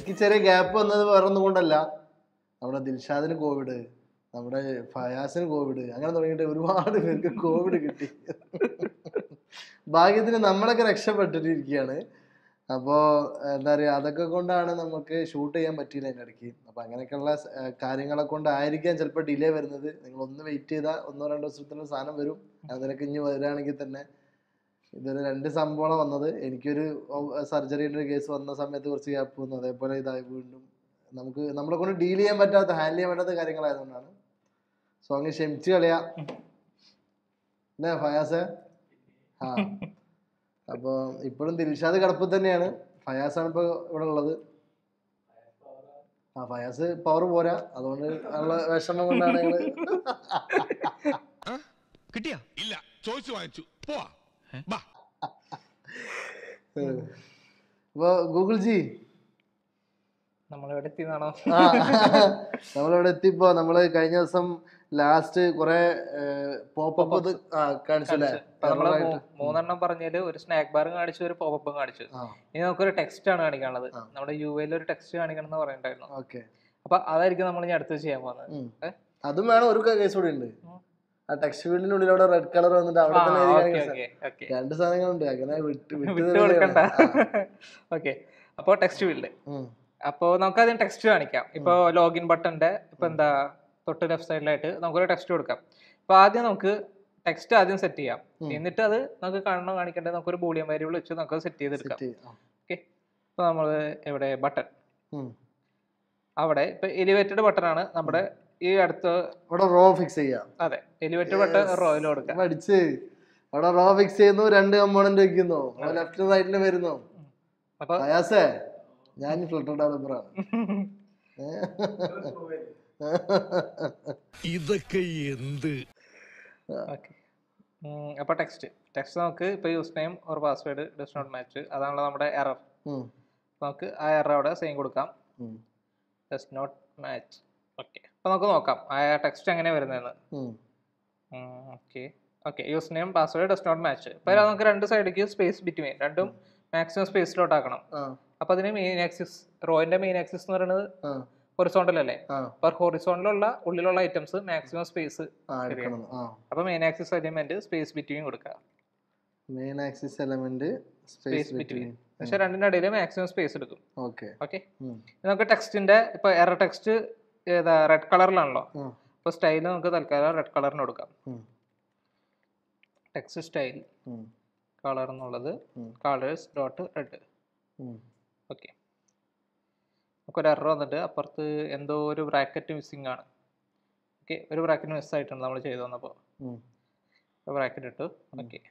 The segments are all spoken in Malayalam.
എനിക്ക് ചെറിയ ഗ്യാപ്പ് വന്നത് വേറെ ഒന്നും കൊണ്ടല്ല നമ്മുടെ ദിൽഷാദിന് കോവിഡ് നമ്മുടെ ഫയാസിന് കോവിഡ് അങ്ങനെ തുടങ്ങിയിട്ട് ഒരുപാട് പേർക്ക് കോവിഡ് കിട്ടി ഭാഗ്യത്തിന് നമ്മളൊക്കെ രക്ഷപ്പെട്ടിട്ടിരിക്കുകയാണ് അപ്പോൾ എന്താ പറയുക അതൊക്കെ കൊണ്ടാണ് നമുക്ക് ഷൂട്ട് ചെയ്യാൻ പറ്റിയില്ല അതിൻ്റെ ഇടയ്ക്ക് അപ്പോൾ അങ്ങനെയൊക്കെയുള്ള സ- ഏർ കാര്യങ്ങളെ കൊണ്ടായിരിക്കാം ചിലപ്പോൾ ഡിലേ വരുന്നത് നിങ്ങൾ ഒന്ന് വെയിറ്റ് ചെയ്താൽ ഒന്നോ രണ്ടോ ദിവസത്തിനുള്ള സാധനം വരും അതിനൊക്കെ ഇനി വരികയാണെങ്കിൽ തന്നെ ഇതൊരു രണ്ട് സംഭവമാണ് വന്നത് എനിക്കൊരു സർജറിയുടെ ഒരു കേസ് വന്ന സമയത്ത് കുറച്ച് ഗ്യാപ്പ് വന്നു അതേപോലെ ഇതായി വീണ്ടും നമുക്ക് നമ്മളെ കൊണ്ട് ഡീൽ ചെയ്യാൻ പറ്റാത്ത ഹാൻഡിൽ ചെയ്യാൻ പറ്റാത്ത കാര്യങ്ങളായതുകൊണ്ടാണ് സോ അങ്ങ് ക്ഷമിച്ച് കളയാ അല്ലേ ഫയാസെ ആ അപ്പോൾ ഇപ്പോഴും ദിൽഷാദ് കിടപ്പിൽ തന്നെയാണ് ഫയാസാണ് ഇപ്പോൾ ഇവിടെ ഉള്ളത് ആ ഫയാസ് പവർ പോരാ അതുകൊണ്ട് ഉള്ള വിഷമം കൊണ്ടാണ് ഞങ്ങള് കിട്ടിയാ ഇല്ല ചോദിച്ചു വാങ്ങിച്ചു പോവാ ബാ അപ്പോൾ ഗൂഗിൾ ജി നമ്മളിവിടെ എത്തിയെന്നാണോ ആ നമ്മളിവിടെ എത്തിപ്പോ നമ്മള് കഴിഞ്ഞ ദിവസം ലാസ്റ്റ് കുറെ പോപ്പപ്പ് കാണിച്ചല്ലേ ഇപ്പൊ നമ്മള് മൂ- മൂന്നെണ്ണം പറഞ്ഞതില് ഒരു സ്നാക്ക് ബാറും കാണിച്ചു ഒരു പോപ്പും കാണിച്ചു ആ ഇനി നമുക്കൊരു ടെക്സ്റ്റ് ആണ് കാണിക്കാനുള്ളത് നമ്മുടെ യു എയിൽ ഒരു ടെക്സ്റ്റ് കാണിക്കണം എന്ന് പറയണ്ടായിരുന്നു ഓക്കെ അപ്പൊ അതായിരിക്കും നമ്മൾ ഇനി അടുത്ത് ചെയ്യാൻ പോകുന്നത് ഏ? അതും വേണം ഒരു കേസ് കൂടി ഉണ്ട് ആ ടെക്സ്റ്റ് ഫീൽഡിനുള്ളിൽ അവിടെ റെഡ് കളർ വന്നിട്ട് അവിടെ ആ, തന്നെ ഓക്കെ എഴുതിയ ഓക്കെ ഓക്കെ രണ്ട് സാധനങ്ങളുണ്ട് അങ്ങനെ വിട്ട് വിട്ട് വിട്ടു തരുന്നതാണ്. കൊടുക്കണ്ട ആ. ഓക്കെ അപ്പൊ ടെക്സ്റ്റ് ഫീൽഡ് ഉം. അപ്പോ നമുക്ക് ആദ്യം ടെക്സ്റ്റ് കാണിക്കാം ഇപ്പൊ ലോഗിൻ ബട്ടന്റെ ഇപ്പൊ എന്താ തൊട്ട് ലെഫ്റ്റ് സൈഡിലായിട്ട് നമുക്കൊരു ടെക്സ്റ്റ് കൊടുക്കാം അപ്പൊ ആദ്യം നമുക്ക് ടെക്സ്റ്റ് ആദ്യം സെറ്റ് ചെയ്യാം എന്നിട്ട് അത് നമുക്ക് കാണണോ കാണിക്കേണ്ടത് നമുക്കൊരു ബൂളിയൻ വേരിയബിൾ വെച്ച് നമുക്ക് സെറ്റ് ചെയ്തെടുക്കാം സെറ്റ്. ആ. ഓക്കെ ഇപ്പൊ നമ്മൾ എവിടെ ബട്ടൺ ഉം. അവിടെ ഇപ്പൊ എലിവേറ്റഡ് ബട്ടൺ ആണ് നമ്മുടെ ഈ അടുത്ത അവിടെ റോ ഫിക്സ് ചെയ്യാം അതെ എലിവേറ്റഡ് ബട്ടൺ റോയിൽ കൊടുക്കാം പഠിച്ച് അവിടെ റോ ഫിക്സ് ചെയ്യുന്നു രണ്ട് കമ്പോണന്റ് വെക്കുന്നു ലെഫ്റ്റിലും റൈറ്റിലും വരുന്നു അപ്പൊ പ്രയാസേ ഞാൻ ഫ്ലിട്ടർ ഡെവലപ്പറാണ് ഇതൊക്കെ എന്ത് ഓക്കെ അപ്പൊ ടെക്സ്റ്റ് ടെക്സ്റ്റ് നമുക്ക് ഇപ്പൊ username or password does not match അതാണല്ലോ നമ്മുടെ എറർ നമുക്ക് ആ എറർ അവിടെ സെയിം കൊടുക്കാം ഡസ് നോട്ട് മാച്ച് ഓക്കെ അപ്പൊ നമുക്ക് നോക്കാം ആ ടെക്സ്റ്റ് എങ്ങനെ വരുന്നതെന്ന് okay okay username password does not match ഇപ്പൊ നമുക്ക് രണ്ട് സൈഡിലേക്ക് സ്പേസ് ബിറ്റ്വീൻ രണ്ടും മാക്സിമം സ്പേസിലോട്ട് ആക്കണം അപ്പൊ അതിന് മെയിൻ ആക്സിസ് റോയിന്റെ മെയിൻ ആക്സിസ് എന്ന് പറയുന്നത് ഹൊറിസോണ്ടൽ അല്ലേ അപ്പൊ ഹൊറിസോണ്ടലുള്ള ഉള്ളിലുള്ള ഐറ്റംസ് മാക്സിമം സ്പേസ് എടുക്കണം ആ അപ്പൊ main axis element space between കൊടുക്കുക main axis element space space between between പക്ഷെ രണ്ടിന്റെ ഇടയിൽ മാക്സിമം സ്പേസ് എടുക്കും ഓക്കെ ഓക്കെ നമുക്ക് ടെക്സ്റ്റിന്റെ ഇപ്പൊ എറർ ടെക്സ്റ്റ് ഏതാ റെഡ് കളറിലാണല്ലോ അപ്പൊ സ്റ്റൈൽ നമുക്ക് തൽക്കാലം റെഡ് കളറിന് കൊടുക്കാം ടെക്സ്റ്റ് സ്റ്റൈൽ കളർ എന്നുള്ളത് കളേഴ്സ് ഡോട്ട് റെഡ് ഓക്കെ നമുക്കൊരു എറർ വന്നിട്ട് അപ്പുറത്ത് എന്തോ ഒരു ബ്രാക്കറ്റ് മിസ്സിംഗ് ആണ് ഓക്കെ ഒരു ബ്രാക്കറ്റ് മിസ് ആയിട്ടുണ്ട് നമ്മൾ ചെയ്തു വന്നപ്പോൾ ബ്രാക്കറ്റ് ഇട്ടു okay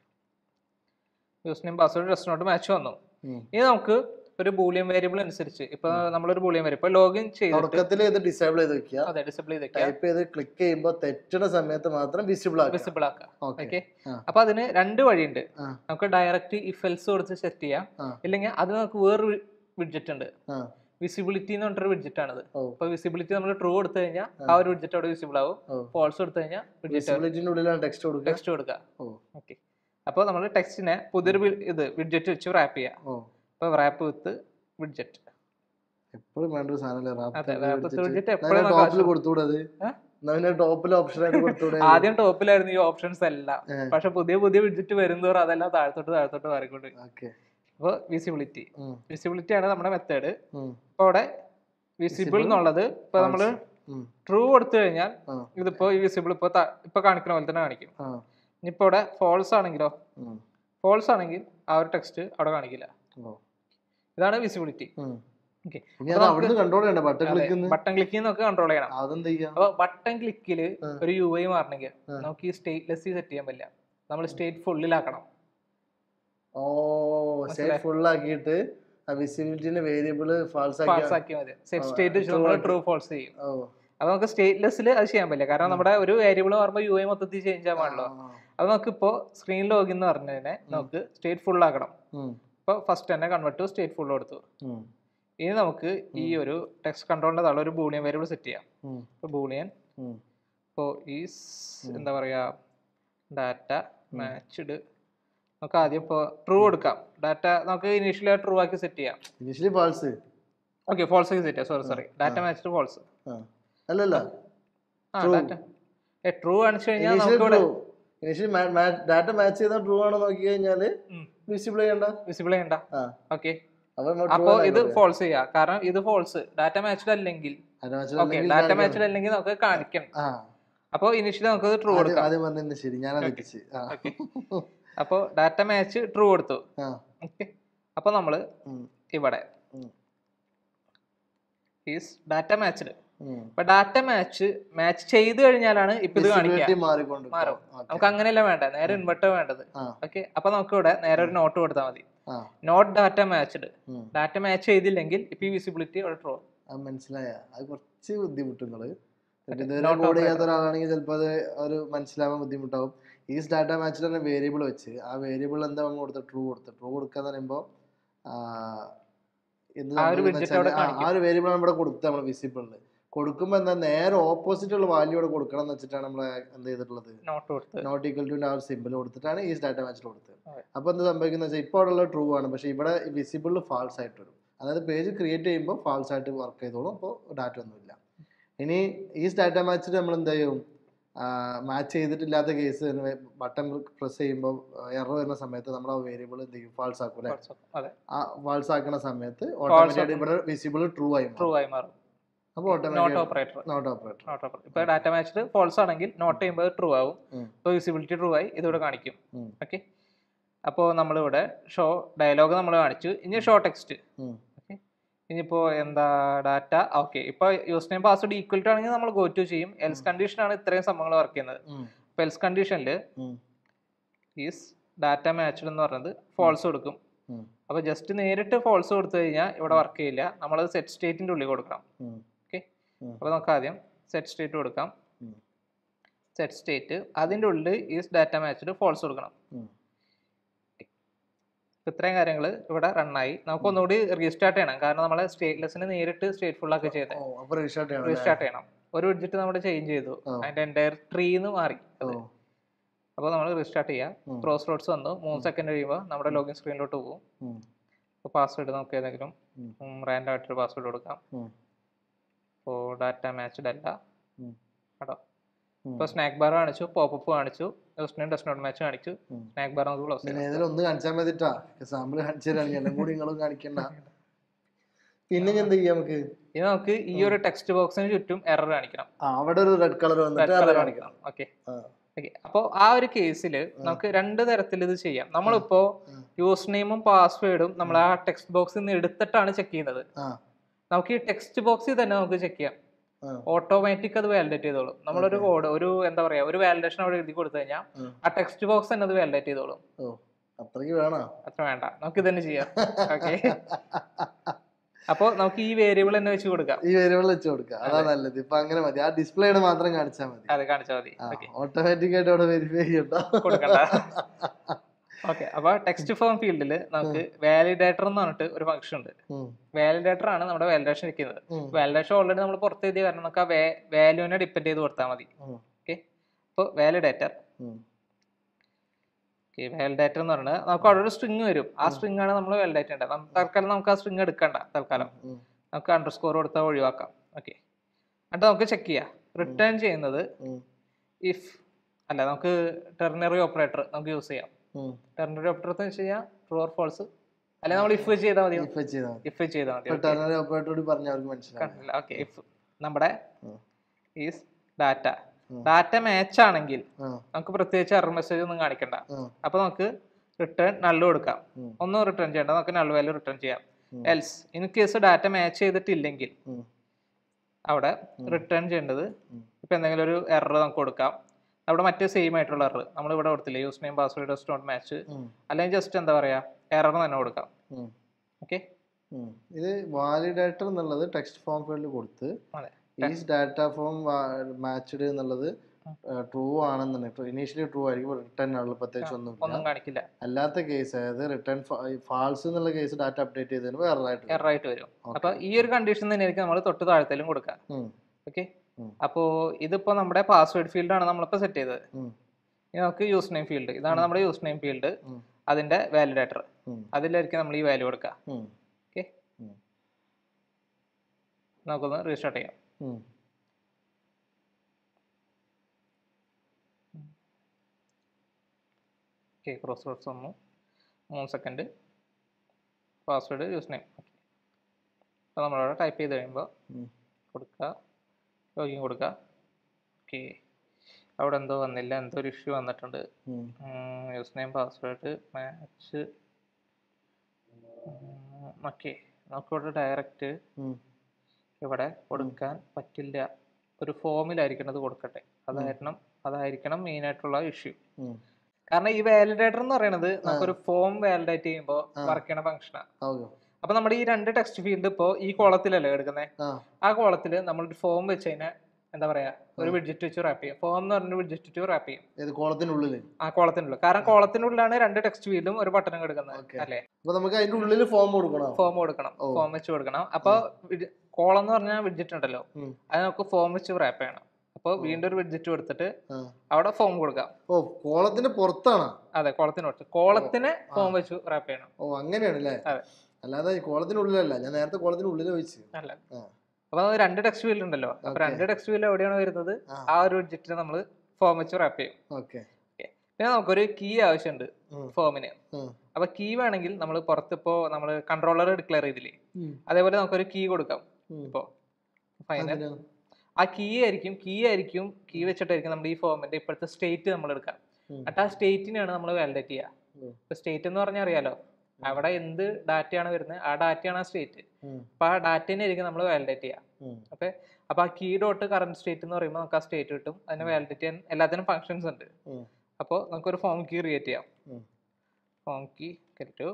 username password does not match വന്നു ഇനി നമുക്ക് ഒരു ബൂളിയൻ വേരിയബിൾ അനുസരിച്ച് ഇപ്പൊ നമ്മളൊരു ബൂളിയൻ വേരിയബിൾ ഇപ്പൊ ലോഗിൻ ചെയ്തിട്ട് തുടക്കത്തിൽ ഇത് ഡിസേബിൾ ചെയ്ത് വെക്കുക അതെ ഡിസേബിൾ ചെയ്ത് വെക്കുക ടൈപ്പ് ചെയ്ത് ക്ലിക്ക് ചെയ്യുമ്പോൾ തെറ്റുന്ന സമയത്ത് മാത്രം വിസിബിൾ ആക്കുക വിസിബിൾ ആക്കുക ഓക്കെ ഓക്കെ ആ. അപ്പൊ അതിന് രണ്ട് വഴിയുണ്ട് ആ. നമുക്ക് ഡയറക്റ്റ് ഇഫ് എൽസ് കൊടുത്ത് സെറ്റ് ചെയ്യാം ആ. ഇല്ലെങ്കിൽ അത് നമുക്ക് വേറൊരു വിഡ്ജറ്റ് ഉണ്ട് ആ വിസിബിലിറ്റി എന്ന് പറഞ്ഞൊരു വിഡ്ജറ്റ് ആണത് ഓ അപ്പൊ വിസിബിലിറ്റി നമ്മൾ ട്രൂ കൊടുത്തു കഴിഞ്ഞാൽ ആ ഒരു വിഡ്ജറ്റ് അവിടെ വിസിബിൾ ആവും ഓ ഫോൾസ് കൊടുത്തു കഴിഞ്ഞാൽ വിഡ്ജറ്റ് വിസിബിലിറ്റിന്റെ ഉള്ളിലാണ് ടെക്സ്റ്റ് കൊടുക്കുക ടെക്സ്റ്റ് കൊടുക്കുക ഓ ഓക്കെ അപ്പോൾ നമ്മൾ ടെക്സ്റ്റിനെ പുതിയൊരു wi- ഇത് വിഡ്ജറ്റ് വെച്ച് റാപ്പ് ചെയ്യാം ഓ അപ്പോൾ റാപ്പ് വിത്ത് വിഡ്ജറ്റ് എപ്പോഴും വേണ്ട ഒരു സാധനമല്ലേ അതെ റാപ്പ് വിത്ത് വിഡ്ജറ്റ് റാപ്പ് എപ്പോഴും ടോപ്പിൽ കൊടുത്തൂടെ അത് ഏ? നവീന ടോപ്പിൽ ഓപ്ഷൻ ആയിട്ട് കൊടുത്തൂടെ ആദ്യം ടോപ്പിലായിരുന്നു ഈ ഓപ്ഷൻസ് എല്ലാം ഏ. പക്ഷെ പുതിയ പുതിയ വിഡ്ജറ്റ് വരുന്നതോറും അതെല്ലാം താഴത്തോട്ട് താഴത്തോട്ട് മാറിക്കൊണ്ട് ഓക്കെ അപ്പോൾ വിസിബിലിറ്റി വിസിബിലിറ്റി ആണ് നമ്മുടെ മെത്തേഡ് ഉം. അപ്പോൾ അവിടെ വിസിബിൾ എന്നുള്ളത് ഇപ്പൊ നമ്മൾ ഉം. ട്രൂ കൊടുത്തു കഴിഞ്ഞാൽ ആ. ഇതിപ്പോ ഈ വിസിബിൾ ഇപ്പൊ ത- ഇപ്പൊ കാണിക്കുന്ന പോലെ തന്നെ കാണിക്കും ആ ഇനിയിപ്പോ ഇവിടെ ഫോൾസ് ആണെങ്കിലോ ഉം. ഫോൾസ് ആണെങ്കിൽ ആ ഒരു ടെക്സ്റ്റ് അവിടെ കാണിക്കില്ല ഓ. ഇതാണ് വിസിബിലിറ്റി ഉം. ഓക്കെ ഇനി അത് അവിടുന്ന് കൺട്രോൾ ചെയ്യണ്ട ബട്ടൺ ക്ലിക്ക് ബട്ടൺ ക്ലിക്ക് നമുക്ക് കൺട്രോൾ ചെയ്യണം അതെന്താ ചെയ്യാ അപ്പൊ ബട്ടൺ ക്ലിക്കിൽ ആ. ഒരു യു ഐ മാറണമെങ്കിൽ ആ. നമുക്ക് ഈ സ്റ്റേറ്റ്ലെസ് സെറ്റ് ചെയ്യാൻ പറ്റില്ല നമ്മൾ സ്റ്റേറ്റ് ഫുള്ളിലാക്കണം ഓ സ്റ്റേറ്റ് ഫുൾ ആക്കിയിട്ട് ആ വിസിബിലിറ്റിന്റെ വേരിയബിൾ ഫാൾസ് ഫാൾസ് ആക്കി ആക്കിയാൽ മതി സെറ്റ് ആ, സ്റ്റേറ്റ് വെച്ച് true നമ്മൾ ആക്കി. ട്രൂ ഫോൾസ് ചെയ്യും ഓ അപ്പൊ നമുക്ക് സ്റ്റേറ്റ്ലെസ്സിൽ അത് ചെയ്യാൻ പറ്റില്ല കാരണം നമ്മുടെ ഒരു വേരിയബിൾ മാറുമ്പോൾ യു ഐ മൊത്തത്തിൽ ചേഞ്ച് ചെയ്യാൻ പാടില്ല ആ. അത് നമുക്ക് ഇപ്പോൾ സ്ക്രീൻ ലോഗിൻ എന്ന് പറഞ്ഞതിനെ നമുക്ക് സ്റ്റേറ്റ് ഫുൾ ആക്കണം ഉം. ഇപ്പോൾ ഫസ്റ്റ് തന്നെ കൺവേർട്ട് ടു സ്റ്റേറ്റ് ഫുൾ കൊടുത്തു ഉം. ഇനി നമുക്ക് ഈ ഒരു ടെക്സ്റ്റ് കൺട്രോളിന്റെ താഴെ ഒരു ബൂളിയൻ വേരിയബിൾ സെറ്റ് ചെയ്യാം ഉം. ഇപ്പോൾ ബൂളിയൻ ഉം. ഇപ്പോൾ ഈ സ് എന്താ പറയാ ഡാറ്റ മാച്ച്ഡ് നമുക്ക് ആദ്യം ഇപ്പോൾ ട്രൂ കൊടുക്കാം ഡാറ്റ നമുക്ക് ഇനീഷ്യലി ട്രൂ ആക്കി സെറ്റ് ചെയ്യാം initially false okay false exit sorry sorry data match false ആ അല്ലല്ല ആ True. ഡാറ്റ ഏ ട്രൂ കാണിച്ചു കഴിഞ്ഞാൽ ഇനീഷ്യലി നമുക്ക് ഇവിടെ ട്രൂ ഇനീഷ്യലി ഡാറ്റ മാച്ച് ചെയ്താൽ ട്രൂ ആണോ നോക്കി കഴിഞ്ഞാല് വിസിബിൾ ചെയ്യണ്ട വിസിബിൾ ചെയ്യണ്ട ആ ഓക്കെ അപ്പൊ നമ്മൾ അപ്പോ true ഇത് ആണല്ലോ. ഫോൾസ് ചെയ്യാം കാരണം ഇത് ഫോൾസ് ഡാറ്റ മാച്ച്ഡ് അല്ലെങ്കിൽ Data matched ഓക്കെ അല്ലെങ്കിൽ ഡാറ്റ കാണിക്കണം. മാച്ച്ഡ് അല്ലെങ്കിൽ നമുക്ക് കാണിക്കണം ആ അപ്പോൾ ഇനിഷ്യലി നമുക്ക് ട്രൂ ആദ്യം- കൊടുക്കാം ആദ്യം പറഞ്ഞത് ശരി ഞാനത് തെറ്റിച്ച് ആ ഓക്കെ അപ്പോൾ ഡാറ്റ മാച്ച് ട്രൂ കൊടുത്തു ആ ഓക്കെ അപ്പോൾ നമ്മൾ ഉം, ഇവിടെ ഉം, ഈസ് ഡാറ്റ മാച്ച്ഡ് ഉം. അപ്പൊ ഡാറ്റ മാച്ച് മാച്ച് ചെയ്ത് കഴിഞ്ഞാലാണ് ഇപ്പൊ ഇത് കാണിക്കുക Visibility മാറിക്കൊണ്ട് മാറും ഓക്കേ. നമുക്ക് അങ്ങനെയല്ല വേണ്ട നേരെ ഇൻവെർട്ടർ വേണ്ടത് ആ ഓക്കെ അപ്പൊ നമുക്ക് ഇവിടെ നേരെ ഒരു നോട്ട് കൊടുത്താൽ മതി ആ നോട്ട് ഡാറ്റ മാച്ച്ഡ് ഉം. ഡാറ്റ മാച്ച് ചെയ്തില്ലെങ്കിൽ ഇപ്പൊ ഈ വിസിബിലിറ്റി അവിടെ ട്രൂ അത് മനസ്സിലായ അത് കുറച്ച് ബുദ്ധിമുട്ടുകള് Okay. ഇതുവരെ Not കോഡ് ചെയ്യാത്ത operator. ഒരാളാണെങ്കിൽ ചിലപ്പോൾ അത് ഒരു മനസ്സിലാവാൻ ബുദ്ധിമുട്ടാവും ഈ ഡാറ്റ മാച്ചിൽ തന്നെ വേരിയബിൾ വെച്ച് ആ വേരിയബിൾ എന്താ നമ്മൾ കൊടുത്തത് ട്രൂ കൊടുത്തത് ട്രൂ കൊടുക്കുക എന്ന് പറയുമ്പോൾ എന്ത് ആ ഒരു സംഭവിക്കുമെന്ന് widget വെച്ചാല് അവിടെ ആ- കാണിക്കും. ആ ഒരു വേരിയബിൾ നമ്മുടെ കൊടുത്തത് നമ്മൾ വിസിബിളിൽ കൊടുക്കുമ്പോൾ എന്താ നേരെ ഓപ്പോസിറ്റ് ഉള്ള വാല്യൂ ഇവിടെ കൊടുക്കണം എന്ന് വെച്ചിട്ടാണ് നമ്മൾ എന്ത് ചെയ്തിട്ടുള്ളത് നോട്ട് കൊടുത്ത് നോട്ട് ഈക്വൽ ടു ആ ഒരു സിമ്പിൾ കൊടുത്തിട്ടാണ് ഈ ഡാറ്റ മാച്ചിൽ കൊടുത്തത് അതെ. അപ്പോൾ എന്ത് സംഭവിക്കുന്ന വെച്ചാൽ ഇപ്പോൾ അവിടെ ഉള്ള ട്രൂ ആണ് പക്ഷേ ഇവിടെ വിസിബിളിൽ ഫാൾസ് ആയിട്ട് വരും അതായത് പേജ് ക്രിയേറ്റ് ചെയ്യുമ്പോൾ ഫാൾസ് ആയിട്ട് വർക്ക് ചെയ്തോളും അപ്പോൾ ഡാറ്റ ഒന്നുമില്ല ഇനി ഈ ഡാറ്റ മാച്ചിൽ നമ്മൾ എന്ത് ചെയ്യും മാച്ച് ചെയ്തിട്ടില്ലാത്ത കേസ് ബട്ടൺ പ്രസ് ചെയ്യുമ്പോൾ എറർ വരുന്ന സമയത്ത് നമ്മൾ ആ വേരിയബിൾ എന്ത് ചെയ്യും ഫാൾസ് ആക്കും അല്ലേ അതെ ആ ഫാൾസ് ആക്കുന്ന സമയത്ത് ഓട്ടോമാറ്റിക്കായിട്ട് ഇവിടെ വിസിബിൾ ട്രൂ ആയി ട്രൂ ആയി മാറും അപ്പോൾ not automatic operator not operator not operator ഇപ്പൊ ഡാറ്റ മാച്ച്ഡ് ഫോൾസ് ആണെങ്കിൽ നോട്ട് ചെയ്യുമ്പോൾ ട്രൂ ആവും ഉം. ഇപ്പോൾ വിസിബിലിറ്റി ട്രൂ ആയി ഇതിവിടെ കാണിക്കും ഉം. ഓക്കെ അപ്പോൾ നമ്മളിവിടെ ഷോ ഡയലോഗ് നമ്മൾ കാണിച്ചു ഇനി ഷോ ടെക്സ്റ്റ് ഓക്കെ ഇനിയിപ്പോൾ എന്താ ഡാറ്റ ഓക്കെ ഇപ്പോൾ username password equal to ആണെങ്കിൽ നമ്മൾ ഗോ ടു ചെയ്യും എൽസ് കണ്ടീഷനാണ് ഇത്രയും സംഭവങ്ങൾ വർക്ക് ചെയ്യുന്നത് അപ്പോൾ എൽസ് കണ്ടീഷനിൽ ഈസ് ഡാറ്റ മാച്ച്ഡ് എന്ന് പറയുന്നത് ഫോൾസ് കൊടുക്കും അപ്പോൾ ജസ്റ്റ് നേരിട്ട് ഫോൾസ് കൊടുത്തു കഴിഞ്ഞാൽ ഇവിടെ വർക്ക് ചെയ്യില്ല നമ്മളത് സെറ്റ് സ്റ്റേറ്റിൻ്റെ ഉള്ളിൽ കൊടുക്കണം ഓക്കെ ഉം. അപ്പോൾ നമുക്ക് ആദ്യം സെറ്റ് സ്റ്റേറ്റ് കൊടുക്കാം ഉം. സെറ്റ് സ്റ്റേറ്റ് അതിൻ്റെ ഉള്ളിൽ ഈസ് ഡാറ്റ മാച്ച്ഡ് ഫോൾസ് കൊടുക്കണം ഇപ്പൊ ഇത്രയും കാര്യങ്ങൾ ഇവിടെ റണ്ണായി നമുക്ക് ഒന്നുകൂടി റീസ്റ്റാർട്ട് ചെയ്യണം കാരണം നമ്മളെ സ്റ്റേറ്റ്ലെസ്സിന് നേരിട്ട് സ്റ്റേറ്റ് ഫുൾ ആക്കി ചെയ്തത് അപ്പോൾ റീസ്റ്റാർട്ട് ചെയ്യണം അല്ലേ? റീസ്റ്റാർട്ട് ചെയ്യണം ഒരു വിഡ്ജറ്റ് നമ്മൾ ചേഞ്ച് ചെയ്തു ആ. അതിന്റെ എൻ്റയർ ട്രീന്ന് മാറി ഓ, അപ്പോൾ നമ്മൾ റീസ്റ്റാർട്ട് ചെയ്യാം ഉം. ക്രോസ് റോഡ്സ് വന്നു മൂന്ന് സെക്കൻഡ് കഴിയുമ്പോൾ നമ്മുടെ ലോഗിൻ സ്ക്രീനിലോട്ട് പോകും ഉം, അപ്പോൾ പാസ്വേഡ് നമുക്ക് ഏതെങ്കിലും ഉം. റാൻഡം ആയിട്ടൊരു പാസ്വേഡ് കൊടുക്കാം ഉം, അപ്പോൾ ഡാറ്റ മാച്ച്ഡ് അല്ല ഉം. കേട്ടോ ഉം. ഇപ്പോൾ സ്നാക്ക് ബാർ കാണിച്ചു പോപ്പപ്പ് കാണിച്ചു നെയിം ഡസ് നോട്ട് മാച്ച് കാണിച്ചു ഉം. സ്നാക്ക് ബാർ നമുക്ക് ക്ലോസ് പിന്നെ ചെയ്യാം ഏതെങ്കിലും ഒന്ന് കാണിച്ചാൽ മതിട്ടാ സാമ്പിൾ കാണിച്ചു തരാണെങ്കിൽ എല്ലാം കൂടി നിങ്ങളും കാണിക്കണ്ട പിന്നെ ഇനി എന്ത് ചെയ്യാം നമുക്ക് ഇനി നമുക്ക് ഈ ഒരു ടെക്സ്റ്റ് ബോക്സിന് ചുറ്റും എറർ കാണിക്കണം ആ അവിടെ ഒരു റെഡ് കളർ വന്നിട്ട് റെഡ് അത് കളർ കാണിക്കണം കാണിക്കണം ഓക്കെ ആ, ഓക്കെ അപ്പോൾ ആ ഒരു കേസിൽ നമുക്ക് രണ്ട് തരത്തിൽ ഇത് ചെയ്യാം നമ്മളിപ്പോ ഉം. യൂസ് നെയിമും പാസ്വേഡും നമ്മൾ ആ ടെക്സ്റ്റ് ബോക്സിൽ നിന്ന് എടുത്തിട്ടാണ് ചെക്ക് ചെയ്യുന്നത് ആ, നമുക്ക് ഈ ടെക്സ്റ്റ് ബോക്സിൽ തന്നെ നമുക്ക് ചെക്ക് ചെയ്യാം ആ, ഓട്ടോമാറ്റിക് അത് വാലിഡേറ്റ് ചെയ്തോളും നമ്മളൊരു കോഡ് ഒരു എന്താ പറയാ ഒരു വാലിഡേഷൻ അവിടെ എഴുതി കൊടുത്തു കഴിഞ്ഞാൽ ഉം. ആ ടെക്സ്റ്റ് ബോക്സ് തന്നെ അത് വാലിഡേറ്റ് ചെയ്തോളും ഓ അത്രയ്ക്ക് വേണോ അത്ര വേണ്ട നമുക്ക് ഇത് തന്നെ ചെയ്യാം ഓക്കെ അപ്പോൾ നമുക്ക് ഈ വേരിയബിൾ തന്നെ വെച്ച് കൊടുക്കാം ഈ വേരിയബിൾ വെച്ച് കൊടുക്കുക അതാ നല്ലത് ഇപ്പൊ അങ്ങനെ മതി ആ ഡിസ്പ്ലേയുടെ മാത്രം കാണിച്ചാൽ മതി അത് കാണിച്ചാൽ മതി ഓക്കെ ഓട്ടോമാറ്റിക് ആയിട്ട് അവിടെ വെരിഫൈ ചെയ്യണ്ടോ കൊടുക്കണ്ട ഓക്കെ അപ്പൊ ടെക്സ്റ്റ് ഫോം ഫീൽഡിൽ നമുക്ക് വാലിഡേറ്റർ എന്ന് പറഞ്ഞിട്ട് ഒരു ഫംഗ്ഷൻ ഉണ്ട് ഉം, വാലിഡേറ്റർ ആണ് നമ്മുടെ വാലിഡേഷൻ ഇരിക്കുന്നത് ഉം, വാലിഡേഷൻ ഓൾറെഡി നമ്മൾ പുറത്ത് എഴുതിയ കാരണം നമുക്ക് ആ വാല്യൂവിനെ ഡിപ്പെൻഡ് ചെയ്ത് കൊടുത്താൽ മതി ഉം, ഓക്കെ അപ്പോൾ വാലിഡേറ്റർ ഉം, ഓക്കെ വാലിഡേറ്റർ എന്ന് പറയുന്നത് നമുക്ക് അവിടെ ഒരു സ്ട്രിങ് വരും ആ സ്ട്രിങ് ആണ് നമ്മൾ വാലിഡേറ്റ് ചെയ്യേണ്ടത് നമുക്ക് തൽക്കാലം നമുക്ക് ആ സ്ട്രിങ് എടുക്കണ്ട തൽക്കാലം ഉം, നമുക്ക് അണ്ടർ സ്കോർ കൊടുത്താൽ ഒഴിവാക്കാം ഓക്കെ എന്നിട്ട് നമുക്ക് ചെക്ക് ചെയ്യാം റിട്ടേൺ ചെയ്യുന്നത് ഉം, ഇഫ് അല്ല നമുക്ക് ടെർണറി ഓപ്പറേറ്റർ നമുക്ക് യൂസ് ചെയ്യാം ഉം. ടെർണറി ഓപ്പറേറ്റർ എന്ന് വെച്ച് കഴിഞ്ഞാൽ ട്രൂ ഓർ ഫോൾസ് അല്ലെങ്കിൽ നമ്മൾ ഇഫ് ചെയ്താൽ മതി ഇപ്പൊ ചെയ്താൽ മതി ഇഫ് ചെയ്താൽ മതി ഇപ്പൊ ടെർണറി ഓപ്പറേറ്ററോട് പറഞ്ഞ അവർക്ക് മനസ്സിലാവും കണ്ടില്ല ഓക്കെ ഇഫ് നമ്മുടെ ഉം. ഈസ് ഡാറ്റ ഉം. ഡാറ്റ മാച്ച് ആണെങ്കിൽ ആ, നമുക്ക് പ്രത്യേകിച്ച് എറർ മെസ്സേജ് ഒന്നും കാണിക്കണ്ട ആ, അപ്പൊ നമുക്ക് റിട്ടേൺ നള്ളു കൊടുക്കാം ഉം. ഒന്നും റിട്ടേൺ ചെയ്യണ്ട നമുക്ക് നൾ വാല്യൂ റിട്ടേൺ ചെയ്യാം ഉം. Else in case data match ചെയ്തിട്ടില്ലെങ്കിൽ ഉം, അവിടെ റിട്ടേൺ ചെയ്യേണ്ടത് ഉം. ഇപ്പൊ എന്തെങ്കിലും ഒരു എറർ നമുക്ക് കൊടുക്കാം അവിടെ മറ്റേ സെയിം ആയിട്ടുള്ള എറർ നമ്മൾ ഇവിടെ കൊടുത്തില്ലേ username password does not match ഉം, അല്ലെങ്കിൽ ജസ്റ്റ് എന്താ പറയാ എറർ തന്നെ കൊടുക്കാം ഉം, ഓക്കെ ഉം. ഇത് വാലിഡേറ്റർ എന്നുള്ളത് ടെക്സ്റ്റ് ഫോം ഫീൽഡിൽ കൊടുത്ത് അതെ ഈസ് ഡാറ്റ ഫോം മാച്ച്ഡ് എന്നുള്ളത് ട്രൂ ആണെന്നുണ്ടെങ്കിൽ ഇനീഷ്യലി ട്രൂ ആയിരിക്കും റിട്ടേൺ ആണല്ലോ പ്രത്യേകിച്ച് ഒന്നുമില്ല ഒന്നും കാണിക്കില്ല അല്ലാത്ത കേസ് അതായത് റിട്ടേൺ ഫാൾസ് എന്നുള്ള കേസ് ഡാറ്റ അപ്ഡേറ്റ് ചെയ്തതിന് വേറെ ആയിട്ട് എറർ ആയിട്ട് വരും അപ്പൊ ഈ ഒരു കണ്ടീഷൻ തന്നെയായിരിക്കും നമ്മൾ തൊട്ട് താഴത്തേലും കൊടുക്കുക ഓക്കെ ഉം. അപ്പോൾ ഇതിപ്പോ നമ്മുടെ പാസ്വേഡ് ഫീൽഡാണ് നമ്മളിപ്പോൾ സെറ്റ് ചെയ്തത് ഉം. ഇനി നമുക്ക് യൂസ് നെയിം ഫീൽഡ് ഇതാണ് നമ്മുടെ യൂസ് നെയിം ഫീൽഡ് ഉം. അതിന്റെ വാലിഡേറ്റർ ഉം. അതിലായിരിക്കും നമ്മൾ ഈ വാല്യൂ കൊടുക്കുക ഉം. ഓക്കെ ഉം. നമുക്കൊന്ന് റീസ്റ്റാർട്ട് ചെയ്യാം ഉം. ഓക്കെ ക്രോസ് റോഡ്സ് വന്നു മൂന്ന് second password username okay അപ്പോൾ നമ്മളവിടെ ടൈപ്പ് ചെയ്ത് കഴിയുമ്പോൾ ഉം. കൊടുക്കുക ലോഗിൻ കൊടുക്കുക ഓക്കെ അവിടെ എന്തോ വന്നില്ല എന്തോ ഒരു ഇഷ്യൂ വന്നിട്ടുണ്ട് ഉം. Username password match okay നമുക്കിവിടെ ഡയറക്റ്റ് ഉം. ഇവിടെ കൊടുക്കാൻ പറ്റില്ല ഒരു ഫോമിലായിരിക്കണം അത് കൊടുക്കട്ടെ അതായിരിക്കണം അതായിരിക്കണം മെയിൻ ആയിട്ടുള്ള ഇഷ്യൂ ഉം. കാരണം ഈ വാലിഡേറ്റർ എന്ന് പറയുന്നത് നമുക്കൊരു ഫോം വാലിഡേറ്റ് ചെയ്യുമ്പോൾ ആ. വർക്ക് ചെയ്യണ ഫംഗ്ഷനാണ് ഓക്കെ അപ്പൊ നമ്മുടെ ഈ രണ്ട് ടെക്സ്റ്റ് ഫീൽഡ് ഇപ്പോൾ ഈ കോളത്തിലല്ലേ എടുക്കുന്നത് ആ ആ കോളത്തിൽ നമ്മളൊരു ഫോം വെച്ച് കഴിഞ്ഞാൽ എന്താ പറയാ ഒരു വിഡ്ജറ്റ് വെച്ച് റാപ്പ് ചെയ്യും ഫോം എന്ന് പറഞ്ഞ വിഡ്ജറ്റ് വെച്ച് റാപ്പ് ചെയ്യും ഏത് കോളത്തിനുള്ളില് ആ കോളത്തിനുള്ളിൽ കാരണം കോളത്തിനുള്ളിലാണ് രണ്ട് ടെക്സ്റ്റ് ഫീൽഡും ഒരു ബട്ടണും എടുക്കുന്നത് Okay. അല്ലേ അപ്പൊ നമുക്ക് അതിന്റെ ഉള്ളില് ഫോം കൊടുക്കണം ഫോം കൊടുക്കണം ഓ. ഫോം വെച്ച് കൊടുക്കണം അപ്പൊ കോളം എന്ന് പറഞ്ഞാൽ വിഡ്ജറ്റ് ഉണ്ടല്ലോ ഉം. അത് നമുക്ക് ഫോം വെച്ച് റാപ്പ് ചെയ്യണം അപ്പോൾ വീണ്ടും ഒരു വിഡ്ജറ്റ് കൊടുത്തിട്ട് ആ. അവിടെ ഫോം കൊടുക്കാം ഓ കോളത്തിന്റെ പുറത്താണ് അതെ കോളത്തിന് കൊടുത്ത് കോളത്തിന് ഫോം വെച്ച് റാപ്പ് ചെയ്യണം ഓ അങ്ങനെയാണ് അല്ലേ അതെ. അല്ലാതെ ഈ കോളത്തിനുള്ളിലല്ല ഞാൻ നേരത്തെ കോളത്തിനുള്ളിൽ വെച്ച് അല്ല ആ. അപ്പൊ അത് രണ്ട് ടെക്സ്റ്റ് ഫീൽഡ് ഉണ്ടല്ലോ അപ്പൊ Okay. രണ്ട് ടെക്സ്റ്റ് ഫീൽഡ് എവിടെയാണ് വരുന്നത് ആ. ആ ഒരു വിഡ്ജറ്റിന് നമ്മൾ ഫോം വെച്ച് റാപ്പ് ചെയ്യും ഓക്കെ പിന്നെ നമുക്കൊരു കീ ആവശ്യമുണ്ട് ഫോമിന് അപ്പൊ കീ വേണമെങ്കിൽ നമ്മൾ പുറത്ത് ഇപ്പോ നമ്മൾ കൺട്രോളർ ഡിക്ലെയർ ചെയ്തില്ലേ അതേപോലെ നമുക്കൊരു കീ കൊടുക്കാം ഇപ്പോ ഫൈനൽ ആ കീ ആയിരിക്കും കീ ആയിരിക്കും കീ വെച്ചിട്ടായിരിക്കും നമ്മുടെ ഈ ഫോമിന്റെ ഇപ്പോഴത്തെ സ്റ്റേറ്റ് നമ്മൾ എടുക്കാം ഉം. എന്നിട്ട് ആ സ്റ്റേറ്റിനെയാണ് നമ്മൾ വാലിഡേറ്റ് ചെയ്യുക ഉം. ഇപ്പൊ സ്റ്റേറ്റ് എന്ന് പറഞ്ഞാൽ അറിയാലോ അവിടെ എന്ത് ഡാറ്റയാണ് വരുന്നത് ആ ഡാറ്റയാണ് ആ സ്റ്റേറ്റ് അപ്പൊ ആ ഡാറ്റനെ ആയിരിക്കും നമ്മൾ വാലിഡേറ്റ് ചെയ്യുക ഓക്കെ അപ്പൊ ആ കീ ഡോട്ട് കറന്റ് സ്റ്റേറ്റ് എന്ന് പറയുമ്പോൾ നമുക്ക് ആ സ്റ്റേറ്റ് കിട്ടും അതിനെ വാലിഡേറ്റ് ചെയ്യാൻ എല്ലാത്തിനും ഫങ്ഷൻസ് ഉണ്ട് ഉം. അപ്പോൾ നമുക്കൊരു ഫോം കീ ക്രിയേറ്റ് ചെയ്യാം ഉം. ഫോം കീ കയറ്റു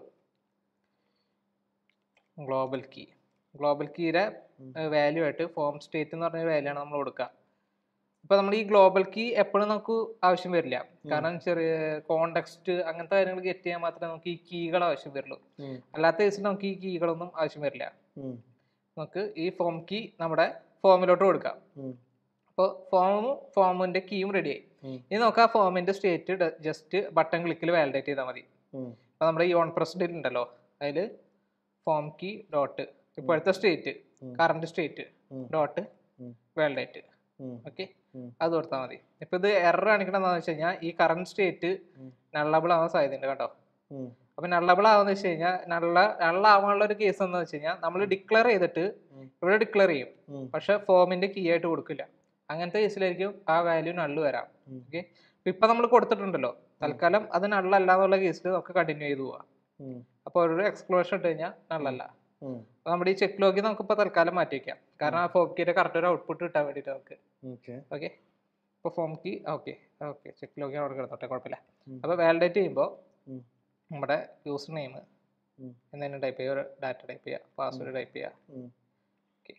ഗ്ലോബൽ കീ ഗ്ലോബൽ കീയുടെ വാല്യൂ ആയിട്ട് ഫോം സ്റ്റേറ്റ് എന്ന് പറഞ്ഞ വാല്യൂ ആണ് നമ്മൾ കൊടുക്കുക ഇപ്പൊ നമ്മൾ ഈ ഗ്ലോബൽ കീ എപ്പോഴും നമുക്ക് ആവശ്യം വരില്ല കാരണം ചെറിയ കോണ്ടെക്സ്റ്റ് അങ്ങനത്തെ കാര്യങ്ങൾ ഗെറ്റ് ചെയ്യാൻ മാത്രമേ നമുക്ക് ഈ കീകൾ ആവശ്യം വരുള്ളൂ അല്ലാത്ത കേസിൽ നമുക്ക് ഈ കീകളൊന്നും ആവശ്യം വരില്ല നമുക്ക് ഈ ഫോം കീ നമ്മുടെ ഫോമിലോട്ട് കൊടുക്കാം അപ്പോൾ ഫോമും ഫോമിന്റെ കീയും റെഡിയായി ഉം. ഇനി നമുക്ക് ആ ഫോമിന്റെ സ്റ്റേറ്റ് ജസ്റ്റ് ബട്ടൺ ക്ലിക്കിൽ വാലിഡേറ്റ് ചെയ്താൽ മതി അപ്പോൾ നമ്മുടെ ഈ ഓൺ പ്രസിഡന്റ് ഉണ്ടല്ലോ അതിൽ ഫോം കീ ഡോട്ട് ഇപ്പോഴത്തെ സ്റ്റേറ്റ് ഉം. കറണ്ട് സ്റ്റേറ്റ് ഉം. ഡോട്ട് ഉം. വാലിഡേറ്റ് ഓക്കെ ഉം. അത് കൊടുത്താൽ മതി ഇപ്പൊ ഇത് എറർ കാണിക്കണം എന്താണെന്ന് വെച്ച് കഴിഞ്ഞാൽ ഈ കറണ്ട് സ്റ്റേറ്റ് ഉം. നള്ളബിൾ ആവാൻ സാധ്യതയുണ്ട് കേട്ടോ അപ്പൊ നള്ളബിൾ ആവാന്ന് വെച്ച് കഴിഞ്ഞാൽ നള്ള നള്ളാവാനുള്ള ഒരു കേസ് എന്ന് വെച്ച് കഴിഞ്ഞാൽ നമ്മൾ ഡിക്ലെയർ ചെയ്തിട്ട് ഉം. ഇവിടെ ഡിക്ലെയർ ചെയ്യും പക്ഷെ ഫോമിന്റെ കീ ആയിട്ട് കൊടുക്കില്ല അങ്ങനത്തെ കേസിലായിരിക്കും ആ വാല്യൂ നള്ള് വരാം ഉം. ഓക്കെ ഇപ്പൊ നമ്മൾ കൊടുത്തിട്ടുണ്ടല്ലോ തൽക്കാലം അത് നള്ളല്ല എന്നുള്ള കേസിൽ നമുക്ക് കണ്ടിന്യൂ ചെയ്തു പോവാം അപ്പോൾ ഒരു എക്സ്ക്ലോഷൻ ഇട്ട് കഴിഞ്ഞാൽ നള്ളല്ല അപ്പൊ നമ്മുടെ ഈ ചെക്ക് ലോഗിൽ നമുക്ക് ഇപ്പൊ തൽക്കാലം മാറ്റി വെക്കാം കാരണം ആ ഫോം കീയുടെ കറക്റ്റ് ഒരു ഔട്ട്പുട്ട് കിട്ടാൻ വേണ്ടിയിട്ട് നമുക്ക് ഓക്കെ ഓക്കെ ഇപ്പോൾ form key okay okay check login അവിടെ കിടന്നോട്ടെ കുഴപ്പമില്ല ഉം. അപ്പോൾ വാലിഡേറ്റ് ചെയ്യുമ്പോൾ ഉം. നമ്മുടെ യൂസർ നെയിം ഉം. എന്തെങ്കിലും ടൈപ്പ് ചെയ്യുക ഒരു ഡാറ്റ ടൈപ്പ് ചെയ്യുക പാസ്വേഡ് ടൈപ്പ് ചെയ്യുക ഉം. ഓക്കെ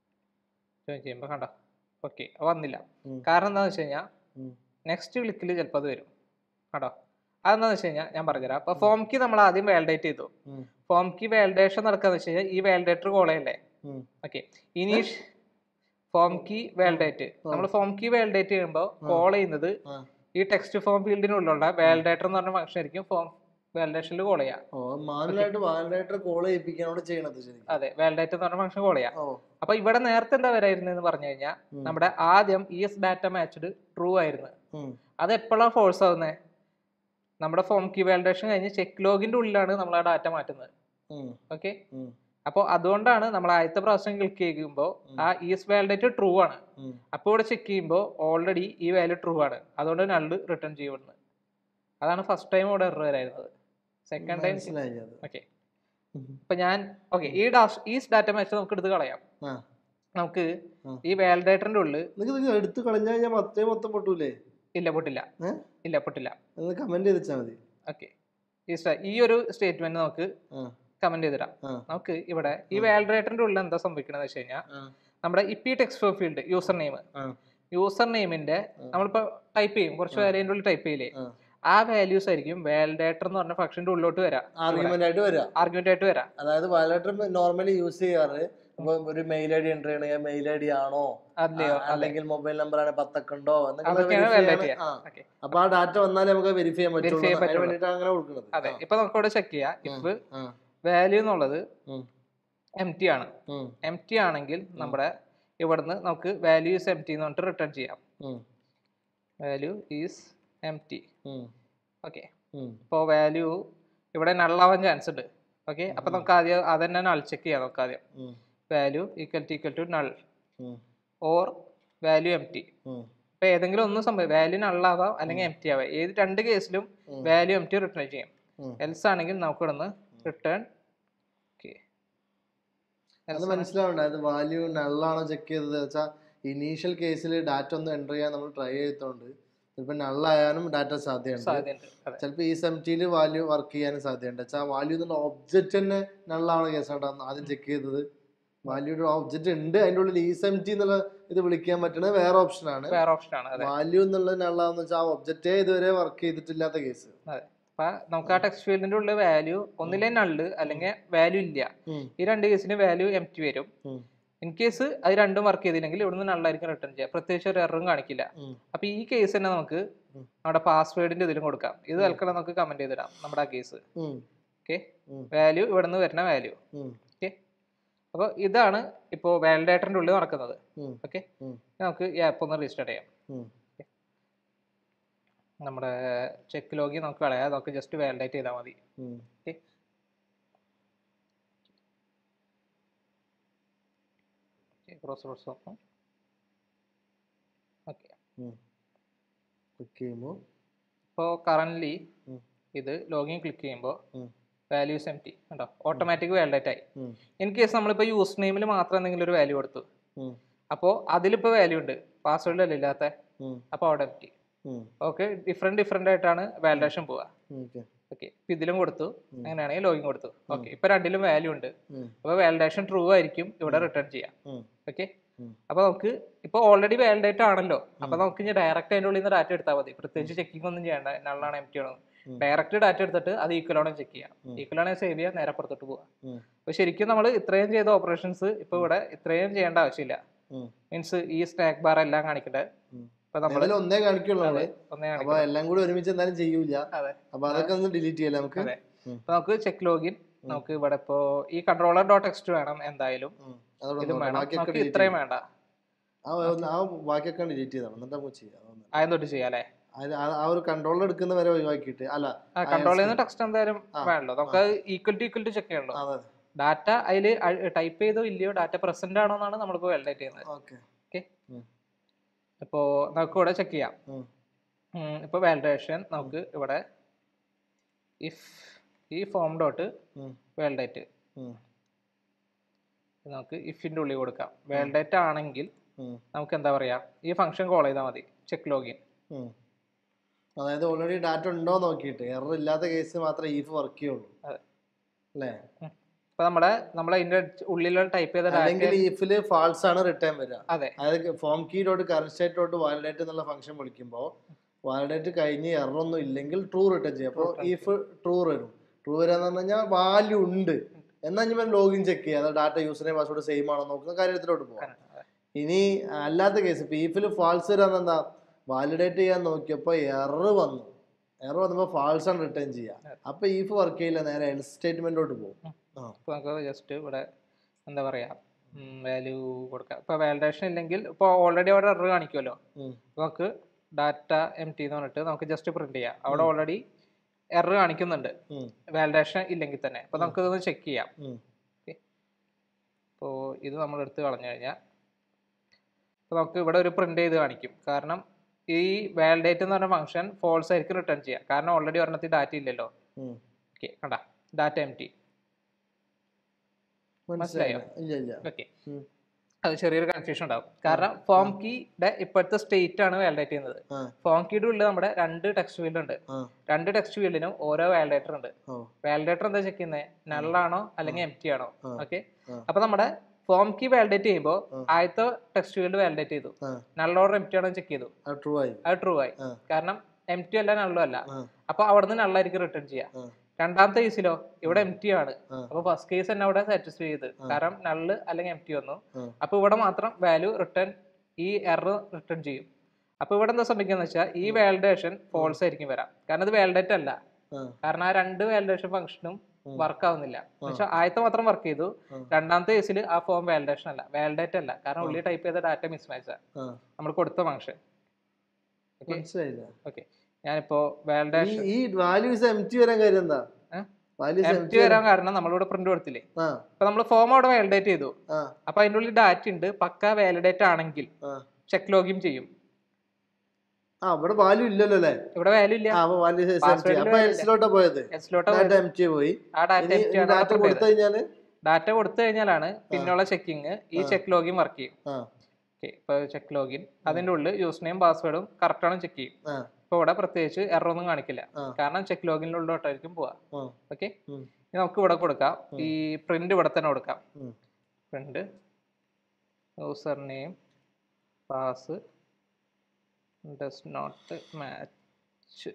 ജോയിൻ ചെയ്യുമ്പോൾ കണ്ടോ ഓക്കെ വന്നില്ല ഉം. കാരണം എന്താണെന്ന് വെച്ച് കഴിഞ്ഞാൽ ഉം. നെക്സ്റ്റ് ക്ലിക്കിൽ ചിലപ്പോൾ അത് വരും കേട്ടോ അതെന്താണെന്ന് വെച്ച് കഴിഞ്ഞാൽ ഞാൻ പറഞ്ഞുതരാം അപ്പോൾ ഫോം കീ നമ്മൾ ആദ്യം വാലിഡേറ്റ് ചെയ്തു ഉം. ഫോം കീ വാലിഡേഷൻ നടക്കാന്ന് വെച്ച് കഴിഞ്ഞാൽ ഈ വാലിഡേറ്റർ കോൾ ചെയ്യല്ലേ ഉം. ഓക്കെ ഇനീഷ് ഫോം കീ വാലിഡേറ്റ് നമ്മൾ ഫോം കീ വാലിഡേറ്റ് ചെയ്യുമ്പോൾ കോൾ ചെയ്യുന്നത് ആ. ഈ ടെക്സ്റ്റ് ഫോം ഫീൽഡിനുള്ളിലുള്ള വാലിഡേറ്റർ എന്ന് പറഞ്ഞ ഫംഗ്ഷൻ ആയിരിക്കും ഫോം വാലിഡേഷനിൽ കോൾ ചെയ്യാം ഓ മാനുവലായിട്ട് വാലിഡേറ്റർ കോൾ ചെയ്യിപ്പിക്കാനോട് ചെയ്യണത് ശരി അതെ വാലിഡേറ്റ് എന്ന് പറഞ്ഞ ഫംഗ്ഷൻ കോൾ ചെയ്യാം ഓ അപ്പൊ ഇവിടെ നേരത്തെ എന്താ വരായിരുന്നെന്ന് പറഞ്ഞു കഴിഞ്ഞാൽ ഉം. നമ്മുടെ ആദ്യം is data matched true ആയിരുന്നു ഉം. അത് എപ്പോഴാണ് ഫോഴ്സ് ആവുന്നത് നമ്മുടെ ഫോം കീ വാലിഡേഷൻ കഴിഞ്ഞ് ചെക്ക് ലോഗിന്റെ ഉള്ളിലാണ് നമ്മൾ ആ ഡാറ്റ മാറ്റുന്നത് ഉം. ഓക്കെ ഉം. അപ്പോൾ അതുകൊണ്ടാണ് നമ്മൾ ആദ്യത്തെ പ്രാവശ്യം ക്ലിക്ക് ചെയ്യുമ്പോൾ ആ ഇസ് വാലിഡേറ്റ് ട്രൂ ആണ് ഉം. അപ്പോൾ ഇവിടെ ചെക്ക് ചെയ്യുമ്പോൾ ഓൾറെഡി ഈ വാല്യൂ ട്രൂ ആണ് അതുകൊണ്ട് നള്ള് റിട്ടേൺ ചെയ്യുന്നത് അതാണ് ഫസ്റ്റ് ടൈം ഇവിടെ എറർ വരായിരുന്നത് സെക്കൻഡ് ടൈം മനസ്സിലായി അത് ഓക്കെ ഉം. ഇപ്പൊ ഞാൻ ഓക്കെ ഈ ഡാഷ് ഈ ഡാറ്റ മാച്ച് നമുക്ക് എടുത്ത് കളയാം ആ നമുക്ക് ആ. ഈ വാലിഡേറ്ററിന്റെ ഉള്ളിൽ നിങ്ങൾക്ക് നിങ്ങൾ എടുത്ത് കളഞ്ഞു കഴിഞ്ഞാൽ മൊത്തം മൊത്തം പൊട്ടൂലേ ഇല്ല പൊട്ടില്ല ഏ? ഇല്ല പൊട്ടില്ല നിങ്ങൾ കമന്റ് ചെയ്ത് വെച്ചാൽ മതി ഓക്കെ ഈ sta- ഈ ഒരു സ്റ്റേറ്റ്മെന്റ് നമുക്ക് ആ കമന്റ് ചെയ്തിടാം ആ നമുക്ക് ഇവിടെ ഈ വാലിഡേറ്ററിന്റെ ഉള്ളിൽ എന്താ സംഭവിക്കണമെന്ന് വെച്ച് കഴിഞ്ഞാൽ ആ നമ്മുടെ ഇപ്പി ടെക്സ്റ്റ് ഫീൽഡ് യൂസർ നെയിം ആ യൂസർ നെയിമിന്റെ നമ്മളിപ്പോ ടൈപ്പ് ചെയ്യും കുറച്ച് വാല്യൂന്റെ ഉള്ളിൽ ടൈപ്പ് ചെയ്യില്ലേ ആ. ആ വാല്യൂസ് ആയിരിക്കും വാലിഡേറ്റർ എന്ന് പറഞ്ഞ ഫംഗ്ഷന്റെ ഉള്ളിലോട്ട് വരാം ആർഗ്യുമെന്റ് ആയിട്ട് വരാം ആർഗ്യുമെന്റ് ആയിട്ട് വരാം അതായത് വാലിഡേറ്റർ നോർമലി യൂസ് ചെയ്യാറ് ഇപ്പൊ ഒരു മെയിൽ ഐ ഡി എൻ്റർ ചെയ്യണമെങ്കിൽ മെയിൽ ഐ ഡി ആണോ അതിലെയോ ആ, അല്ലെങ്കിൽ മൊബൈൽ നമ്പർ ആണ് പത്തൊക്കെ ഉണ്ടോ എന്നൊക്കെ അതൊക്കെയാണ് verify വാലിഡേറ്റ് ചെയ്യാൻ- ചെയ്യാം ആ. ഓക്കെ അപ്പൊ ആ ഡാറ്റ വന്നാലേ നമുക്ക് വെരിഫൈ ചെയ്യാൻ പറ്റുള്ളൂ Verify ചെയ്യാൻ അതിന് പറ്റുള്ളൂ. വേണ്ടിയിട്ടാണ് അങ്ങനെ കൊടുക്കുന്നത് അതെ ഇപ്പൊ നമുക്ക് ഇവിടെ ചെക്ക് ചെയ്യാം ഇഫ് ആ വാല്യൂ എന്നുള്ളത് ഉം. എം ടി ആണ് ഉം, എം ടി ആണെങ്കിൽ നമ്മുടെ ഇവിടുന്ന് നമുക്ക് വാല്യൂ ഈസ് എം ടി എന്ന് പറഞ്ഞിട്ട് റിട്ടേൺ ചെയ്യാം ഉം, വാല്യൂ ഈസ് എം ടി ഉം, ഓക്കെ ഉം, ഇപ്പോൾ വാല്യൂ ഇവിടെ നള്ളാവാൻ ചാൻസ് ഉണ്ട് ഓക്കെ അപ്പോൾ നമുക്ക് ആദ്യം അത് തന്നെ നൾ ചെക്ക് ചെയ്യാം നമുക്ക് ആദ്യം ഉം, value equal to equal to null ഉം, ഓർ വാല്യൂ എം ടി ഉം, ഇപ്പൊ ഏതെങ്കിലും ഒന്നും സംഭവം വാല്യൂ നള്ളാവാം അല്ലെങ്കിൽ എം ടി ആവാം ഏത് രണ്ട് കേസിലും ഉം. വാല്യൂ എം ടി റിട്ടേൺ ചെയ്യും ഉം. എൽസ് ആണെങ്കിൽ നമുക്ക് ഇവിടുന്ന് റിട്ടേൺ ഓക്കെ അത് മനസ്സിലാവണ്ട അത് വാല്യൂ നള്ളാണോ ചെക്ക് ചെയ്തത് വെച്ചാൽ ഇനീഷ്യൽ കേസിൽ ഡാറ്റ ഒന്ന് എൻ്റർ ചെയ്യാൻ നമ്മൾ ട്രൈ ചെയ്തോണ്ട് ചിലപ്പോൾ നള്ളായാലും ഡാറ്റ സാധ്യതയുണ്ട് സാധ്യതയുണ്ട് അതെ ചിലപ്പോൾ ഈ സെംറ്റിയിൽ വാല്യൂ വർക്ക് ചെയ്യാനും സാധ്യതയുണ്ട് വെച്ചാൽ വാല്യൂ എന്നുള്ള ഒബ്ജക്റ്റ് തന്നെ നള്ളാണോ കേസാണ് ആദ്യം ചെക്ക് ചെയ്തത് വാല്യൂയുടെ ഒബ്ജക്റ്റ് ഉണ്ട് അതിൻ്റെ ഉള്ളിൽ ഈ സെംറ്റി എന്നുള്ള ഇത് വിളിക്കാൻ പറ്റുന്നത് വേറെ ഓപ്ഷനാണ് വേറെ ഓപ്ഷൻ ആണ് അതെ വാല്യൂ എന്നുള്ളത് നള്ളാന്ന് വെച്ചാൽ ആ ഒബ്ജക്റ്റേ ഇതുവരെ വർക്ക് ചെയ്തിട്ടില്ലാത്ത കേസ് അതെ അപ്പൊ നമുക്ക് ആ ടെക്സ്റ്റ് ഫീൽഡിന്റെ ഉള്ളിൽ വാല്യൂ ഒന്നിലെ നള്ള് അല്ലെങ്കിൽ വാല്യൂ ഇല്ല ഈ രണ്ട് കേസിന് വാല്യൂ എം ടി വരും ഇൻ കേസ് അത് രണ്ടും വർക്ക് ചെയ്തില്ലെങ്കിൽ ഇവിടുന്ന് നള്ളായിരിക്കും റിട്ടേൺ ചെയ്യുക പ്രത്യേകിച്ച് ഒരു എററും കാണിക്കില്ല അപ്പൊ ഈ കേസ് തന്നെ നമുക്ക് ഉം. നമ്മുടെ പാസ്വേഡിന്റെ ഇതിലും കൊടുക്കാം ഇത് തൽക്കാലം നമുക്ക് കമന്റ് ചെയ്തിടാം നമ്മുടെ ആ കേസ് ഓക്കെ വാല്യൂ ഇവിടുന്ന് വരുന്ന വാല്യൂ ഓക്കെ അപ്പോൾ ഇതാണ് ഇപ്പോൾ വാലിഡേറ്ററിന്റെ ഉള്ളിൽ നടക്കുന്നത് ഓക്കെ ഉം. നമുക്ക് ഈ ആപ്പ് ഒന്ന് രജിസ്റ്റർ ചെയ്യാം നമ്മുടെ ചെക്ക് ലോഗി നമുക്ക് കളയാം നമുക്ക് ജസ്റ്റ് വാലിഡേറ്റ് ചെയ്താൽ മതി ക്രോസ് ക്രോസ് നോക്കാം ഓക്കെ ക്ലിക്ക് ചെയ്യുമ്പോൾ ഇപ്പോൾ കറൻ്റ്ലി ഉം. ഇത് ലോഗിൻ ക്ലിക്ക് ചെയ്യുമ്പോൾ ഉം. വാല്യൂസ് എം ടി ഉണ്ടോ ഓട്ടോമാറ്റിക് വാലിഡേറ്റ് ആയി ഇൻ കേസ് നമ്മളിപ്പോൾ യൂസ് നെയിമിൽ മാത്രം എന്തെങ്കിലും ഒരു വാല്യൂ കൊടുത്തു അപ്പോൾ അതിലിപ്പോൾ വാല്യൂ ഉണ്ട് പാസ്വേഡിലല്ല ഇല്ലാത്ത അപ്പോൾ അവിടെ empty okay different different ആയിട്ടാണ് വാലിഡേഷൻ പോവുക ഓക്കെ ഓക്കെ ഇപ്പം ഇതിലും കൊടുത്തു അങ്ങനെയാണെങ്കിൽ ലോഗിൻ കൊടുത്തു ഓക്കെ ഇപ്പം രണ്ടിലും വാല്യൂ ഉണ്ട് അപ്പോൾ വാലിഡേഷൻ ട്രൂ ആയിരിക്കും ഇവിടെ റിട്ടേൺ ചെയ്യാം ഓക്കെ ഉം. അപ്പോൾ നമുക്ക് ഇപ്പോൾ ഓൾറെഡി വാലിഡേറ്റ് ആണല്ലോ അപ്പോൾ നമുക്ക് ഇനി ഡയറക്റ്റ് അതിൻ്റെ ഉള്ളിൽ നിന്ന് ഡാറ്റ എടുത്താൽ മതി പ്രത്യേകിച്ച് ചെക്കിംഗ് ഒന്നും ചെയ്യേണ്ട നള്ളാണ് എം ടി ആണോ ഉം. ഡയറക്റ്റ് ഡാറ്റ എടുത്തിട്ട് അത് ഈക്വൽ ആണോ ചെക്ക് ചെയ്യാം ഉം. ഈക്വൽ ആണെങ്കിൽ സേവ് ചെയ്യാം നേരെ പുറത്തോട്ട് പോവാം ഉം. അപ്പോൾ ശരിക്കും നമ്മൾ ഇത്രയും ചെയ്ത ഓപ്പറേഷൻസ് ഇപ്പോൾ ഇവിടെ ഇത്രയും ചെയ്യേണ്ട ആവശ്യമില്ല മീൻസ് ഈ സ്നാക്ക് ബാർ എല്ലാം കാണിക്കട്ടെ ഇപ്പൊ നമ്മൾ നമ്മൾ ഒന്നേ കാണിക്കുള്ളൂ നമ്മള് ഒന്നേ അപ്പൊ കാണിക്കട്ടെ എല്ലാം കൂടി ഒരുമിച്ച് എന്തായാലും ചെയ്യൂല അതെ അപ്പൊ അതൊക്കെ ഒന്ന് ഡിലീറ്റ് ചെയ്യല്ലേ നമുക്ക് അതെ അപ്പൊ നമുക്ക് ചെക്ക് ലോഗിൻ നമുക്ക് ഇവിടെ ഇപ്പോ ഈ കൺട്രോളർ ഡോട്ട് ടെക്സ്റ്റ് വേണം എന്തായാലും ഉം. അതോടെ ഇതും നോക്കാം. വേണം ബാക്കിയൊക്കെ നമുക്ക് ഡിലീറ്റ് ഇത്രയും വേണ്ട ആ ഒന്ന് ആ ബാക്കിയൊക്കെ ഡിലീറ്റ് ചെയ്താണ് എന്നിട്ട് നമുക്ക് ചെയ്യാം അതൊന്ന്. ആദ്യം തൊട്ട് ചെയ്യാം അല്ലേ അത് ആ- ആ ഒരു കൺട്രോളർ എടുക്കുന്ന വരെ ഒഴിവാക്കിയിട്ട് അല്ല ആ കൺട്രോൾ ചെയ്യുന്ന ടെക്സ്റ്റ് എന്തായാലും ആ, വേണല്ലോ നമുക്ക് equal to equal to check ചെയ്യണല്ലോ അതെ ഡാറ്റ അതിൽ ടൈപ്പ് ചെയ്തോ ഇല്ലയോ ഡാറ്റ പ്രസന്റ് ആണോ എന്നാണ് നമ്മളിപ്പോൾ വാലിഡേറ്റ് ചെയ്യുന്നത് ഓക്കെ ഇപ്പോൾ നമുക്ക് ഇവിടെ ചെക്ക് ചെയ്യാം ഉം. ഉം, ഇപ്പൊ വാലിഡേഷൻ നമുക്ക് ഇവിടെ ഇഫ് ഈ ഫോം ഡോട്ട് ഉം. വാലിഡേറ്റ് നമുക്ക് ഇഫിന്റെ ഉള്ളിൽ കൊടുക്കാം വാലിഡേറ്റ് ആണെങ്കിൽ നമുക്ക് എന്താ പറയാ ഈ ഫംഗ്ഷൻ കോൾ ചെയ്താൽ മതി ചെക്ക് ലോഗിൻ അതായത് ഓൾറെഡി ഡാറ്റ ഉണ്ടോ നോക്കിയിട്ട് എറർ ഇല്ലാത്ത കേസ് മാത്രമേ ഈഫ് വർക്ക് ചെയ്യുള്ളൂ അതെ. അല്ലേ ഇപ്പൊ നമ്മുടെ നമ്മൾ അതിന്റെ ഉള്ളിലുള്ള ടൈപ്പ് ചെയ്ത ഡാറ്റ അല്ലെങ്കിൽ ഈഫില് ഫാൾസ് ആണ് റിട്ടേൺ വരിക അതെ അതായത് form key dot current state dot validate എന്നുള്ള ഫംഗ്ഷൻ വിളിക്കുമ്പോൾ വാലിഡേറ്റ് കഴിഞ്ഞ് എറർ ഒന്നും ഇല്ലെങ്കിൽ ട്രൂ റിട്ടേൺ ചെയ്യും അപ്പോൾ ഈഫ് ട്രൂ വരും ട്രൂ വരാന്ന് പറഞ്ഞു കഴിഞ്ഞാൽ വാല്യൂ ഉണ്ട് എന്നാൽ ഞാൻ ലോഗിൻ ചെക്ക് ചെയ്യുക അതായത് ഡാറ്റ യൂസറിനെ പാസ്വേഡ് സെയിം ആണോ നോക്കുന്ന കാര്യത്തിലോട്ട് പോകാം ഇനി അല്ലാത്ത കേസ് ഇപ്പൊ ഈഫിൽ ഫാൾസ് വരാൻ എന്താ വാലിഡേറ്റ് ചെയ്യാൻ നോക്കിയപ്പോൾ എറർ വന്നു എറർ വന്നപ്പോൾ ഫാൾസ് ആണ് റിട്ടേൺ ചെയ്യുക അപ്പൊ ഈഫ് വർക്ക് ചെയ്യില്ല നേരെ എൽ സ്റ്റേറ്റ്മെന്റിലോട്ട് പോകും ആ ഇപ്പൊ നമുക്ക് ജസ്റ്റ് ഇവിടെ എന്താ പറയാ വാല്യൂ കൊടുക്കാം ഇപ്പൊ വാലിഡേഷൻ ഇല്ലെങ്കിൽ ഇപ്പൊ ഓൾറെഡി അവിടെ എറർ കാണിക്കുമല്ലോ ഉം. അപ്പൊ നമുക്ക് ഡാറ്റ എം ടി എന്ന് പറഞ്ഞിട്ട് നമുക്ക് ജസ്റ്റ് പ്രിന്റ് ചെയ്യാം അവിടെ ഓൾറെഡി എറർ കാണിക്കുന്നുണ്ട് ഉം. വാലിഡേഷൻ ഇല്ലെങ്കിൽ തന്നെ അപ്പൊ നമുക്ക് ഇതൊന്ന് ചെക്ക് ചെയ്യാം ഉം. അപ്പോൾ ഇത് നമ്മൾ എടുത്ത് കളഞ്ഞു കഴിഞ്ഞാൽ അപ്പോൾ നമുക്ക് ഇവിടെ ഒരു പ്രിന്റ് ചെയ്ത് കാണിക്കും കാരണം ഈ വാലിഡേറ്റ് എന്ന് പറഞ്ഞ ഫംഗ്ഷൻ ഫോൾസ് ആയിരിക്കും റിട്ടേൺ ചെയ്യാം കാരണം ഓൾറെഡി ഒരെണ്ണത്തിൽ ഡാറ്റ ഇല്ലല്ലോ ഉം. ഓക്കെ കണ്ട ഡാറ്റ എം ടി മനസ്സിലായോ ഇല്ല ഇല്ല ഓക്കെ ഉം. അത് ചെറിയൊരു കൺഫ്യൂഷൻ ഉണ്ടാവും കാരണം ഫോം കീയുടെ ഇപ്പോഴത്തെ സ്റ്റേറ്റ് ആണ് വാലിഡേറ്റ് ചെയ്യുന്നത് ആ ഫോം കീയുടെ ഉള്ളിൽ നമ്മുടെ രണ്ട് ടെക്സ്റ്റ് ഫീൽഡ് ഉണ്ട് ആ രണ്ട് ടെക്സ്റ്റ് ഫീൽഡിനും ഓരോ വാലിഡേറ്റർ ഉണ്ട് ഓ വാലിഡേറ്റർ എന്താ ചെക്ക് ചെയ്യുന്നത് നള്ളാണോ അല്ലെങ്കിൽ എം ടി ആണോ ആ. ഓക്കെ ആ. അപ്പൊ നമ്മുടെ ഫോം കീ വാലിഡേറ്റ് ചെയ്യുമ്പോൾ ആ. ആദ്യത്തെ ടെക്സ്റ്റ് ഫീൽഡ് വാലിഡേറ്റ് ചെയ്തു ആ നള്ളോർ എം ടി ആണോ ചെക്ക് ചെയ്തു അത് ട്രൂ ആയി അത് ട്രൂ ആയി ആ. കാരണം എം ടി അല്ല നള്ളോ അല്ല ആ അപ്പൊ അവിടുന്ന് നള്ളായിരിക്കും റിട്ടേൺ ചെയ്യാം ആ രണ്ടാമത്തെ കേസിലോ ഇവിടെ എം ടി ആണ് ആ. അപ്പൊ ഫസ്റ്റ് കേസ് തന്നെ അവിടെ സാറ്റിസ്ഫൈ ചെയ്ത് കാരണം നള്ള് അല്ലെങ്കിൽ എം ടി വന്നു ആ. അപ്പൊ ഇവിടെ മാത്രം വാല്യൂ റിട്ടേൺ ഈ എറർ റിട്ടേൺ ചെയ്യും അപ്പൊ ഇവിടെ എന്താ സംഭവിക്കുക വെച്ചാൽ ഈ വാലിഡേഷൻ ഫോൾസ് ആയിരിക്കും വരാം കാരണം ഇത് വാലിഡേറ്റ് അല്ല ആ കാരണം ആ രണ്ട് വാലിഡേഷൻ ഫംഗ്ഷനും വർക്ക് ആവുന്നില്ല പക്ഷെ ആദ്യത്തെ മാത്രം വർക്ക് ചെയ്തു രണ്ടാമത്തെ കേസിൽ ആ ഫോം വാലിഡേഷൻ അല്ല വാലിഡേറ്റ് അല്ല കാരണം ഉള്ളി ടൈപ്പ് ചെയ്ത ഡാറ്റ മിസ്മാച്ച് ആ നമ്മൾ കൊടുത്ത ഫംഗ്ഷൻ മനസ്സിലായില്ല ഓക്കെ ഞാനിപ്പോ വാലിഡേഷൻ ഈ ഈ വാല്യൂസ് എം ടി വരാൻ കാര്യം എന്താ വാല്യൂസ് എം ടി വരാൻ കാരണം നമ്മളിവിടെ പ്രിന്റ് കൊടുത്തില്ലേ ആ അപ്പൊ നമ്മൾ ഫോം അവിടെ വാലിഡേറ്റ് ചെയ്തു ആ അപ്പൊ അതിന്റെ ഉള്ളിൽ ഡാറ്റ ഉണ്ട് പക്ക വാലിഡേറ്റ് ആണെങ്കിൽ ആ ചെക്ക് ലോഗിൻ ചെയ്യും ആ ഇവിടെ വാല്യൂ ഇല്ലല്ലോ അല്ലേ ഇവിടെ വാല്യൂ ഇല്ല ആ അപ്പൊ വാല്യൂ Password ല് അപ്പൊ value എൽസിലോട്ടാ പോയത് എസ്ലോട്ട് ഡാറ്റ എം ടി പോയി ആ ഡാറ്റ ഇനി ഡാറ്റ കൊടുത്തു കഴിഞ്ഞാല് ഡാറ്റ കൊടുത്തു കഴിഞ്ഞാലാണ് പിന്നെയുള്ള ചെക്കിങ് ഈ ചെക്ക് ലോഗിൻ വർക്ക് ചെയ്യും ആ ഓക്കെ ഇപ്പൊ ചെക്ക് ലോഗിൻ അതിന്റെ ഉള്ളിൽ യൂസ് നെയിം പാസ്വേഡും കറക്റ്റ് ആണ് ചെക്ക് ചെയ്യും ആ ഇപ്പൊ ഇവിടെ പ്രത്യേകിച്ച് എറർ ഒന്നും കാണിക്കില്ല ആ. കാരണം ചെക്ക് ലോഗിനിലുള്ളോട്ടായിരിക്കും പോവാ ആ ഓക്കെ ഉം. ഇനി നമുക്ക് ഇവിടെ കൊടുക്കാം ഈ പ്രിന്റ് ഇവിടെ തന്നെ കൊടുക്കാം ഉം. Print username pass does not match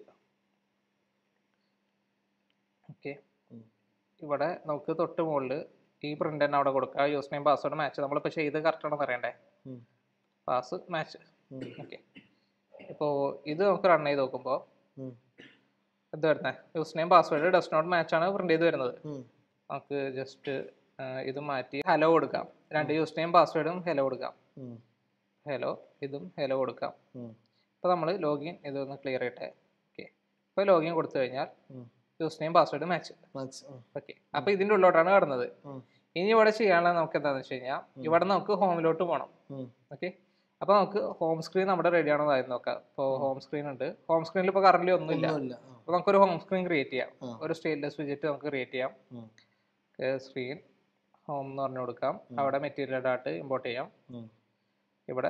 okay ഉം. ഇവിടെ നമുക്ക് തൊട്ട് മുകളിൽ ഈ പ്രിന്റ് തന്നെ അവിടെ കൊടുക്കുക യൂസ് നെയിം പാസ്വേഡ് മാച്ച് നമ്മളിപ്പോൾ ചെയ്ത് കറക്റ്റ് ആണെന്ന് അറിയണ്ടേ ഉം. പാസ് മാച്ച് ഉം. ഓക്കെ ഇപ്പോൾ ഇത് നമുക്ക് റൺ ചെയ്ത് നോക്കുമ്പോൾ ഉം. ഇത് വരുന്നത് username password does not match ആണ് പ്രിന്റ് ചെയ്ത് വരുന്നത് ഉം. നമുക്ക് ജസ്റ്റ് ഇത് മാറ്റി ഹലോ കൊടുക്കാം രണ്ട് യൂസ് നെയിം പാസ്വേഡും ഹലോ കൊടുക്കാം ഉം. ഹലോ ഇതും ഹലോ കൊടുക്കാം ഉം. ഇപ്പോൾ നമ്മൾ ലോഗിൻ ഇതൊന്ന് ക്ലിയർ ചെയ്യട്ടെ ഓക്കെ ഇപ്പോൾ ലോഗിൻ കൊടുത്തു കഴിഞ്ഞാൽ ഉം. യൂസ് നെയിം പാസ്വേഡ് മാച്ച് മനസ്സ് ഉം. ഓക്കെ അപ്പോൾ ഇതിൻ്റെ ഉള്ളിലോട്ടാണ് കടന്നത് ഉം. ഇനി ഇവിടെ ചെയ്യാനുള്ളത് നമുക്ക് എന്താണെന്ന് വെച്ച് കഴിഞ്ഞാൽ ഇവിടെ നമുക്ക് ഹോമിലോട്ട് പോകണം ഉം. ഓക്കെ അപ്പോൾ നമുക്ക് ഹോം സ്ക്രീൻ നമ്മുടെ റെഡി ആണോ ആദ്യം നോക്കാം ഇപ്പോൾ ഹോം സ്ക്രീൻ ഉണ്ട് ഹോം സ്ക്രീനിൽ ഇപ്പോൾ കറന്റ് ഒന്നുമില്ല ഒന്നുമില്ല ആ. അപ്പോൾ നമുക്കൊരു ഹോം സ്ക്രീൻ ക്രിയേറ്റ് ചെയ്യാം ആ. ഒരു സ്റ്റേറ്റ്ലെസ് വിജിറ്റ് നമുക്ക് ക്രിയേറ്റ് ചെയ്യാം ഉം. സ്ക്രീൻ ഹോം എന്ന് പറഞ്ഞു കൊടുക്കാം അവിടെ മെറ്റീരിയൽ ഡാട്ട് ഇമ്പോർട്ട് ചെയ്യാം ഉം. ഇവിടെ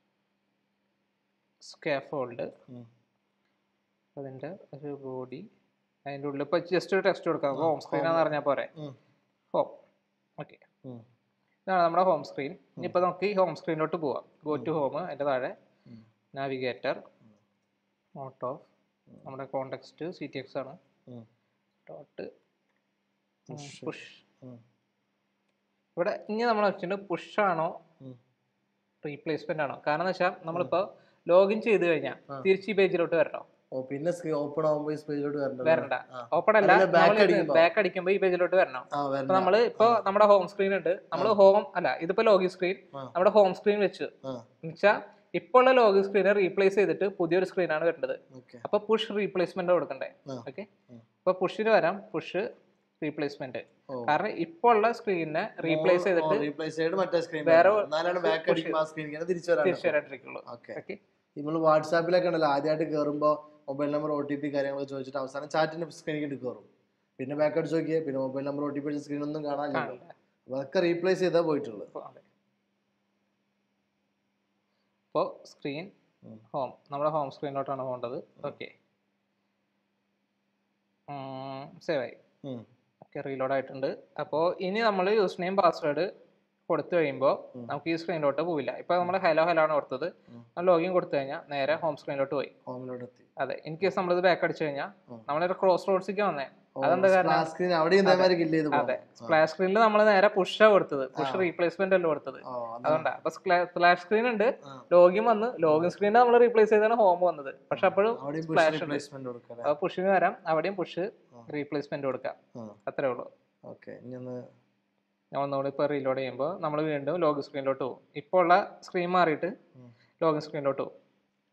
സ്കാഫോൾഡ് ഉം. അതിൻ്റെ ഒരു ബോഡി അതിൻ്റെ ഉള്ളിൽ ഇപ്പോൾ ജസ്റ്റ് ഒരു ടെക്സ്റ്റ് കൊടുക്കാം ഹോം സ്ക്രീൻ ആണെന്ന് പറഞ്ഞാൽ പോരെ ഉം. ഹോം ഓക്കെ ഉം. ഇതാണ് നമ്മുടെ ഹോം സ്ക്രീൻ ഇനിയിപ്പോൾ നമുക്ക് ഈ ഹോം സ്ക്രീനിലോട്ട് പോവാം ഗോ ടു ഹോം അതിൻ്റെ താഴെ ഉം. നാവിഗേറ്റർ നോട്ട് ഓഫ് നമ്മുടെ കോണ്ടെക്സ്റ്റ് സി ടി എക്സ് ആണ് ഉം. Dot Push. പുഷ് ഉം. ഇവിടെ ഇനി നമ്മൾ വെച്ചിട്ടുണ്ട് പുഷ് ആണോ ഉം. റീപ്ലേസ്മെന്റ് ആണോ കാരണം എന്ന് വെച്ചാൽ നമ്മളിപ്പോൾ ലോഗിൻ ചെയ്ത് കഴിഞ്ഞാൽ തിരിച്ച് ഈ പേജിലോട്ട് വരണം ഓ പിന്നെ സ്ക്രീൻ ഓപ്പൺ ആവുമ്പോ ഈ പേജിലോട്ട് വരണ്ട വരണ്ട ആ. ഓപ്പൺ അല്ല അതല്ല, back അടിക്കുമ്പോ. ബാക്ക് അടിക്കുമ്പോൾ ഈ പേജിലോട്ട് വരണം ആ അപ്പൊ വരണ്ട നമ്മള് ഇപ്പൊ നമ്മുടെ ഹോം സ്ക്രീൻ ഉണ്ട് നമ്മൾ ഹോം അല്ല ഇതിപ്പോ ലോഗിൻ സ്ക്രീൻ ആ. നമ്മുടെ ഹോം സ്ക്രീൻ വെച്ച് ആ എന്നുവെച്ചാൽ ഇപ്പോൾ ഉള്ള ലോഗിൻ സ്ക്രീനെ റീപ്ലേസ് ചെയ്തിട്ട് പുതിയൊരു സ്ക്രീനാണ് വരേണ്ടത് ഓക്കെ അപ്പൊ പുഷ് റീപ്ലേസ്മെന്റ് കൊടുക്കണ്ടേ ആ. ഓക്കെ ഉം. അപ്പൊ പുഷിന് വരാം പുഷ് റീപ്ലേസ്മെന്റ് ഓ. കാരണം ഇപ്പോൾ ഉള്ള സ്ക്രീനിനെ റീപ്ലേസ് ചെയ്തിട്ട് റീപ്ലേസ് ചെയ്ത് മറ്റേ സ്ക്രീൻ വേറെ എന്നാലാണ് ബാക്ക് അടിക്കുമ്പോൾ ആ സ്ക്രീൻ ഇങ്ങനെ തിരിച്ചു തിരിച്ചു വരാൻ വരാണ്ടിരിക്കുള്ളൂ ഓക്കെ ഓക്കെ നമ്മൾ വാട്സാപ്പിലൊക്കെ ഉണ്ടല്ലോ ആദ്യമായിട്ട് കയറുമ്പോൾ mobile number O T P കാര്യങ്ങളൊക്കെ ചോദിച്ചിട്ട് അവസാനം ചാറ്റിന്റെ സ്ക്രീനിൽ കയറും പിന്നെ ബാക്ക് അടിച്ച് നോക്കിയേ പിന്നെ mobile number O T P screen ഒന്നും കാണാനില്ല അപ്പൊ അതൊക്കെ റീപ്ലേസ് ചെയ്താ പോയിട്ടുള്ളത് അപ്പോൾ സ്ക്രീൻ ഉം. ഹോം നമ്മുടെ ഹോം സ്ക്രീനിലോട്ടാണ് പോകേണ്ടത് ഓക്കെ സേവ് ആയി ഉം. ഓക്കെ റീലോഡ് ആയിട്ടുണ്ട് അപ്പോൾ ഇനി നമ്മൾ യൂസ് നെയിം പാസ്വേഡ് കൊടുത്തു കഴിയുമ്പോൾ നമുക്ക് ഈ സ്ക്രീനിലോട്ട് പോവില്ല ഇപ്പോൾ നമ്മൾ ഹലോ ഹലോ ആണ് കൊടുത്തത് ലോഗിൻ കൊടുത്തു കഴിഞ്ഞാൽ നേരെ ഹോം സ്ക്രീനിലോട്ട് പോയി ഹോമിലോട്ട് എത്തി അതെ ഇൻ കേസ് നമ്മളിത് ബാക്ക് അടിച്ചു കഴിഞ്ഞാൽ ഉം. നമ്മളൊരു ക്രോസ് റോഡ്സിക്ക് വന്നേ അതെന്താ കാരണം സ്ക്രീൻ അവിടെ ഇതേമാതിരി കില്ല് ചെയ്ത് അതെ പോകും സ്പ്ലാഷ് സ്ക്രീനിൽ നമ്മൾ നേരെ പുഷാ കൊടുത്തത് പുഷ് റീപ്ലേസ്മെന്റ് അല്ല കൊടുത്തത് ഓ അത് അതുകൊണ്ടാ അപ്പൊ സ്പ്ലാഷ് സ്ക്രീൻ ഉണ്ട് ആ. ലോഗിൻ വന്ന് ലോഗിൻ സ്ക്രീനിൽ നമ്മൾ റീപ്ലേസ് ചെയ്താണ് ഹോം വന്നത് പക്ഷെ അപ്പോഴും അവിടെയും സ്പ്ലാഷ് ഉണ്ട് റീപ്ലേസ്മെന്റ് കൊടുക്കാം അപ്പൊ പുഷിന് വരാം അവിടെയും പുഷ് റീപ്ലേസ്മെന്റ് കൊടുക്കാം അത്രേ ഉള്ളൂ ഓക്കെ ഇനി ഒന്ന് ഞാൻ ഒന്നുകൂടി ഇപ്പോൾ റീലോഡ് ചെയ്യുമ്പോൾ നമ്മൾ വീണ്ടും ലോഗിൻ സ്ക്രീനിലോട്ട് പോകും ഇപ്പോൾ ഉള്ള സ്ക്രീൻ മാറിയിട്ട് ഉം. ലോഗിൻ സ്ക്രീനിലോട്ട് പോകും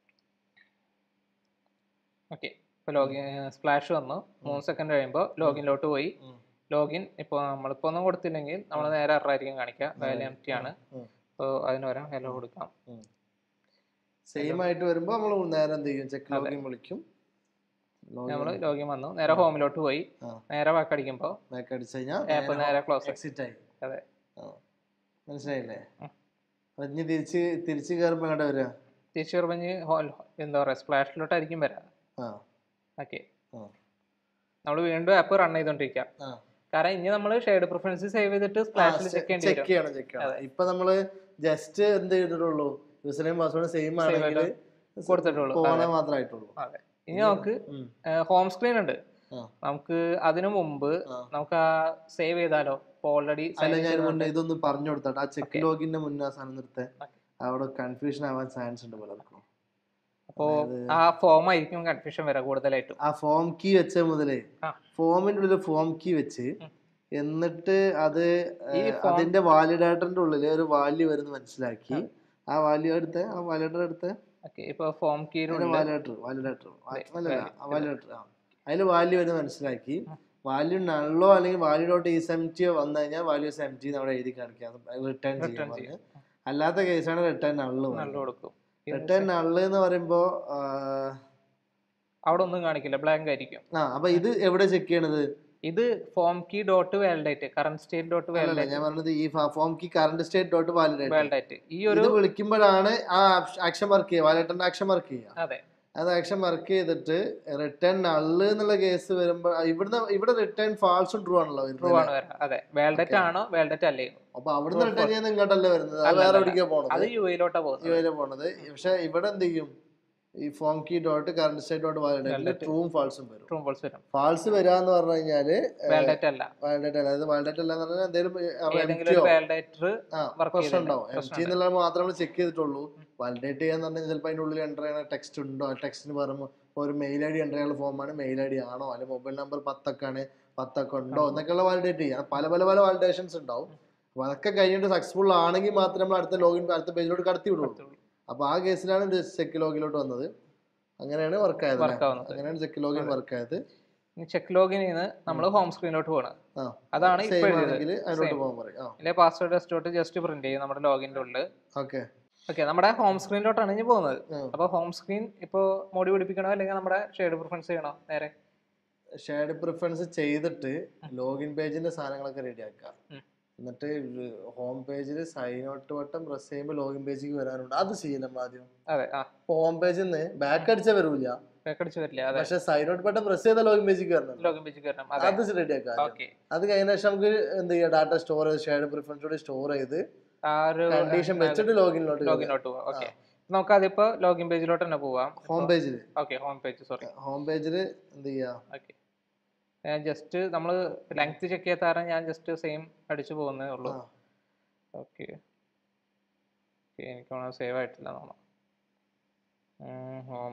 ഓക്കെ ഇപ്പോൾ ലോഗിൻ സ്പ്ലാഷ് വന്നു മൂന്ന് സെക്കൻഡ് കഴിയുമ്പോൾ ലോഗിനിലോട്ട് പോയി ഉം. ലോഗിൻ ഇപ്പോൾ നമ്മളിപ്പോൾ ഒന്നും കൊടുത്തില്ലെങ്കിൽ നമ്മൾ നേരെ എറായിരിക്കും കാണിക്കുക വാല്യൂ എം ടി ആണ് ഉം. അപ്പോൾ അതിന് വരാം ഹലോ കൊടുക്കാം സെയിം ആയിട്ട് വരുമ്പോ നമ്മൾ നേരെ എന്ത് ചെയ്യും ചെക്ക് ലോഗിൻ വിളിക്കും നമ്മൾ ലോഗിൻ വന്നു നേരെ ഹോമിലോട്ട് പോയി ആ. നേരെ വാക്ക് അടിക്കുമ്പോൾ ബാക്ക് അടിച്ചു കഴിഞ്ഞാൽ ആപ്പ് നേരെ ക്ലോസ് എക്സിറ്റ് ആയി അതെ ആ. മനസ്സിലായില്ലേ ഉം. അപ്പൊ ഇനി തിരിച്ച് തിരിച്ച് കയറുമ്പോ എങ്ങോട്ടാ വരിക തിരിച്ചു വരുമ്പോൾ എന്താ പറയുക സ്പ്ലാഷിലോട്ടായിരിക്കും വരാം ആ ഓക്കെ ആ. നമ്മൾ വീണ്ടും ആപ്പ് റൺ ചെയ്തോണ്ടിരിക്കുക ആ കാരണം ഇനി നമ്മൾ ഷെയ്ഡ് പ്രിഫറൻസ് സേവ് ചെയ്തിട്ട് സ്പ്ലാഷിൽ ചെക്ക് ചെയ്യേണ്ടി ചെക്ക് വരും ചെയ്യണം ചെക്ക് ചെയ്യണം ഇപ്പൊ നമ്മള് ജസ്റ്റ് എന്ത് ചെയ്തിട്ടുള്ളൂ യൂസർ നെയിം പാസ്വേഡ് സെയിം ആണെങ്കിൽ കൊടുത്തിട്ടുള്ളൂ പോകാനേ മാത്രമായിട്ടുള്ളൂ അതെ ഇനി നമുക്ക് ഉം. ഹോം സ്ക്രീൻ ഉണ്ട് ആ. നമുക്ക് അതിനു മുമ്പ് ആ. നമുക്ക് ആ സേവ് ചെയ്താലോ ഇപ്പൊ ഓൾറെഡി അല്ല ഞാൻ മുന്നേ ഇതൊന്ന് പറഞ്ഞു കൊടുത്തോട്ടെ ആ ചെക്ക് ലോഗിന്റെ മുന്നേ ആ സാധനം നിർത്തേ അവിടെ കൺഫ്യൂഷൻ ആവാൻ ചാൻസ് ഉണ്ട് പലർക്കും അപ്പോൾ ആ ഫോം ആയിരിക്കും കൺഫ്യൂഷൻ വരാം കൂടുതലായിട്ടും ആ ഫോം കീ വെച്ച മുതലേ ആ. ഫോമിന്റെ ഉള്ളിൽ ഫോം കീ വെച്ച് ഉം. എന്നിട്ട് അത് ഈ ഏഹ്, form- അതിന്റെ വാലിഡേറ്ററിന്റെ ഉള്ളിൽ ഒരു വാല്യൂ വരുന്ന മനസ്സിലാക്കി ആ വാല്യൂ എടുത്ത് ആ വാലിഡേറ്റർ എടുത്ത് ഓക്കെ ഇപ്പൊ ഫോം കീയിലുള്ള വാലിഡേറ്റർ വാലിഡേറ്റർ വാലിഡേറ്റർ ആ അതിൽ വാല്യൂ വരുന്ന മനസ്സിലാക്കി വാല്യൂ നള്ളോ അല്ലെങ്കിൽ വാല്യൂ ഡോട്ട് ഈസ് എം ടിയോ വന്നു കഴിഞ്ഞാൽ വാല്യൂ എം ടി നമ്മുടെ എഴുതി കാണിക്കാം റിട്ടേൺ ചെയ്യാൻ Return പറഞ്ഞ് അല്ലാത്ത കേസാണ് റിട്ടേൺ നള്ള് നല്ല കൊടുക്കും റിട്ടേൺ നള്ള് എന്ന് പറയുമ്പോ ആ, അവിടെ ഒന്നും കാണിക്കില്ല ബ്ലാങ്ക് ആയിരിക്കും ആ അപ്പൊ ഇത് എവിടെ ചെക്ക് ചെയ്യണത് ഇത് form key dot validate current state dot അല്ലല്ല വാലിഡേറ്റ് ഞാൻ പറഞ്ഞത് ഈ form key current state dot validate validate ഈ ഒരു ഇത് വിളിക്കുമ്പോഴാണ് ആ ആക്ഷൻ വർക്ക് ചെയ്യുക വാലിഡേറ്ററിന്റെ ആക്ഷൻ വർക്ക് ചെയ്യുക അതെ അത് ആക്ഷൻ വർക്ക് ചെയ്തിട്ട് റിട്ടേൺ നള്ള് എന്നുള്ള കേസ് വരുമ്പോൾ ഇവിടുന്ന് ഇവിടെ റിട്ടേൺ ഫാൾസും ട്രൂ ആണല്ലോ ട്രൂ വരുന്നത് ആണ് വരാം അതെ വാലിഡേറ്റ് ആണോ വാലിഡേറ്റ് അല്ലേ അപ്പൊ അവിടുന്ന് റിട്ടേൺ ചെയ്യുന്നത് ഇങ്ങോട്ടല്ലേ വരുന്നത് അത് അല്ല, വേറെ അല്ല. എവിടേക്കാ അത് പോണത് യു എയിലോട്ടാ പോകുന്നത് ഇവരെ പോണത് പക്ഷെ ഇവിടെ എന്ത് ചെയ്യും ഈ form key dot current state dot വാലിഡേറ്റിൽ Validate. ട്രൂവും ഫാൾസും വരും ട്രൂ ബോൾസ് വരും ഫാൾസ് വരാന്ന് പറഞ്ഞു കഴിഞ്ഞാല് വാലിഡേറ്റ് അല്ല വാലിഡേറ്റ് അല്ല അതായത് വാലിഡേറ്റ് അല്ല എന്ന് പറഞ്ഞാൽ എന്തെങ്കിലും ഏതെങ്കിലും ഒരു വാലിഡേറ്റർ ആ work പ്രശ്നം ചെയ്തില്ല. ഉണ്ടാവും എം പ്രശ്നം ടി എന്നുള്ളത് മാത്രമേ നമ്മൾ ചെക്ക് ചെയ്തിട്ടുള്ളൂ വാലിഡേറ്റ് ചെയ്യാന്ന് പറഞ്ഞാൽ ചിലപ്പോൾ അതിൻ്റെ ഉള്ളിൽ എൻ്റർ ചെയ്യുന്ന ടെക്സ്റ്റ് ഉണ്ടോ ആ ടെക്സ്റ്റിന് പറയുമ്പോൾ ഇപ്പോൾ ഒരു മെയിൽ ഐ ഡി എൻ്റർ ചെയ്യാനുള്ള ഫോമാണ് മെയിൽ ഐ ഡി ആണോ അല്ലെങ്കിൽ മൊബൈൽ നമ്പർ പത്തൊക്കെയാണ് പത്തൊക്കെ ഉണ്ടോ എന്നൊക്കെയുള്ള വാലിഡേറ്റ് ചെയ്യാം പല പല പല വാലിഡേഷൻസ് ഉണ്ടാവും അപ്പോൾ അതൊക്കെ കഴിഞ്ഞിട്ട് സക്സസ്ഫുൾ ആണെങ്കിൽ മാത്രമേ നമ്മൾ അടുത്ത ലോഗിൻ അടുത്ത പേജിലോട്ട് കടത്തി വിടുള്ളൂ അപ്പോൾ ആ കേസിലാണ് ചെക്ക് ലോഗിലോട്ട് വന്നത് അങ്ങനെയാണ് വർക്ക് ആയത് Work അല്ലേ? ആവുന്നത്. അങ്ങനെയാണ് ചെക്ക് ലോഗിൻ വർക്ക് ആയത് ചെക്ക് ലോഗിൻ നിന്ന് നമ്മൾ ഹോം സ്ക്രീനിലോട്ട് പോകണം ആ അതാണ് ഇപ്പൊ സെയിം എഴുതിയത് ആണെങ്കിൽ അതിലോട്ട് Same. പോകാൻ പറയും ആ ഇല്ലേ പാസ്വേഡ് ടെസ്റ്റ് ജസ്റ്റ് പ്രിന്റ് ചെയ്യും നമ്മുടെ ലോഗിൻ്റെ ഉള്ളിൽ ഓക്കെ ഓക്കെ നമ്മുടെ ഹോം സ്ക്രീനിലോട്ടാണ് ഇനി പോകുന്നത് ആ. അപ്പൊ ഹോം സ്ക്രീൻ ഇപ്പോൾ മോഡി പിടിപ്പിക്കണോ അല്ലെങ്കിൽ നമ്മുടെ ഷെയ്ഡ് പ്രിഫറൻസ് ചെയ്യണോ നേരെ ഷെയർഡ് പ്രിഫറൻസ് ചെയ്തിട്ട് ലോഗിൻ പേജിന്റെ സാധനങ്ങളൊക്കെ റെഡി ആക്കുക ഉം. എന്നിട്ട് ഹോം പേജിൽ സൈൻ ഔട്ട് ബട്ടൺ പ്രസ് ചെയ്യുമ്പോൾ ലോഗിൻ പേജിലേക്ക് വരാനുണ്ട് അത് ചെയ്യില്ല നമ്മൾ ആദ്യം അതെ ആ ഹോം പേജിൽ നിന്ന് ബാക്ക് അടിച്ചാൽ വരൂല back അടിച്ച് വരില്ല അതെ പക്ഷെ സൈൻ ഔട്ട് ബട്ടൺ പ്രസ് ചെയ്താൽ ലോഗിൻ പേജിലേക്ക് വരണം ലോഗിൻ പേജ് കയറണം അതെ അത് റെഡി ആക്കുക ആദ്യം. ഓക്കെ അത് കഴിഞ്ഞ ശേഷം നമുക്ക് എന്ത് ചെയ്യാം ഡാറ്റ സ്റ്റോർ ചെയ്ത് ഷെയർഡ് പ്രിഫറൻസോട് സ്റ്റോർ ചെയ്ത് ആ ഒരു കണ്ടീഷൻ വെച്ചിട്ട് ലോഗിനിലോട്ട് ലോഗിനോട്ട് പോവാം ഓക്കെ നമുക്ക് അതിപ്പോ ലോഗിൻ പേജിലോട്ട് തന്നെ പോവാം ഹോം പേജിൽ ഓക്കെ ഹോം പേജ് സോറി ഹോം പേജിൽ എന്ത് ചെയ്യാ ഓക്കെ ഞാൻ ജസ്റ്റ് നമ്മൾ ലെങ്ത് ചെക്ക് ചെയ്യാത്ത കാരണം ഞാൻ ജസ്റ്റ് സെയിം അടിച്ചു പോകുന്നേ ഉള്ളൂ ആ. ഓക്കെ എനിക്ക് വേണം സേവ് ആയിട്ടില്ല തോന്നാം ഹോം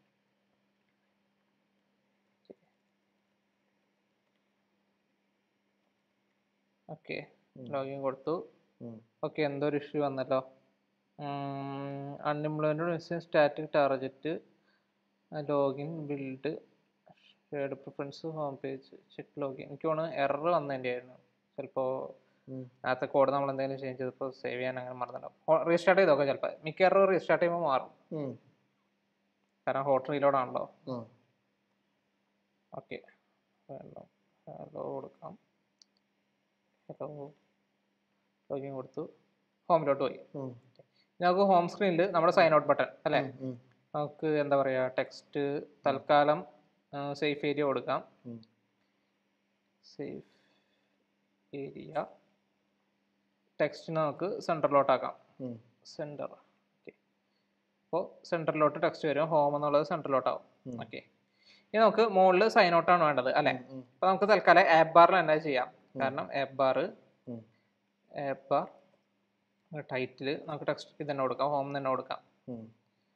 ഓക്കെ ഉം. ലോഗിൻ കൊടുത്തു ഉം. ഓക്കെ എന്തോ ഒരു ഇഷ്യൂ വന്നല്ലോ unemployment static target login build shared preference home page check login എനിക്ക് തോന്നുന്നു എറർ വന്നതിൻ്റെ ആയിരുന്നു ചിലപ്പോൾ ഉം. നേരത്തെ കോഡ് നമ്മൾ എന്തെങ്കിലും ചേഞ്ച് ചെയ്തപ്പോൾ സേവ് ചെയ്യാൻ അങ്ങനെ മറന്നിട്ടുണ്ടാവും റീസ്റ്റാർട്ട് ചെയ്ത് നോക്കാം ചിലപ്പോൾ മിക്ക എറർ റീസ്റ്റാർട്ട് ചെയ്യുമ്പോൾ മാറും ഉം. കാരണം ഹോട്ട് റീലോഡ് ആണല്ലോ ആ. ഓക്കെ ഹലോ കൊടുക്കാം ഹലോ ലോഗിൻ കൊടുത്തു ഹോമിലോട്ട് പോയി ഉം. നമുക്ക് ഹോം സ്ക്രീനിൽ നമ്മുടെ സൈൻ ഔട്ട് ബട്ടൺ അല്ലേ ഉം. ഉം. നമുക്ക് എന്താ പറയുക ടെക്സ്റ്റ് തൽക്കാലം സേഫ് ഏരിയ കൊടുക്കാം ഉം. സേഫ് ഏരിയ ടെക്സ്റ്റിന് നമുക്ക് സെൻറ്ററിലോട്ടാക്കാം ഉം. സെൻറ്റർ ഓക്കെ അപ്പോൾ സെൻറ്ററിലോട്ട് ടെക്സ്റ്റ് വരും ഹോം എന്നുള്ളത് സെൻറ്ററിലോട്ടാവും ഉം. ഓക്കെ ഇനി നമുക്ക് മുകളിൽ സൈൻ ഔട്ടാണ് വേണ്ടത് അല്ലേ ഉം. അപ്പോൾ നമുക്ക് തൽക്കാലം ആപ്പ് ബാറിൽ തന്നെ ചെയ്യാം കാരണം ആപ്പ് ബാർ ഉം. ആപ്പ് ബാർ ടൈറ്റിൽ നമുക്ക് ടെക്സ്റ്റ് ഇത് തന്നെ കൊടുക്കാം ഹോം തന്നെ കൊടുക്കാം ഉം.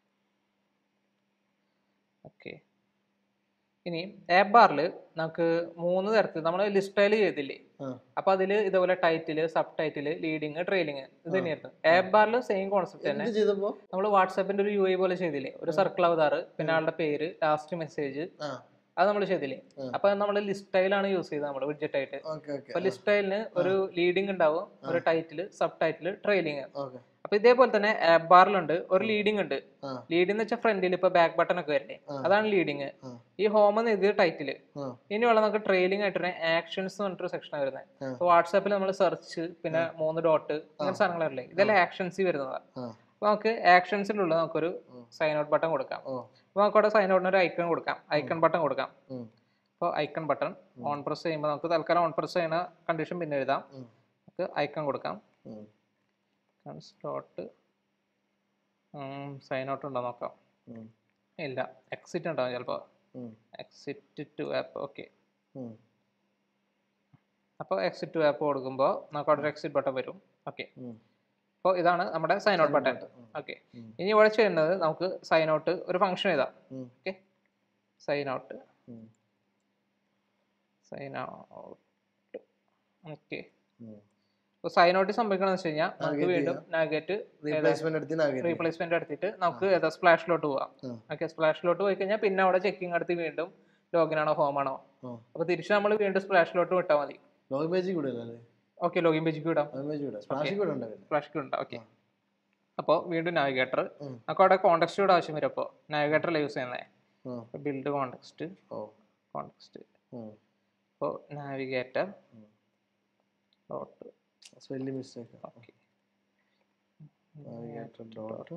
ഓക്കെ ഇനി ആപ്പ് ബാറിൽ നമുക്ക് മൂന്ന് തരത്തിൽ നമ്മൾ ലിസ്റ്റ് ചെയ്തില്ലേ ആ. അപ്പൊ അതിൽ ഇതുപോലെ title subtitle leading trailing ഇത് തന്നെയായിരുന്നു ആപ്പ് ബാറിൽ സെയിം കോൺസെപ്റ്റ് തന്നെ എന്ത് ചെയ്തപ്പോ നമ്മൾ വാട്സാപ്പിന്റെ ഒരു യു ഐ പോലെ ചെയ്തില്ലേ ഒരു സർക്കിൾ അവതാർ പിന്നെ ആളുടെ പേര് ലാസ്റ്റ് മെസ്സേജ് ആ അത് നമ്മൾ ചെയ്തില്ലേ ആ. അപ്പൊ നമ്മൾ ലിസ്റ്റ് സ്റ്റൈലാണ് യൂസ് ചെയ്തത് നമ്മൾ വിഡ്ജറ്റ് ആയിട്ട് ഓക്കെ ഓക്കെ അപ്പൊ ലിസ്റ്റ് സ്റ്റൈലിന് ഒരു ലീഡിംഗ് ഉണ്ടാവും ഒരു title subtitle trailing okay അപ്പൊ ഇതേപോലെ തന്നെ ആപ്പ് ബാറിലുണ്ട് ഒരു ലീഡിംഗ് ഉണ്ട് ആ ലീഡിംഗ് എന്ന് വെച്ചാൽ ഫ്രണ്ടിൽ ഇപ്പൊ ബാക്ക് ബട്ടൺ ഒക്കെ വരില്ലേ ആ. അതാണ് ലീഡിങ് ആ. ഈ ഹോം എന്ന് ഇത് ടൈറ്റിൽ ആ ഇനിയുള്ള നമുക്ക് ട്രെയിലിംഗ് ആയിട്ട് ആക്ഷൻസ് എന്ന് പറഞ്ഞിട്ടൊരു സെക്ഷൻ വരുന്നത് ആ. അപ്പൊ വാട്സാപ്പിൽ നമ്മൾ സെർച്ച് പിന്നെ മൂന്ന് ഡോട്ട് അങ്ങനെ സാധനങ്ങളല്ലേ ഇതെല്ലാം ആക്ഷൻസ് വരുന്നതാണ് ആ അപ്പൊ നമുക്ക് ആക്ഷൻസിലുള്ള നമുക്കൊരു ഉം. സൈൻ ഔട്ട് ബട്ടൺ കൊടുക്കാം ഓ അപ്പൊ നമുക്ക് അവിടെ സൈൻ ഔട്ടിന് ഒരു ഐക്കൺ കൊടുക്കാം ഐക്കൺ ബട്ടൺ കൊടുക്കാം ഉം. അപ്പോൾ ഐക്കൺ ബട്ടൺ ഓൺ പ്രസ് ചെയ്യുമ്പോൾ നമുക്ക് തൽക്കാലം ഓൺ പ്രസ് ചെയ്യുന്ന കണ്ടീഷൻ പിന്നെ എഴുതാം ഉം. നമുക്ക് ഐക്കൺ കൊടുക്കാം ഉം. സ്ലോട്ട് സൈൻ ഔട്ട് ഉണ്ടോ നോക്കാം ഉം. ഇല്ല എക്സിറ്റ് ഉണ്ടാവും ചിലപ്പോൾ ഉം. എക്സിറ്റ് ടു ആപ്പ് ഓക്കെ ഉം. അപ്പോൾ എക്സിറ്റ് ടു ആപ്പ് കൊടുക്കുമ്പോൾ നമുക്ക് അവിടെ ഒരു എക്സിറ്റ് ബട്ടൺ വരും ഓക്കെ ഉം. അപ്പോൾ ഇതാണ് നമ്മുടെ സൈൻ ഔട്ട് ബട്ടൺ ഓക്കെ ഇനി ഇവിടെ ചെയ്യുന്നത് നമുക്ക് സൈൻ ഔട്ട് ഒരു ഫംഗ്ഷൻ എഴുതാം ഉം. ഓക്കെ സൈൻ ഔട്ട് ഉം. സൈൻ ഔട്ട് ഓക്കെ ഉം. അപ്പോൾ സൈൻ ഔട്ട് സംഭവിക്കണമെന്ന് വെച്ച് കഴിഞ്ഞാൽ നമുക്ക് Navigate വീണ്ടും നാഗേറ്റ് റീപ്ലേസ്മെന്റ് എടുത്ത് navigate ചെയ്യാം. റീപ്ലേസ്മെന്റ് എടുത്തിട്ട് നമുക്ക് ഏതാ സ്പ്ലാഷിലോട്ട് പോവാം ആ. ഓക്കെ സ്പ്ലാഷിലോട്ട് പോയി കഴിഞ്ഞാൽ പിന്നെ അവിടെ ചെക്കിംഗ് നടത്തി വീണ്ടും ലോഗിൻ ആണോ ഹോം ആണോ ആ. അപ്പോൾ തിരിച്ച് നമ്മൾ വീണ്ടും സ്പ്ലാഷിലോട്ട് വിട്ടാൽ മതി ലോഗിൻ പേജിൽ കൂടെ അല്ലേ ഓക്കെ ലോഗിൻ പേജിക്ക് വിടാം ലോഗിൻ പേജ് കൂടെ സ്പ്ലാഷിൽ കൂടെ ഉണ്ടാവില്ല ഫ്ലാഷിക്ക് ഉണ്ടാവും ഓക്കെ അപ്പോൾ വീണ്ടും നാവിഗേറ്റർ ഉം. നമുക്ക് അവിടെ കോണ്ടെക്സ്റ്റ് കൂടെ ആവശ്യം വരും അപ്പോൾ നാവിഗേറ്ററല്ല യൂസ് ചെയ്യുന്നത് ആ. ബിൽഡ് കോണ്ടെക്സ്റ്റ് ഓ കോണ്ടെക്സ്റ്റ് ഉം. അപ്പോൾ navigator dot spelling mistake okay navigator dot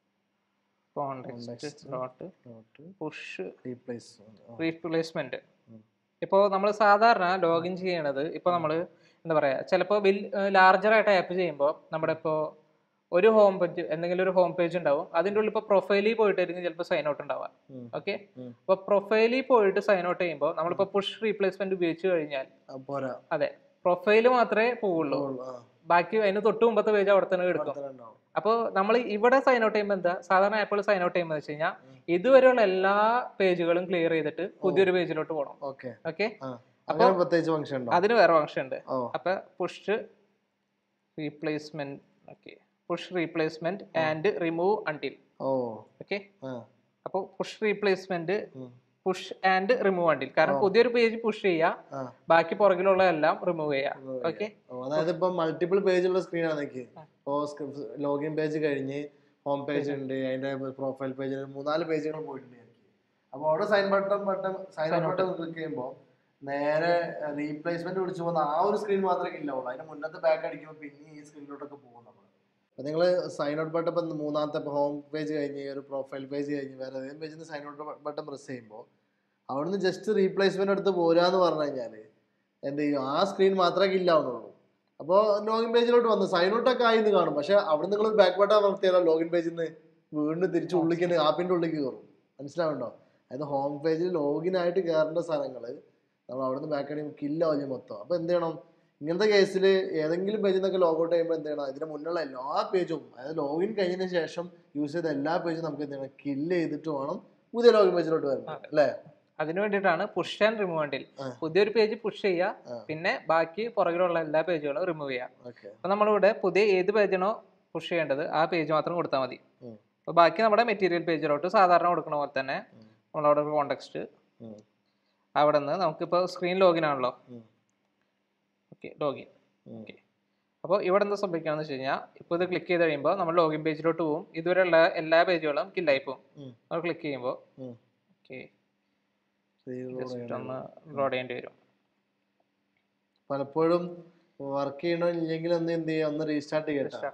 context Context. Dot dot push replacement replacement ഉം. ഇപ്പോൾ നമ്മൾ സാധാരണ ലോഗിൻ ചെയ്യണത് ഇപ്പോൾ നമ്മൾ എന്താ പറയുക ചിലപ്പോൾ ബിൽ ലാർജർ ആയിട്ട് ആപ്പ് ചെയ്യുമ്പോൾ നമ്മുടെ ഇപ്പോൾ ഒരു ഹോം പേജ് എന്തെങ്കിലും ഒരു ഹോം പേജ് ഉണ്ടാവും അതിൻ്റെ ഉള്ളിൽ ഇപ്പോൾ പ്രൊഫൈലിൽ പോയിട്ടായിരിക്കും ചിലപ്പോൾ സൈൻ ഔട്ട് ഉണ്ടാവുക ഉം. ഓക്കെ ഉം. അപ്പോൾ പ്രൊഫൈലിൽ പോയിട്ട് സൈൻ ഔട്ട് ചെയ്യുമ്പോൾ നമ്മളിപ്പോൾ പുഷ് റീപ്ലേസ്മെന്റ് ഉപയോഗിച്ച് കഴിഞ്ഞാൽ പോരാ അതെ പ്രൊഫൈല് മാത്രമേ പോവുള്ളൂ ആ ബാക്കി അതിന് തൊട്ട് മുമ്പത്തെ പേജ് അവിടെ തന്നെ എടുക്കും അത്ര ഉണ്ടാവും അപ്പോൾ നമ്മൾ ഇവിടെ സൈൻ ഔട്ട് ചെയ്യുമ്പോൾ എന്താ സാധാരണ ആപ്പുകൾ സൈൻ ഔട്ട് ചെയ്യുമ്പോൾ വെച്ച് കഴിഞ്ഞാൽ ഇതുവരെയുള്ള എല്ലാ പേജുകളും ക്ലിയർ ചെയ്തിട്ട് പുതിയൊരു പേജിലോട്ട് പോകണം ഓക്കെ ഓക്കെ ആ അങ്ങനെ പ്രത്യേകിച്ച് ഫംഗ്ഷൻ ഉണ്ടോ അതിന് വേറെ ഫംഗ്ഷൻ ഉണ്ട് ഓ അപ്പൊ push replacement okay push replacement and remove until ഓ ഓക്കെ ആ അപ്പോൾ പുഷ് റീപ്ലേസ്മെന്റ് ഉം. പുഷ് ആൻഡ് റിമൂവ് അൺടിൽ കാരണം പുതിയൊരു പേജ് പുഷ് ചെയ്യുക ആ ബാക്കി പുറകിലുള്ള എല്ലാം റിമൂവ് ചെയ്യുക ഓക്കെ ഓ, അതായത് ഇപ്പൊ മൾട്ടിപ്പിൾ പേജുള്ള സ്ക്രീനാണ് നിനക്ക് ഇപ്പോ ലോഗിൻ പേജ് കഴിഞ്ഞ് ഹോം പേജ് ഉണ്ട് അതിന്റെ പ്രൊഫൈൽ പേജ് മൂന്നാല് പേജുകൾ പോയിട്ടുണ്ട് എനിക്ക് അപ്പൊ അവിടെ sign button button sign button click ചെയ്യുമ്പോൾ നേരെ റീപ്ലേസ്മെന്റ് വിളിച്ചു പോകുന്ന ആ ഒരു സ്ക്രീൻ മാത്രമേ ഇല്ല ഉള്ളൂ അതിന്റെ മുന്നത്തെ ബാക്ക് അടിക്കുമ്പോൾ പിന്നെ ഈ സ്ക്രീനിലോട്ടൊക്കെ പോകും നമ്മൾ അപ്പൊ നിങ്ങൾ സൈൻ ഔട്ട് ബട്ടൺ ഇപ്പം മൂന്നാമത്തെ ഹോം പേജ് കഴിഞ്ഞ് ഒരു പ്രൊഫൈൽ പേജ് കഴിഞ്ഞ് വേറെ ഏതെങ്കിലും പേജിൽ നിന്ന് സൈൻ ഔട്ട് ബട്ടൺ പ്രസ് ചെയ്യുമ്പോൾ അവിടുന്ന് ജസ്റ്റ് റീപ്ലേസ്മെന്റ് എടുത്ത് പോരാന്ന് പറഞ്ഞു കഴിഞ്ഞാൽ എന്ത് ചെയ്യും ആ സ്ക്രീൻ മാത്രമേ ഇല്ല ആവുന്നുള്ളൂ അപ്പോൾ ലോഗിൻ പേജിലോട്ട് വന്നു സൈൻ ഔട്ട് ഒക്കെ ആയി എന്ന് കാണും പക്ഷെ അവിടെ നിങ്ങൾ ബാക്ക് ബട്ടൺ അമർത്തിയാലോ ലോഗിൻ പേജിൽ നിന്ന് വീണ്ടും തിരിച്ച് ഉള്ളിലേക്ക് ആപ്പിന്റെ ഉള്ളിലേക്ക് കയറും മനസ്സിലാവുണ്ടോ അതായത് ഹോം പേജിൽ ലോഗിൻ ആയിട്ട് കയറേണ്ട സ്ഥലങ്ങൾ നമ്മൾ അവിടെ നിന്ന് ബാക്ക് അടി കില്ലാവില്ല മൊത്തം അപ്പോൾ എന്ത് ചെയ്യണം ഇങ്ങനത്തെ കേസിൽ ഏതെങ്കിലും പേജിൽ നിന്നൊക്കെ ലോഗൗട്ട് ചെയ്യുമ്പോൾ എന്ത് ചെയ്യണം ഇതിന് മുന്നുള്ള എല്ലാ പേജും അതായത് ലോഗിൻ കഴിഞ്ഞതിന് ശേഷം യൂസ് ചെയ്ത എല്ലാ പേജും നമുക്ക് എന്ത് ചെയ്യണം കില്ല് ചെയ്തിട്ട് വേണം പുതിയ ലോഗിൻ പേജിലോട്ട് വരുന്നത് അല്ലേ അതിനു വേണ്ടിയിട്ടാണ് പുഷ് ആൻഡ് റിമൂവ് അൺടിൽ ആ. പുതിയൊരു പേജ് പുഷ് ചെയ്യുക ആ. പിന്നെ ബാക്കി പുറകിലുള്ള എല്ലാ പേജുകളും റിമൂവ് ചെയ്യുക ഓക്കെ അപ്പൊ നമ്മളിവിടെ പുതിയ ഏത് പേജാണോ പുഷ് ചെയ്യേണ്ടത് ആ പേജ് മാത്രം കൊടുത്താൽ മതി ഉം. അപ്പോൾ ബാക്കി നമ്മുടെ മെറ്റീരിയൽ പേജിലോട്ട് സാധാരണ കൊടുക്കുന്ന പോലെ തന്നെ ഉം. നമ്മളവിടെ ഒരു കോണ്ടെക്സ്റ്റ് അവിടെ നിന്ന് നമുക്കിപ്പോൾ സ്ക്രീൻ ലോഗിൻ ആണല്ലോ ഉം. ഓക്കെ ലോഗിൻ ഓക്കെ അപ്പോൾ ഇവിടെ എന്താ സംഭവിക്കുകയെന്ന് വെച്ച് കഴിഞ്ഞാൽ ഇപ്പോൾ ഇത് ക്ലിക്ക് ചെയ്ത് കഴിയുമ്പോൾ നമ്മൾ ലോഗിൻ പേജിലോട്ട് പോകും ഇതുവരെയുള്ള എല്ലാ പേജുകളും കില്ലായി പോകും ഉം. നമ്മൾ ക്ലിക്ക് ചെയ്യുമ്പോൾ ഓക്കെ ജസ്റ്റ് ഒന്ന് ലോഡ് ചെയ്യേണ്ടി വരും പലപ്പോഴും വർക്ക് ചെയ്യണോ ഇല്ലെങ്കിൽ ഒന്ന് എന്ത് ചെയ്യുക ഒന്ന് റീസ്റ്റാർട്ട് ചെയ്യട്ടെ സ്റ്റാർട്ട്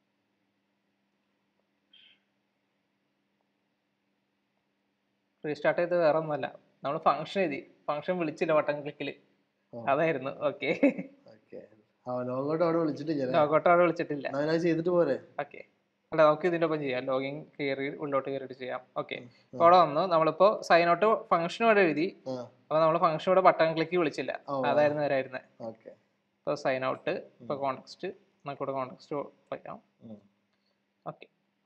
റീസ്റ്റാർട്ട് ചെയ്ത് വേറെ ഒന്നുമല്ല നമ്മൾ ഫംഗ്ഷൻ എഴുതി ഫംഗ്ഷൻ വിളിച്ചില്ല ബട്ടൺ ക്ലിക്കിൽ ഓ. അതായിരുന്നു ഓക്കെ ഓക്കെ ആ ലോഗോട്ട് അവിടെ വിളിച്ചിട്ടില്ല ലോഗോട്ട് അവിടെ വിളിച്ചിട്ടില്ല എന്നാ പിന്നെ അത് ചെയ്തിട്ട് പോരെ ഓക്കെ അല്ല നമുക്ക് ഇതിൻ്റെ ഒപ്പം ചെയ്യാം ലോഗിൻ കയറി ഉള്ളോട്ട് കയറിയിട്ട് ചെയ്യാം ഓക്കെ അപ്പോൾ അവിടെ വന്നു നമ്മളിപ്പോൾ സൈൻ ഔട്ട് ഫംഗ്ഷൻ ഇവിടെ എഴുതി ആ അപ്പോൾ നമ്മൾ ഫംഗ്ഷൻ ഇവിടെ ബട്ടൺ ക്ലിക്ക് വിളിച്ചില്ല ഓ. അതായിരുന്നു വരായിരുന്നത് ഓക്കെ ഇപ്പോൾ സൈൻ ഔട്ട് ഇപ്പോൾ കോൺടെക്സ്റ്റ് നമുക്കിവിടെ കോൺടെക്സ്റ്റ് വയ്ക്കാം ഉം. ഓക്കെ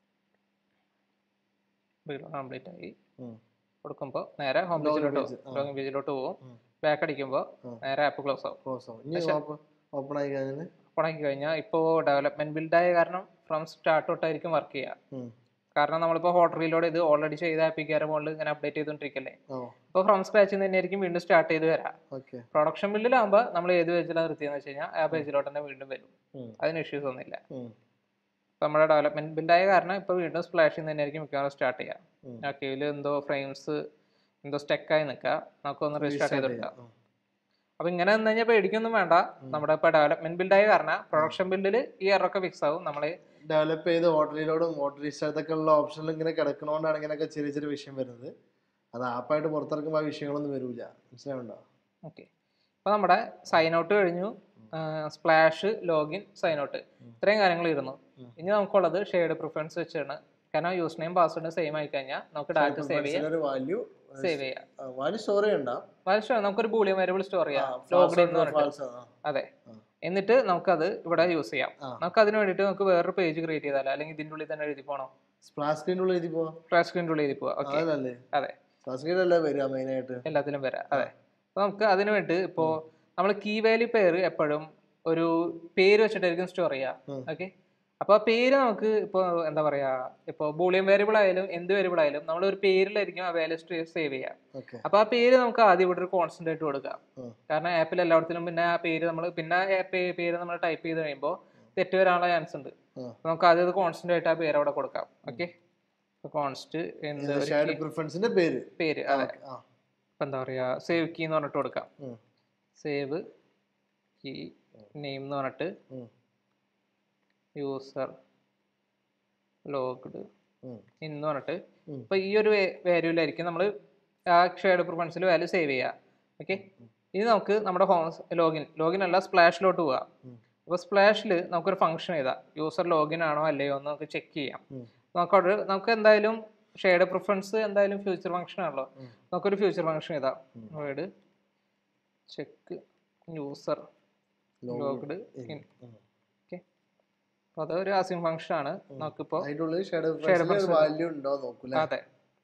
കംപ്ലീറ്റ് ആയി ഉം. കൊടുക്കുമ്പോൾ നേരെ ഹോം Login പേജിലോട്ട് page, ആ. ലോഗിൻ പേജിലോട്ട് പോകും ഉം. ബാക്ക് അടിക്കുമ്പോൾ ആ. നേരെ ആപ്പ് ക്ലോസ് ആവും ക്ലോസ് ആവും ഇനി ഓപ്പൺ ആയി കഴിഞ്ഞാൽ ഓപ്പൺ ആക്കി കഴിഞ്ഞാൽ ഇപ്പോൾ ഡെവലപ്മെന്റ് ബിൽഡായ കാരണം ഫ്രം സ്റ്റാർട്ട് തൊട്ടായിരിക്കും വർക്ക് ചെയ്യുക കാരണം നമ്മളിപ്പോൾ ഹോട്ട് റീലോഡ് ഇത് ഓൾറെഡി ചെയ്ത ആപ്പിക്കാരെ മുകളിൽ ഇങ്ങനെ അപ്ഡേറ്റ് ചെയ്തുകൊണ്ടിരിക്കല്ലേ ഓ അപ്പോൾ ഫ്രം സ്ക്രാച്ചിൽ നിന്ന് തന്നെയായിരിക്കും വീണ്ടും സ്റ്റാർട്ട് ചെയ്ത് വരാം ഓക്കെ പ്രൊഡക്ഷൻ ബില്ലിലാകുമ്പോൾ നമ്മൾ ഏത് പേജിലാണ് നിർത്തിയെന്ന് വെച്ച് കഴിഞ്ഞാൽ ആ പേജിലോട്ട് തന്നെ വീണ്ടും വരും അതിന് ഇഷ്യൂസ് ഒന്നുമില്ല ഇപ്പൊ നമ്മുടെ ഡെവലപ്മെന്റ് ബിൽഡായ കാരണം ഇപ്പോൾ വീണ്ടും സ്പ്ലാഷിൽ നിന്ന് തന്നെയായിരിക്കും മിക്കവാറും സ്റ്റാർട്ട് ചെയ്യാം ഉം. ആ കീഴിൽ എന്തോ ഫ്രെയിംസ് എന്തോ സ്റ്റെക്കായി നിൽക്കുക നമുക്കൊന്ന് റീസ്റ്റാർട്ട് ചെയ്തെടുക്കാം അപ്പൊ ഇങ്ങനെ നിന്ന് കഴിഞ്ഞാൽ പേടിക്കൊന്നും വേണ്ട നമ്മുടെ ഇപ്പൊ ഡെവലപ്മെന്റ് ബിൽഡായ കാരണം പ്രൊഡക്ഷൻ ബിൽഡിൽ ഈ എറൊക്കെ ഫിക്സ് ആവും നമ്മൾ ഡെവലപ്പ് ചെയ്ത് ഹോട്ടലിലോടും ഹോട്ടൽ റീസ്റ്റാർട്ടൊക്കെ ഉള്ള ഓപ്ഷനിൽ ഇങ്ങനെ കിടക്കണോണ്ടാണ് ഇങ്ങനെയൊക്കെ ചെറിയ ചെറിയ വിഷയം വരുന്നത് അത് ആപ്പായിട്ട് പുറത്തിറക്കുമ്പോൾ ആ വിഷയങ്ങളൊന്നും വരൂല മനസ്സിലാവുണ്ടോ ഓക്കെ അപ്പൊ നമ്മുടെ സൈൻ ഔട്ട് കഴിഞ്ഞു സ്പ്ലാഷ് ലോഗിൻ സൈൻ ഔട്ട് ഇത്രയും കാര്യങ്ങൾ ഇരുന്നു ഉം. ഇനി നമുക്കുള്ളത് ഷെയ്ഡ് പ്രിഫറൻസ് വെച്ചാണ് കാരണം യൂസ് നെയിം പാസ്വേഡ് സെയിം ആയി കഴിഞ്ഞാൽ നമുക്ക് ഡാറ്റ സേവ് ചെയ്യാം ഒരു വാല്യൂ സേവ് ചെയ്യാം വാല്യൂ സ്റ്റോർ ചെയ്യണ്ട വളരെ നമുക്കൊരു ബൂളിയൻ വേരിയബിൾ സ്റ്റോർ ചെയ്യാം ആ, ലോഗ്ഡ് false എന്ന് or പറഞ്ഞിട്ട് false ആ. അതെ ആ. എന്നിട്ട് നമുക്കത് ഇവിടെ യൂസ് ചെയ്യാം ആ. നമുക്ക് അതിന് വേണ്ടിയിട്ട് നമുക്ക് വേറൊരു പേജ് ക്രിയേറ്റ് ചെയ്താലോ അല്ലെങ്കിൽ ഇതിൻ്റെ ഉള്ളിൽ തന്നെ എഴുതി പോകണോ സ്പ്ലാഷ് സ്ക്രീൻ്റെ ഉള്ളിൽ എഴുതി പോവാ ഫ്ലാഷ് സ്ക്രീനിൻ്റെ ഉള്ളിൽ എഴുതി പോവാം ഓക്കെ അതല്ലേ അതെ സ്പ്ലാഷ് സ്ക്രീനല്ലേ വരിക മെയിനായിട്ട് എല്ലാത്തിലും വരാം അതെ അപ്പൊ നമുക്ക് അതിന് വേണ്ടി ഇപ്പോൾ നമ്മൾ കീ വാല്യൂ പേര് എപ്പോഴും ഒരു പേര് വെച്ചിട്ടായിരിക്കും സ്റ്റോർ ചെയ്യുക ഉം. ഓക്കെ അപ്പോൾ ആ പേര് നമുക്ക് ഇപ്പോൾ എന്താ പറയാ ഇപ്പോൾ ബൂളിയൻ വേരിയബിൾ ആയാലും എന്ത് വേരിയബിൾ ആയാലും നമ്മൾ ഒരു പേരിലായിരിക്കും ആ വാല്യൂ സേവ് ചെയ്യുക ഓക്കെ അപ്പോൾ ആ പേര് നമുക്ക് ആദ്യം ഇവിടെ ഒരു കോൺസ്റ്റന്റ് ആയിട്ട് കൊടുക്കാം ഉം. കാരണം ആപ്പിൽ എല്ലായിടത്തിലും പിന്നെ ആ പേര് നമ്മൾ പിന്നെ ആ പേ- പേര് നമ്മൾ ടൈപ്പ് ചെയ്ത് കഴിയുമ്പോൾ തെറ്റ് വരാനുള്ള ചാൻസ് ഉണ്ട് ഉം. അപ്പൊ നമുക്ക് ആദ്യം അത് കോൺസ്റ്റന്റ് ആയിട്ട് ആ പേര് അവിടെ കൊടുക്കാം ഓക്കെ കോൺസ്റ്റ് എന്ത് ഒരു ഷെയർഡ് key- പ്രിഫറൻസിന്റെ പേര് പേര് അതെ ആ ഇപ്പൊ എന്താ പറയാ സേവ് കീ എന്ന് പറഞ്ഞിട്ട് കൊടുക്കാം ഉം. സേവ് കീ നെയിം എന്ന് പറഞ്ഞിട്ട് ഉം. യൂസർ ലോഗ്ഡ് ഉം. എന്ന് പറഞ്ഞിട്ട് ഉം. ഇപ്പൊ ഈ ഒരു വാല്യൂലായിരിക്കും നമ്മൾ ആ ഷെയർഡ് പ്രിഫറൻസിൽ വാല്യൂ സേവ് ചെയ്യുക ഓക്കെ ഇനി നമുക്ക് നമ്മുടെ ഹോം ലോഗിൻ ലോഗിൻ അല്ല സ്പ്ലാഷിലോട്ട് പോവാം ഉം. അപ്പോൾ സ്പ്ലാഷിൽ നമുക്കൊരു ഫംഗ്ഷൻ എഴുതാം യൂസർ ലോഗിൻ ആണോ അല്ലയോ എന്ന് നമുക്ക് ചെക്ക് ചെയ്യാം ഉം. നമുക്കവിടെ നമുക്ക് എന്തായാലും ഷെയർഡ് പ്രിഫറൻസ് എന്തായാലും ഫ്യൂച്ചർ ഫംഗ്ഷൻ ആണല്ലോ ഉം. നമുക്കൊരു ഫ്യൂച്ചർ ഫംഗ്ഷൻ എഴുതാം ഉം. Word check user logged in ഉം. ഓക്കെ അപ്പോൾ അതൊരു ആസിം ഫംഗ്ഷൻ ആണ് നമുക്കിപ്പോൾ അതിന്റെ ഉള്ളിൽ ഷെയർഡ് Shared പ്രിഫറൻസിൽ preference. വാല്യൂ ഉണ്ടോ നോക്കൂല അതെ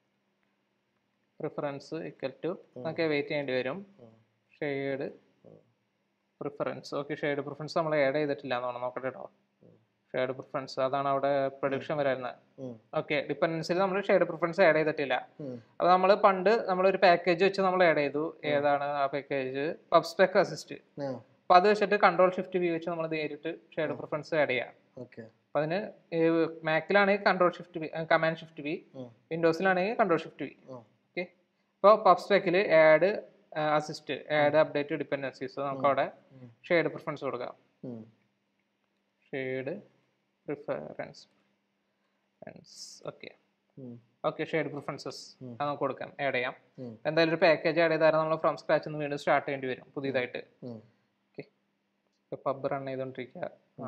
പ്രിഫറൻസ് ഇക്വൽ ടു നമുക്ക് വെയിറ്റ് ചെയ്യേണ്ടി വരും ഉം. Shared preference okay shared preference നമ്മൾ ആഡ് ചെയ്തിട്ടില്ല എന്നാണ് നോക്കട്ടെ കേട്ടോ ഷെയ്ഡ് പ്രിഫറൻസ് അതാണ് അവിടെ പ്രൊഡിക്ഷൻ വരുന്നത് ഉം. ഓക്കെ ഡിപ്പെൻഡൻസിൽ നമ്മൾ ഷെയ്ഡ് പ്രിഫറൻസ് ആഡ് ചെയ്തിട്ടില്ല ഉം. അപ്പോൾ നമ്മൾ പണ്ട് നമ്മളൊരു പാക്കേജ് വെച്ച് നമ്മൾ ആഡ് ചെയ്തു ഏതാണ് ആ പാക്കേജ് പബ്സ്പെക് അസിസ്റ്റ് ആ അപ്പോൾ അത് വെച്ചിട്ട് കൺട്രോൾ ഷിഫ്റ്റ് വി വെച്ച് നമ്മൾ നേരിട്ട് ഷെയ്ഡ് പ്രിഫറൻസ് ആഡ് ചെയ്യാം ഓക്കെ അപ്പോൾ അതിന് മാക്കിലാണെങ്കിൽ control shift V command shift V ഉം. വിൻഡോസിലാണെങ്കിൽ കൺട്രോൾ ഷിഫ്റ്റ് വി ഉം. ഓക്കെ ഇപ്പോൾ പബ്സ്പെക്കിൽ add assist add update dependencies നമുക്ക് അവിടെ ഉം. ഷെയ്ഡ് പ്രിഫറൻസ് കൊടുക്കാം ഉം. ഷെയ്ഡ് പ്രിഫറൻസ് ഓക്കെ ഉം. ഓക്കെ ഷെയ്ഡ് പ്രിഫറൻസസ് ഉം. അത് നമുക്ക് കൊടുക്കാം ആഡ് ചെയ്യാം ഉം. എന്തായാലും ഒരു പാക്കേജ് ആഡ് ചെയ്താൽ നമ്മൾ ഫ്രം സ്ക്രാച്ച് നിന്ന് വീണ്ടും സ്റ്റാർട്ട് ചെയ്യേണ്ടി വരും പുതിയതായിട്ട് ഉം. പബ് റൺ ചെയ്തോണ്ടിരിക്കുക ആ,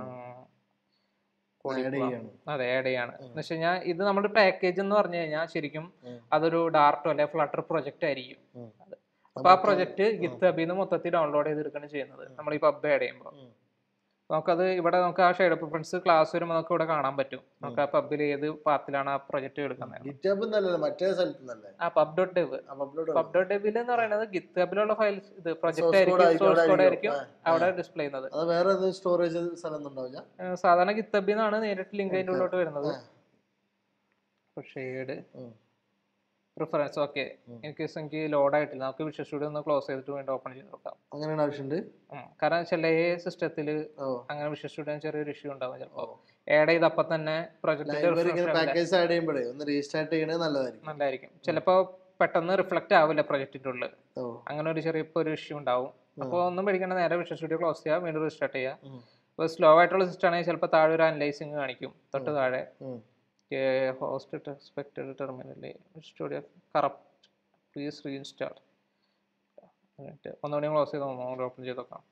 കോടി Add പോവാം. ചെയ്യാണ്. അതെ ആഡ് ചെയ്യാണ് എന്ന് വെച്ച് കഴിഞ്ഞാൽ ഇത് നമ്മുടെ പാക്കേജ് എന്ന് പറഞ്ഞു കഴിഞ്ഞാൽ ശരിക്കും ഉം. അതൊരു ഡാർട്ടോ അല്ലെ ഫ്ലട്ടർ പ്രൊജക്റ്റ് ആയിരിക്കും ഉം. അപ്പൊ ആ പ്രൊജക്ട് ഗിത്ത് ഹബിന്ന് മൊത്തത്തിൽ ഡൗൺലോഡ് ചെയ്തെടുക്കുകയാണ് ചെയ്യുന്നത് നമ്മൾ ഈ പബ് ആഡ് ചെയ്യുമ്പോൾ ഉം. നമുക്കത് ഇവിടെ നമുക്ക് ആ ഷെയ്ഡ് പ്രിഫറൻസ് ക്ലാസ് വരുമ്പോൾ നമുക്ക് ഇവിടെ കാണാൻ പറ്റും നമുക്ക് ആ പബ്ബിൽ ഏത് പാത്തിലാണ് ആ പ്രൊജക്ട് എടുക്കുന്നത് ഗിറ്റബ് എന്നല്ലല്ലോ മറ്റേ സ്ഥലത്ത് നിന്നല്ലേ ആ പബ് ഡോട്ട് ഡെവ് അപ്പൊ അപ്ലോഡ് പബ് ഡോട്ട് ഡെവിൽ എന്ന് പറയുന്നത് ഗിത്ത് ഹബിലുള്ള ഫയൽസ് ഇത് പ്രൊജക്ട് Source code ആയിരിക്കും ആയിരിക്കും, സോഴ്സ് അവിടെ കോഡ് ആയിരിക്കും ആയിരിക്കും. അവിടെ ഡിസ്പ്ലേ ചെയ്യുന്നത് അത് വേറെ എന്തെങ്കിലും സ്റ്റോറേജ് സ്ഥലം ഒന്നും ഉണ്ടാവില്ല ഏഹ് സാധാരണ ഗിത്ത് ഹബിൽ നിന്നാണ് നേരിട്ട് ലിങ്ക് അതിൻ്റെ ഉള്ളിലോട്ട് വരുന്നത് ആ. ഷെയ്ഡ് ഉം. പ്രിഫറൻസ് ഓക്കെ എനിക്ക് എനിക്ക് ലോഡ് ആയിട്ടില്ല നമുക്ക് വിഷ്വൽ സ്റ്റുഡിയോ ഒന്ന് ക്ലോസ് ചെയ്തിട്ട് വീണ്ടും ഓപ്പൺ ചെയ്ത് നോക്കാം അങ്ങനെയാണ് ആവശ്യമുണ്ട് ഉം. കാരണം ചില സിസ്റ്റത്തിൽ ഓ അങ്ങനെ വിഷ്വൽ സ്റ്റുഡിയോ ചെറിയൊരു ഇഷ്യൂ ഉണ്ടാവും ചിലപ്പോൾ ആഡ് ചെയ്ത് അപ്പം തന്നെ പ്രൊജക്ടിന്റെ ഇവർ ഇങ്ങനെ പാക്കേജ് ആഡ് ചെയ്യുമ്പോഴേ ഒന്ന് റീസ്റ്റാർട്ട് ചെയ്യണത് നല്ലതായിരിക്കും നല്ലതായിരിക്കും ചിലപ്പോൾ പെട്ടെന്ന് റിഫ്ലക്റ്റ് ആവില്ല പ്രൊജക്റ്റിന്റെ ഉള്ളിൽ ഓ അങ്ങനെ ഒരു ചെറിയ ഇപ്പോൾ ഒരു ഇഷ്യൂ ഉണ്ടാവും അപ്പോൾ ഒന്നും പേടിക്കേണ്ട നേരെ വിഷ്വൽ സ്റ്റുഡിയോ ക്ലോസ് ചെയ്യുക വീണ്ടും റീസ്റ്റാർട്ട് ചെയ്യുക ഉം. അപ്പോൾ സ്ലോ ആയിട്ടുള്ള സിസ്റ്റം ആണെങ്കിൽ ചിലപ്പോൾ താഴെ ഒരു അനലൈസിങ് കാണിക്കും തൊട്ട് താഴെ ഉം. ഹോസ്റ്റ് എക്സ്പെക്റ്റഡ് ടെർമിനലിൽ സ്റ്റുഡിയോ കറപ്റ്റ് പ്ലീസ് റീഇൻസ്റ്റാൾ എന്നിട്ട് ഒന്നുകൂടി ക്ലോസ് ചെയ്ത് ഒന്നുകൂടി ഓപ്പൺ ചെയ്ത് നോക്കാം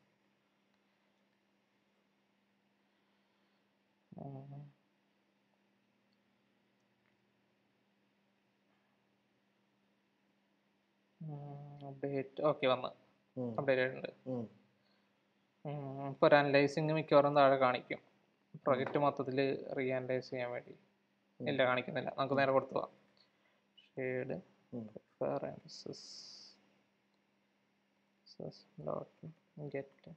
അപ്ഡേറ്റ് ഓക്കെ വന്ന് ഉം. അപ്ഡേറ്റ് ആയിട്ടുണ്ട് ഉം. ഇപ്പോൾ ഒരു അനലൈസിങ് മിക്കവാറും താഴെ കാണിക്കും പ്രൊജക്റ്റ് മൊത്തത്തിൽ റീ അനലൈസ് ചെയ്യാൻ വേണ്ടി ഇല്ല കാണിക്കുന്നില്ല നമുക്ക് നേരെ കൊടുത്തു പോവാം ഷെയ്ഡ് ഉം. പ്രിഫറൻസസ് ഡോട്ട് ഗെറ്റ്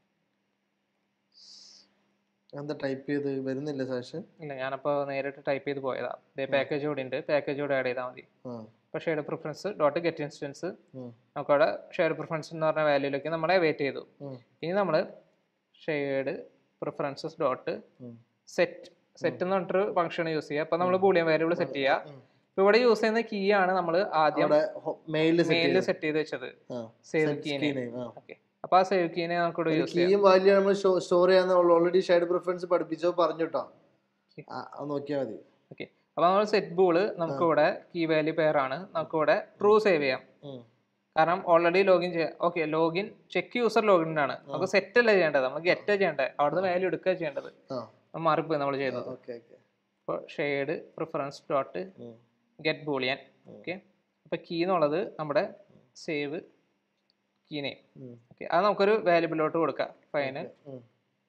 എന്താ ടൈപ്പ് ചെയ്ത് വരുന്നില്ല സെഷൻ ഇല്ല ഞാനപ്പോൾ നേരിട്ട് ടൈപ്പ് ചെയ്ത് പോയതാ ഇതേ പാക്കേജ് കൂടി ഉണ്ട് പാക്കേജ് കൂടെ ആഡ് ചെയ്താൽ മതി ആ ഇപ്പോൾ shared preference dot get instance ഉം. നമുക്കവിടെ ഷെയ്ഡ് പ്രിഫറൻസ് എന്ന് പറഞ്ഞ വാല്യൂയിലേക്ക് നമ്മളെ വെയിറ്റ് ചെയ്തു ഉം. ഇനി നമ്മൾ ഷെയ്ഡ് പ്രിഫറൻസസ് ഡോട്ട് ഉം. സെറ്റ് സെറ്റ് എന്ന് പറഞ്ഞിട്ടൊരു ഫംഗ്ഷൻ യൂസ് ചെയ്യുക അപ്പോൾ നമ്മൾ ബൂളിയൻ വേരിയബിൾ സെറ്റ് ചെയ്യുക ഉം. ഇപ്പോൾ ഇവിടെ യൂസ് ചെയ്യുന്ന കീ ആണ് നമ്മൾ ആദ്യം അവിടെ മെയിലിൽ മെയിലിൽ സെറ്റ് ചെയ്ത് വെച്ചത് സേവ് കീനെ ഓക്കെ അപ്പോൾ ആ സേവ് കീനെ നമുക്ക് ഇവിടെ യൂസ് ചെയ്യാം കീയും വാല്യൂ നമ്മൾ സ്റ്റോർ ചെയ്യാന്ന് ഓൾറെഡി ഷെയ്ഡ് പ്രിഫറൻസ് പഠിപ്പിച്ചോ പറഞ്ഞു കേട്ടോ ആ, അത് നോക്കിയാൽ മതി ഓക്കെ അപ്പോൾ നമ്മൾ സെറ്റ് ബൂള് നമുക്ക് ഇവിടെ കീ വാല്യൂ പെയർ ആണ് നമുക്ക് ഇവിടെ ട്രൂ സേവ് ചെയ്യാം ഉം. കാരണം ഓൾറെഡി ലോഗിൻ ചെയ്യാം okay login check user login ആണ് നമുക്ക് സെറ്റ് അല്ല ചെയ്യേണ്ടത് നമുക്ക് ഗെറ്റ് ചെയ്യേണ്ടത് അവിടുന്ന് വാല്യൂ എടുക്കുക ചെയ്യേണ്ടത് ആ അത് മാറിപ്പോയി നമ്മൾ ചെയ്തത് ഓക്കെ ഓക്കെ അപ്പോൾ shared preference dot get boolean okay അപ്പോൾ കീ എന്നുള്ളത് നമ്മുടെ സേവ് കീ നെയിം ഓക്കെ അത് നമുക്കൊരു വാല്യൂബിലോട്ട് കൊടുക്കാം ഫൈന്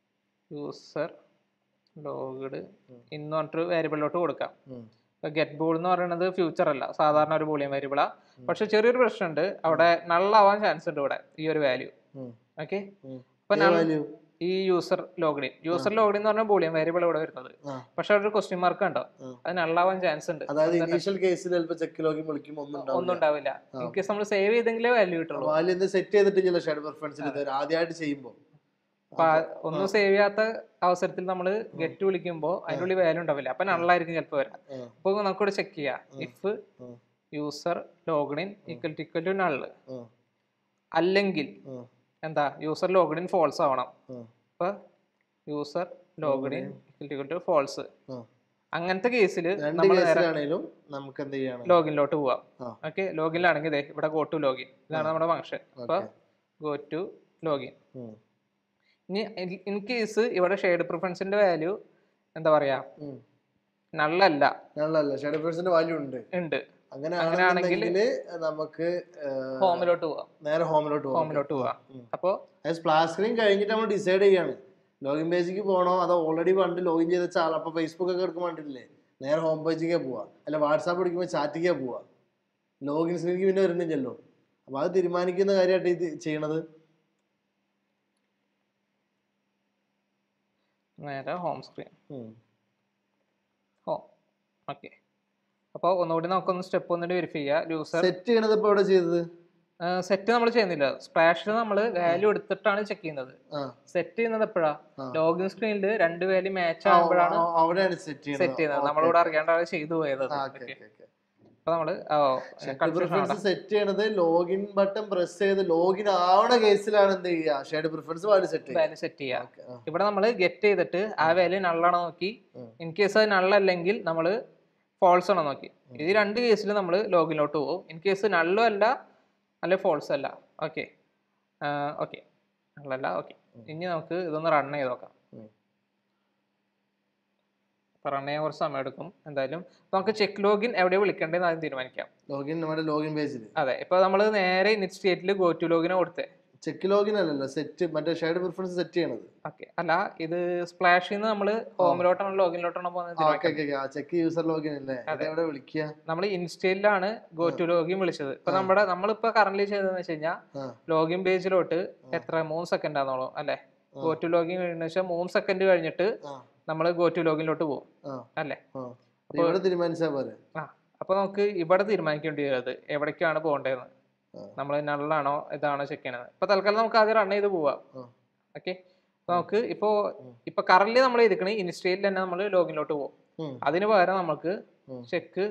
യൂസർ ലോഗഡ് ഇന്ന് പറഞ്ഞിട്ട് വേരിയബിളിലോട്ട് കൊടുക്കാം ഉം. ഇപ്പൊ ഗെറ്റ് ബോൾ എന്ന് പറയുന്നത് ഫ്യൂച്ചർ അല്ല സാധാരണ ഒരു ബൂളിയൻ വേരിയബിളാ പക്ഷെ ചെറിയൊരു പ്രശ്നമുണ്ട് അവിടെ നള്ളാവാൻ ചാൻസ് ഉണ്ട് ഇവിടെ ഈ ഒരു വാല്യൂ ഉം. ഓക്കെ ഉം. ഇപ്പൊ ഏ null- value? ഈ യൂസർ ലോഗിൻ യൂസർ ലോഗിൻ എന്ന് പറഞ്ഞാൽ ബൂളിയൻ വേരിയബിൾ ഇവിടെ വരുന്നത് ആ. പക്ഷെ അവിടെ ഒരു ക്വസ്റ്റ്യൻ മാർക്ക് ഉണ്ടോ ആ. അത് നള്ളാവാൻ ചാൻസ് ഉണ്ട് അതായത് ഇനീഷ്യൽ കേസിൽ ചിലപ്പോൾ ചെക്ക് ലോഗിൻ വിളിക്കുമ്പോൾ ഒന്നും ഒന്നും ഉണ്ടാവില്ല ഉണ്ടാവില്ല ഇൻ കേസ് നമ്മൾ സേവ് ചെയ്തെങ്കിലേ വാല്യൂ കിട്ടുള്ളൂ വാല്യൂ എന്ത് സെറ്റ് ചെയ്തിട്ടില്ല ഷെഡ് പെർഫറൻസിൽ ഇത് ആദ്യമായിട്ട് ചെയ്യുമ്പോൾ അപ്പൊ ആ ഒന്നും സേവ് ചെയ്യാത്ത അവസരത്തിൽ നമ്മൾ ഗെറ്റ് വിളിക്കുമ്പോൾ അതിൻ്റെ ഉള്ളിൽ വാല്യൂ ഉണ്ടാവില്ല അപ്പൊ നള്ളായിരിക്കും ചിലപ്പോൾ വരാം ആ. അപ്പൊ നമുക്കിവിടെ ചെക്ക് ചെയ്യാം ഇഫ് ആ. User login equal to equal to null ആ. അല്ലെങ്കിൽ ആ. എന്താ യൂസർ ലോഗിൻ ഫോൾസ് ആവണം ആ. അപ്പൊ user login equal to false ആ. അങ്ങനത്തെ കേസിൽ രണ്ട് നമ്മൾ നേരെ കേസിലാണേലും നമുക്ക് എന്ത് ചെയ്യണം ലോഗിനിലോട്ട് പോവാം ആ. ഓക്കെ ലോഗിനിലാണെങ്കിൽ ദേ ഇവിടെ ഗോ ടു ലോഗിൻ ഇതാണ് നമ്മുടെ ഫംഗ്ഷൻ അപ്പൊ Okay. ഗോ ടു ലോഗിൻ ഉം. ഇനി ഇൻ കേസ് ഇവിടെ ഷെയ്ഡ് പ്രിഫറൻസിന്റെ വാല്യൂ എന്താ പറയാ ഉം. നല്ലല്ല നല്ലല്ല ഷെഡ് പെർഫറൻസിന്റെ വാല്യൂ ഉണ്ട് ഉണ്ട് അങ്ങനെ അങ്ങനെയാണെങ്കിൽ ആണെന്നുണ്ടെങ്കിൽ നമുക്ക് ആ, ഹോമിലോട്ട് പോവാം നേരെ ഹോമിലോട്ട് പോകാം ഹോമിലോട്ട് പോവാം ഉം. അപ്പോ അത് സ്പ്ലാഷ് സ്ക്രീൻ കഴിഞ്ഞിട്ട് നമ്മൾ ഡിസൈഡ് ചെയ്യാണ് ലോഗിൻ പേജിലേക്ക് പോകണോ അതോ ഓൾറെഡി പണ്ട് ലോഗിൻ ചെയ്ത വെച്ച ആൾ അപ്പൊ ഫേസ്ബുക്ക് ഒക്കെ എടുക്കാൻ വേണ്ടിയില്ലേ നേരെ ഹോം പേജിലേക്ക് പോവാ അല്ല വാട്സാപ്പ് എടുക്കുമ്പോൾ ചാറ്റിലേക്ക് പോവാ ലോഗിൻ സ്ക്രീനിക്ക് പിന്നെ വരുന്നില്ലല്ലോ അപ്പൊ അത് തീരുമാനിക്കുന്ന കാര്യമായിട്ട് ഇത് ചെയ്യണത് നേരെ ഹോം സ്ക്രീൻ ഉം. ഹോം ഓക്കെ അപ്പോൾ ഒന്നുകൂടി നമുക്കൊന്ന് സ്റ്റെപ്പ് ഒന്നുകൂടി വെരിഫൈ ചെയ്യാം യൂസർ സെറ്റ് ചെയ്യണത് ഇപ്പൊ എവിടെ ചെയ്തത് സെറ്റ് നമ്മൾ ചെയ്യുന്നില്ല സ്പ്ലാഷിൽ നമ്മൾ വാല്യൂ എടുത്തിട്ടാണ് ചെക്ക് ചെയ്യുന്നത് ആ സെറ്റ് ചെയ്യുന്നത് എപ്പോഴാ ആ. ലോഗിൻ സ്ക്രീനിൽ രണ്ട് വാല്യൂ മാച്ച് ആ, ആകുമ്പോഴാണ് ആ, അവിടെയാണ് സെറ്റ് സെറ്റ് ചെയ്യുന്നത് നമ്മളിവിടെ അറിയാണ്ടാണ് ചെയ്തു പോയത് അപ്പൊ നമ്മള് പ്രിഫറൻസ് സെറ്റ് ചെയ്യണത് ലോഗിൻ ബട്ടൺ പ്രസ് ചെയ്ത് ലോഗിൻ ആവണ കേസിലാണ് എന്ത് ചെയ്യുക ഷെയ്ഡ് പ്രിഫറൻസ് വാല്യൂ സെറ്റ് ചെയ്യുക വാല്യൂ സെറ്റ് ചെയ്യാം Okay, ആ. ഇവിടെ നമ്മൾ ഗെറ്റ് ചെയ്തിട്ട് ആ വാല്യൂ നള്ളാണോ നോക്കി ഉം. ഇൻ കേസ് അത് നള്ളല്ലെങ്കിൽ നമ്മൾ ഫോൾസ് ആണോ നോക്കി ഈ രണ്ട് കേസിൽ നമ്മൾ ലോഗിനിലോട്ട് പോകും ഇൻ കേസ് നള്ളും അല്ല അല്ലെ ഫോൾസ് അല്ല ഓക്കെ ഓക്കെ നള്ളല്ല ഓക്കെ ഇനി നമുക്ക് ഇതൊന്ന് റൺ ചെയ്ത് നോക്കാം ഉം. റൺ ചെയ്യാൻ കുറച്ച് സമയം എടുക്കും എന്തായാലും അപ്പൊ നമുക്ക് ചെക്ക് ലോഗിൻ എവിടെ വിളിക്കേണ്ടതെന്ന് ആദ്യം തീരുമാനിക്കാം ലോഗിൻ നമ്മുടെ ലോഗിൻ പേജിൽ അതെ ഇപ്പൊ നമ്മൾ നേരെ ഇനിറ്റ് സ്റ്റേറ്റിൽ ഗോ ടു ലോഗിനെ കൊടുത്തേ ചെക്ക് ലോഗിൻ അല്ലല്ലോ സെറ്റ് മറ്റേ ഷെയ്ഡ് പ്രിഫറൻസ് സെറ്റ് ചെയ്യണത് ഓക്കെ അല്ല ഇത് സ്പ്ലാഷിൽ നിന്ന് നമ്മൾ ഹോമിലോട്ടാണോ ലോഗിനിലോട്ടാണോ പോകുന്നത് okay okay check user login അല്ലേ അത് എവിടെ വിളിക്കുക നമ്മൾ ഇൻസ്റ്റയിലാണ് ഗോ ടു ലോഗിൻ വിളിച്ചത് ഇപ്പൊ നമ്മുടെ നമ്മളിപ്പോ കറന്റ് ചെയ്തതെന്ന് വെച്ച് കഴിഞ്ഞാൽ ആ ലോഗിൻ പേജിലോട്ട് എത്ര മൂന്ന് സെക്കൻഡ് ആണെന്നോളൂ അല്ലെ ഗോ ടു ലോഗിൻ കഴിഞ്ഞ വെച്ചാൽ മൂന്ന് സെക്കൻഡ് കഴിഞ്ഞിട്ട് ആ നമ്മൾ ഗോ ടു ലോഗിനിലോട്ട് പോകും ആ അല്ലേ ആ ഇവിടെ തീരുമാനിച്ചാ പോരെ ആ അപ്പൊ നമുക്ക് ഇവിടെ തീരുമാനിക്കേണ്ടി വരും അത് എവിടേക്കാണ് പോകേണ്ടതെന്ന് ആ. നമ്മൾ നള്ളാണോ ഇതാണോ ചെക്ക് ചെയ്യണത് ഇപ്പൊ തൽക്കാലം നമുക്ക് ആദ്യം റൺ ചെയ്ത് പോവാം ആ. ഓക്കെ അപ്പൊ നമുക്ക് ഇപ്പോ ഇപ്പൊ കറന്റ് നമ്മൾ ഇരിക്കണ ഇൻസ്റ്റയിൽ തന്നെ നമ്മൾ ലോഗിനിലോട്ട് പോകും ഉം. അതിന് പകരം നമുക്ക് ഉം. ചെക്ക്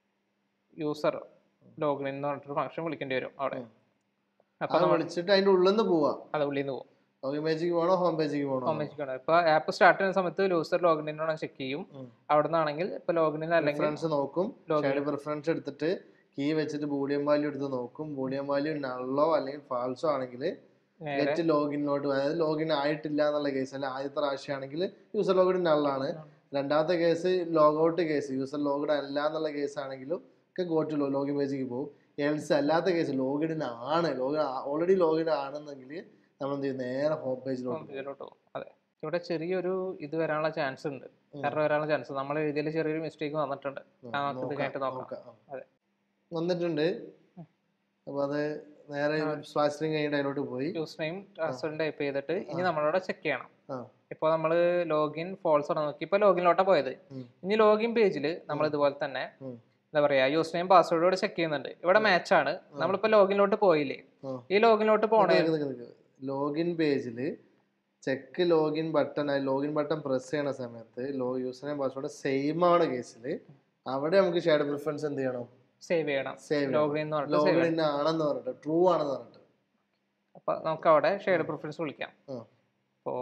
യൂസർ ലോഗിൻ എന്ന് പറഞ്ഞിട്ടൊരു ഫംഗ്ഷൻ വിളിക്കേണ്ടി വരും അവിടെ ഉം. അപ്പൊ അത് നമ്മൾ വിളിച്ചിട്ട് അതിന്റെ ഉള്ളിൽ നിന്ന് പോവാ അത് ഉള്ളിൽ നിന്ന് പോകും ലോഗിൻ പേജിലേക്ക് പോകണോ ഹോം പേജിലേക്ക് പോകണോ ഹോം പേജിൽ ഇപ്പൊ ആപ്പ് സ്റ്റാർട്ട് ചെയ്യുന്ന സമയത്ത് യൂസർ ലോഗിനോട് ചെക്ക് ചെയ്യും ഉം. അവിടെ നിന്നാണെങ്കിൽ ഇപ്പൊ ലോഗിൻ അല്ലെങ്കിൽ പ്രിഫറൻസ് നോക്കും Login. ഷെയ്ഡ് പ്രിഫറൻസ് എടുത്തിട്ട് കീ വെച്ചിട്ട് ബൂളിയൻ വാല്യൂ എടുത്ത് നോക്കും ബൂളിയൻ വാല്യൂ നള്ളോ അല്ലെങ്കിൽ ഫാൾസോ ആണെങ്കിൽ നേരെ ഗെറ്റ് ലോഗിനോട്ട് അതായത് ലോഗിൻ ആയിട്ടില്ല എന്നുള്ള കേസ് അല്ലെ ആദ്യത്തെ പ്രാവശ്യമാണെങ്കിൽ യൂസർ ലോഗിൻ നള്ളാണ് രണ്ടാമത്തെ case logout case user login അല്ല എന്നുള്ള കേസ് ആണെങ്കിലും ഒക്കെ ഗോ ടു ലോഗിൻ പേജിലേക്ക് പോകും എൽസ് അല്ലാത്ത കേസ് ലോഗിൻ ആണ് ലോഗിൻ ഓൾറെഡി ലോഗിൻ ആണെന്നെങ്കിൽ നമ്മൾ എന്ത് ചെയ്യും നേരെ ഹോം ഹോം പേജിലോട്ട് പേജിലോട്ട് പോകും അതെ ഇവിടെ ചെറിയൊരു ഇത് വരാനുള്ള ചാൻസ് ഉണ്ട് ഉം. എറർ വരാനുള്ള ചാൻസ് നമ്മൾ എഴുതിയതിൽ ചെറിയൊരു മിസ്റ്റേക്ക് വന്നിട്ടുണ്ട് ആ, നമുക്ക് ഇത് കഴിഞ്ഞിട്ട് നോക്കാം നോക്കാം അതെ. വന്നിട്ടുണ്ട് അപ്പൊ അത് നേരെ സ്വാച്ച് സ്ട്രിങ് കഴിഞ്ഞിട്ട് അതിലോട്ട് പോയി യൂസ് നെയിം പാസ്വേഡ് ടൈപ്പ് ചെയ്തിട്ട് ഇനി നമ്മളവിടെ ചെക്ക് ചെയ്യണം ആ ഇപ്പോൾ നമ്മൾ ലോഗിൻ ഫോൾസ് ആണ് നോക്കി ഇപ്പോൾ ലോഗിനിലോട്ടാ പോയത് ഉം. ഇനി ലോഗിൻ പേജിൽ നമ്മൾ ഇതുപോലെ തന്നെ ഉം. എന്താ പറയാ യൂസ് നെയിം പാസ്വേഡ് കൂടെ ചെക്ക് ചെയ്യുന്നുണ്ട് ഇവിടെ മാച്ച് ആണ് നമ്മളിപ്പോ ലോഗിനിലോട്ട് പോയില്ലേ ആ. ഈ ലോഗിനിലോട്ട് പോണേ ലോഗിൻ പേജിൽ check login button login button press ചെയ്യണ സമയത്ത് ലോ യൂസർ നെയിം പാസ്വേഡ് സെയിം ആണ് കേസിൽ അവിടെ നമുക്ക് ഷെയർഡ് പ്രിഫറൻസ് എന്ത് ചെയ്യണം സേവ് ചെയ്യണം സേവ് ലോഗിൻ എന്ന് പറഞ്ഞിട്ട് save ചെയ്യണം. ലോഗിൻ ആണെന്ന് പറഞ്ഞിട്ട് ട്രൂ ആണെന്ന് പറഞ്ഞിട്ട് അപ്പൊ നമുക്ക് അവിടെ ഷെയർഡ് പ്രിഫറൻസ് വിളിക്കാം ആ. അപ്പോ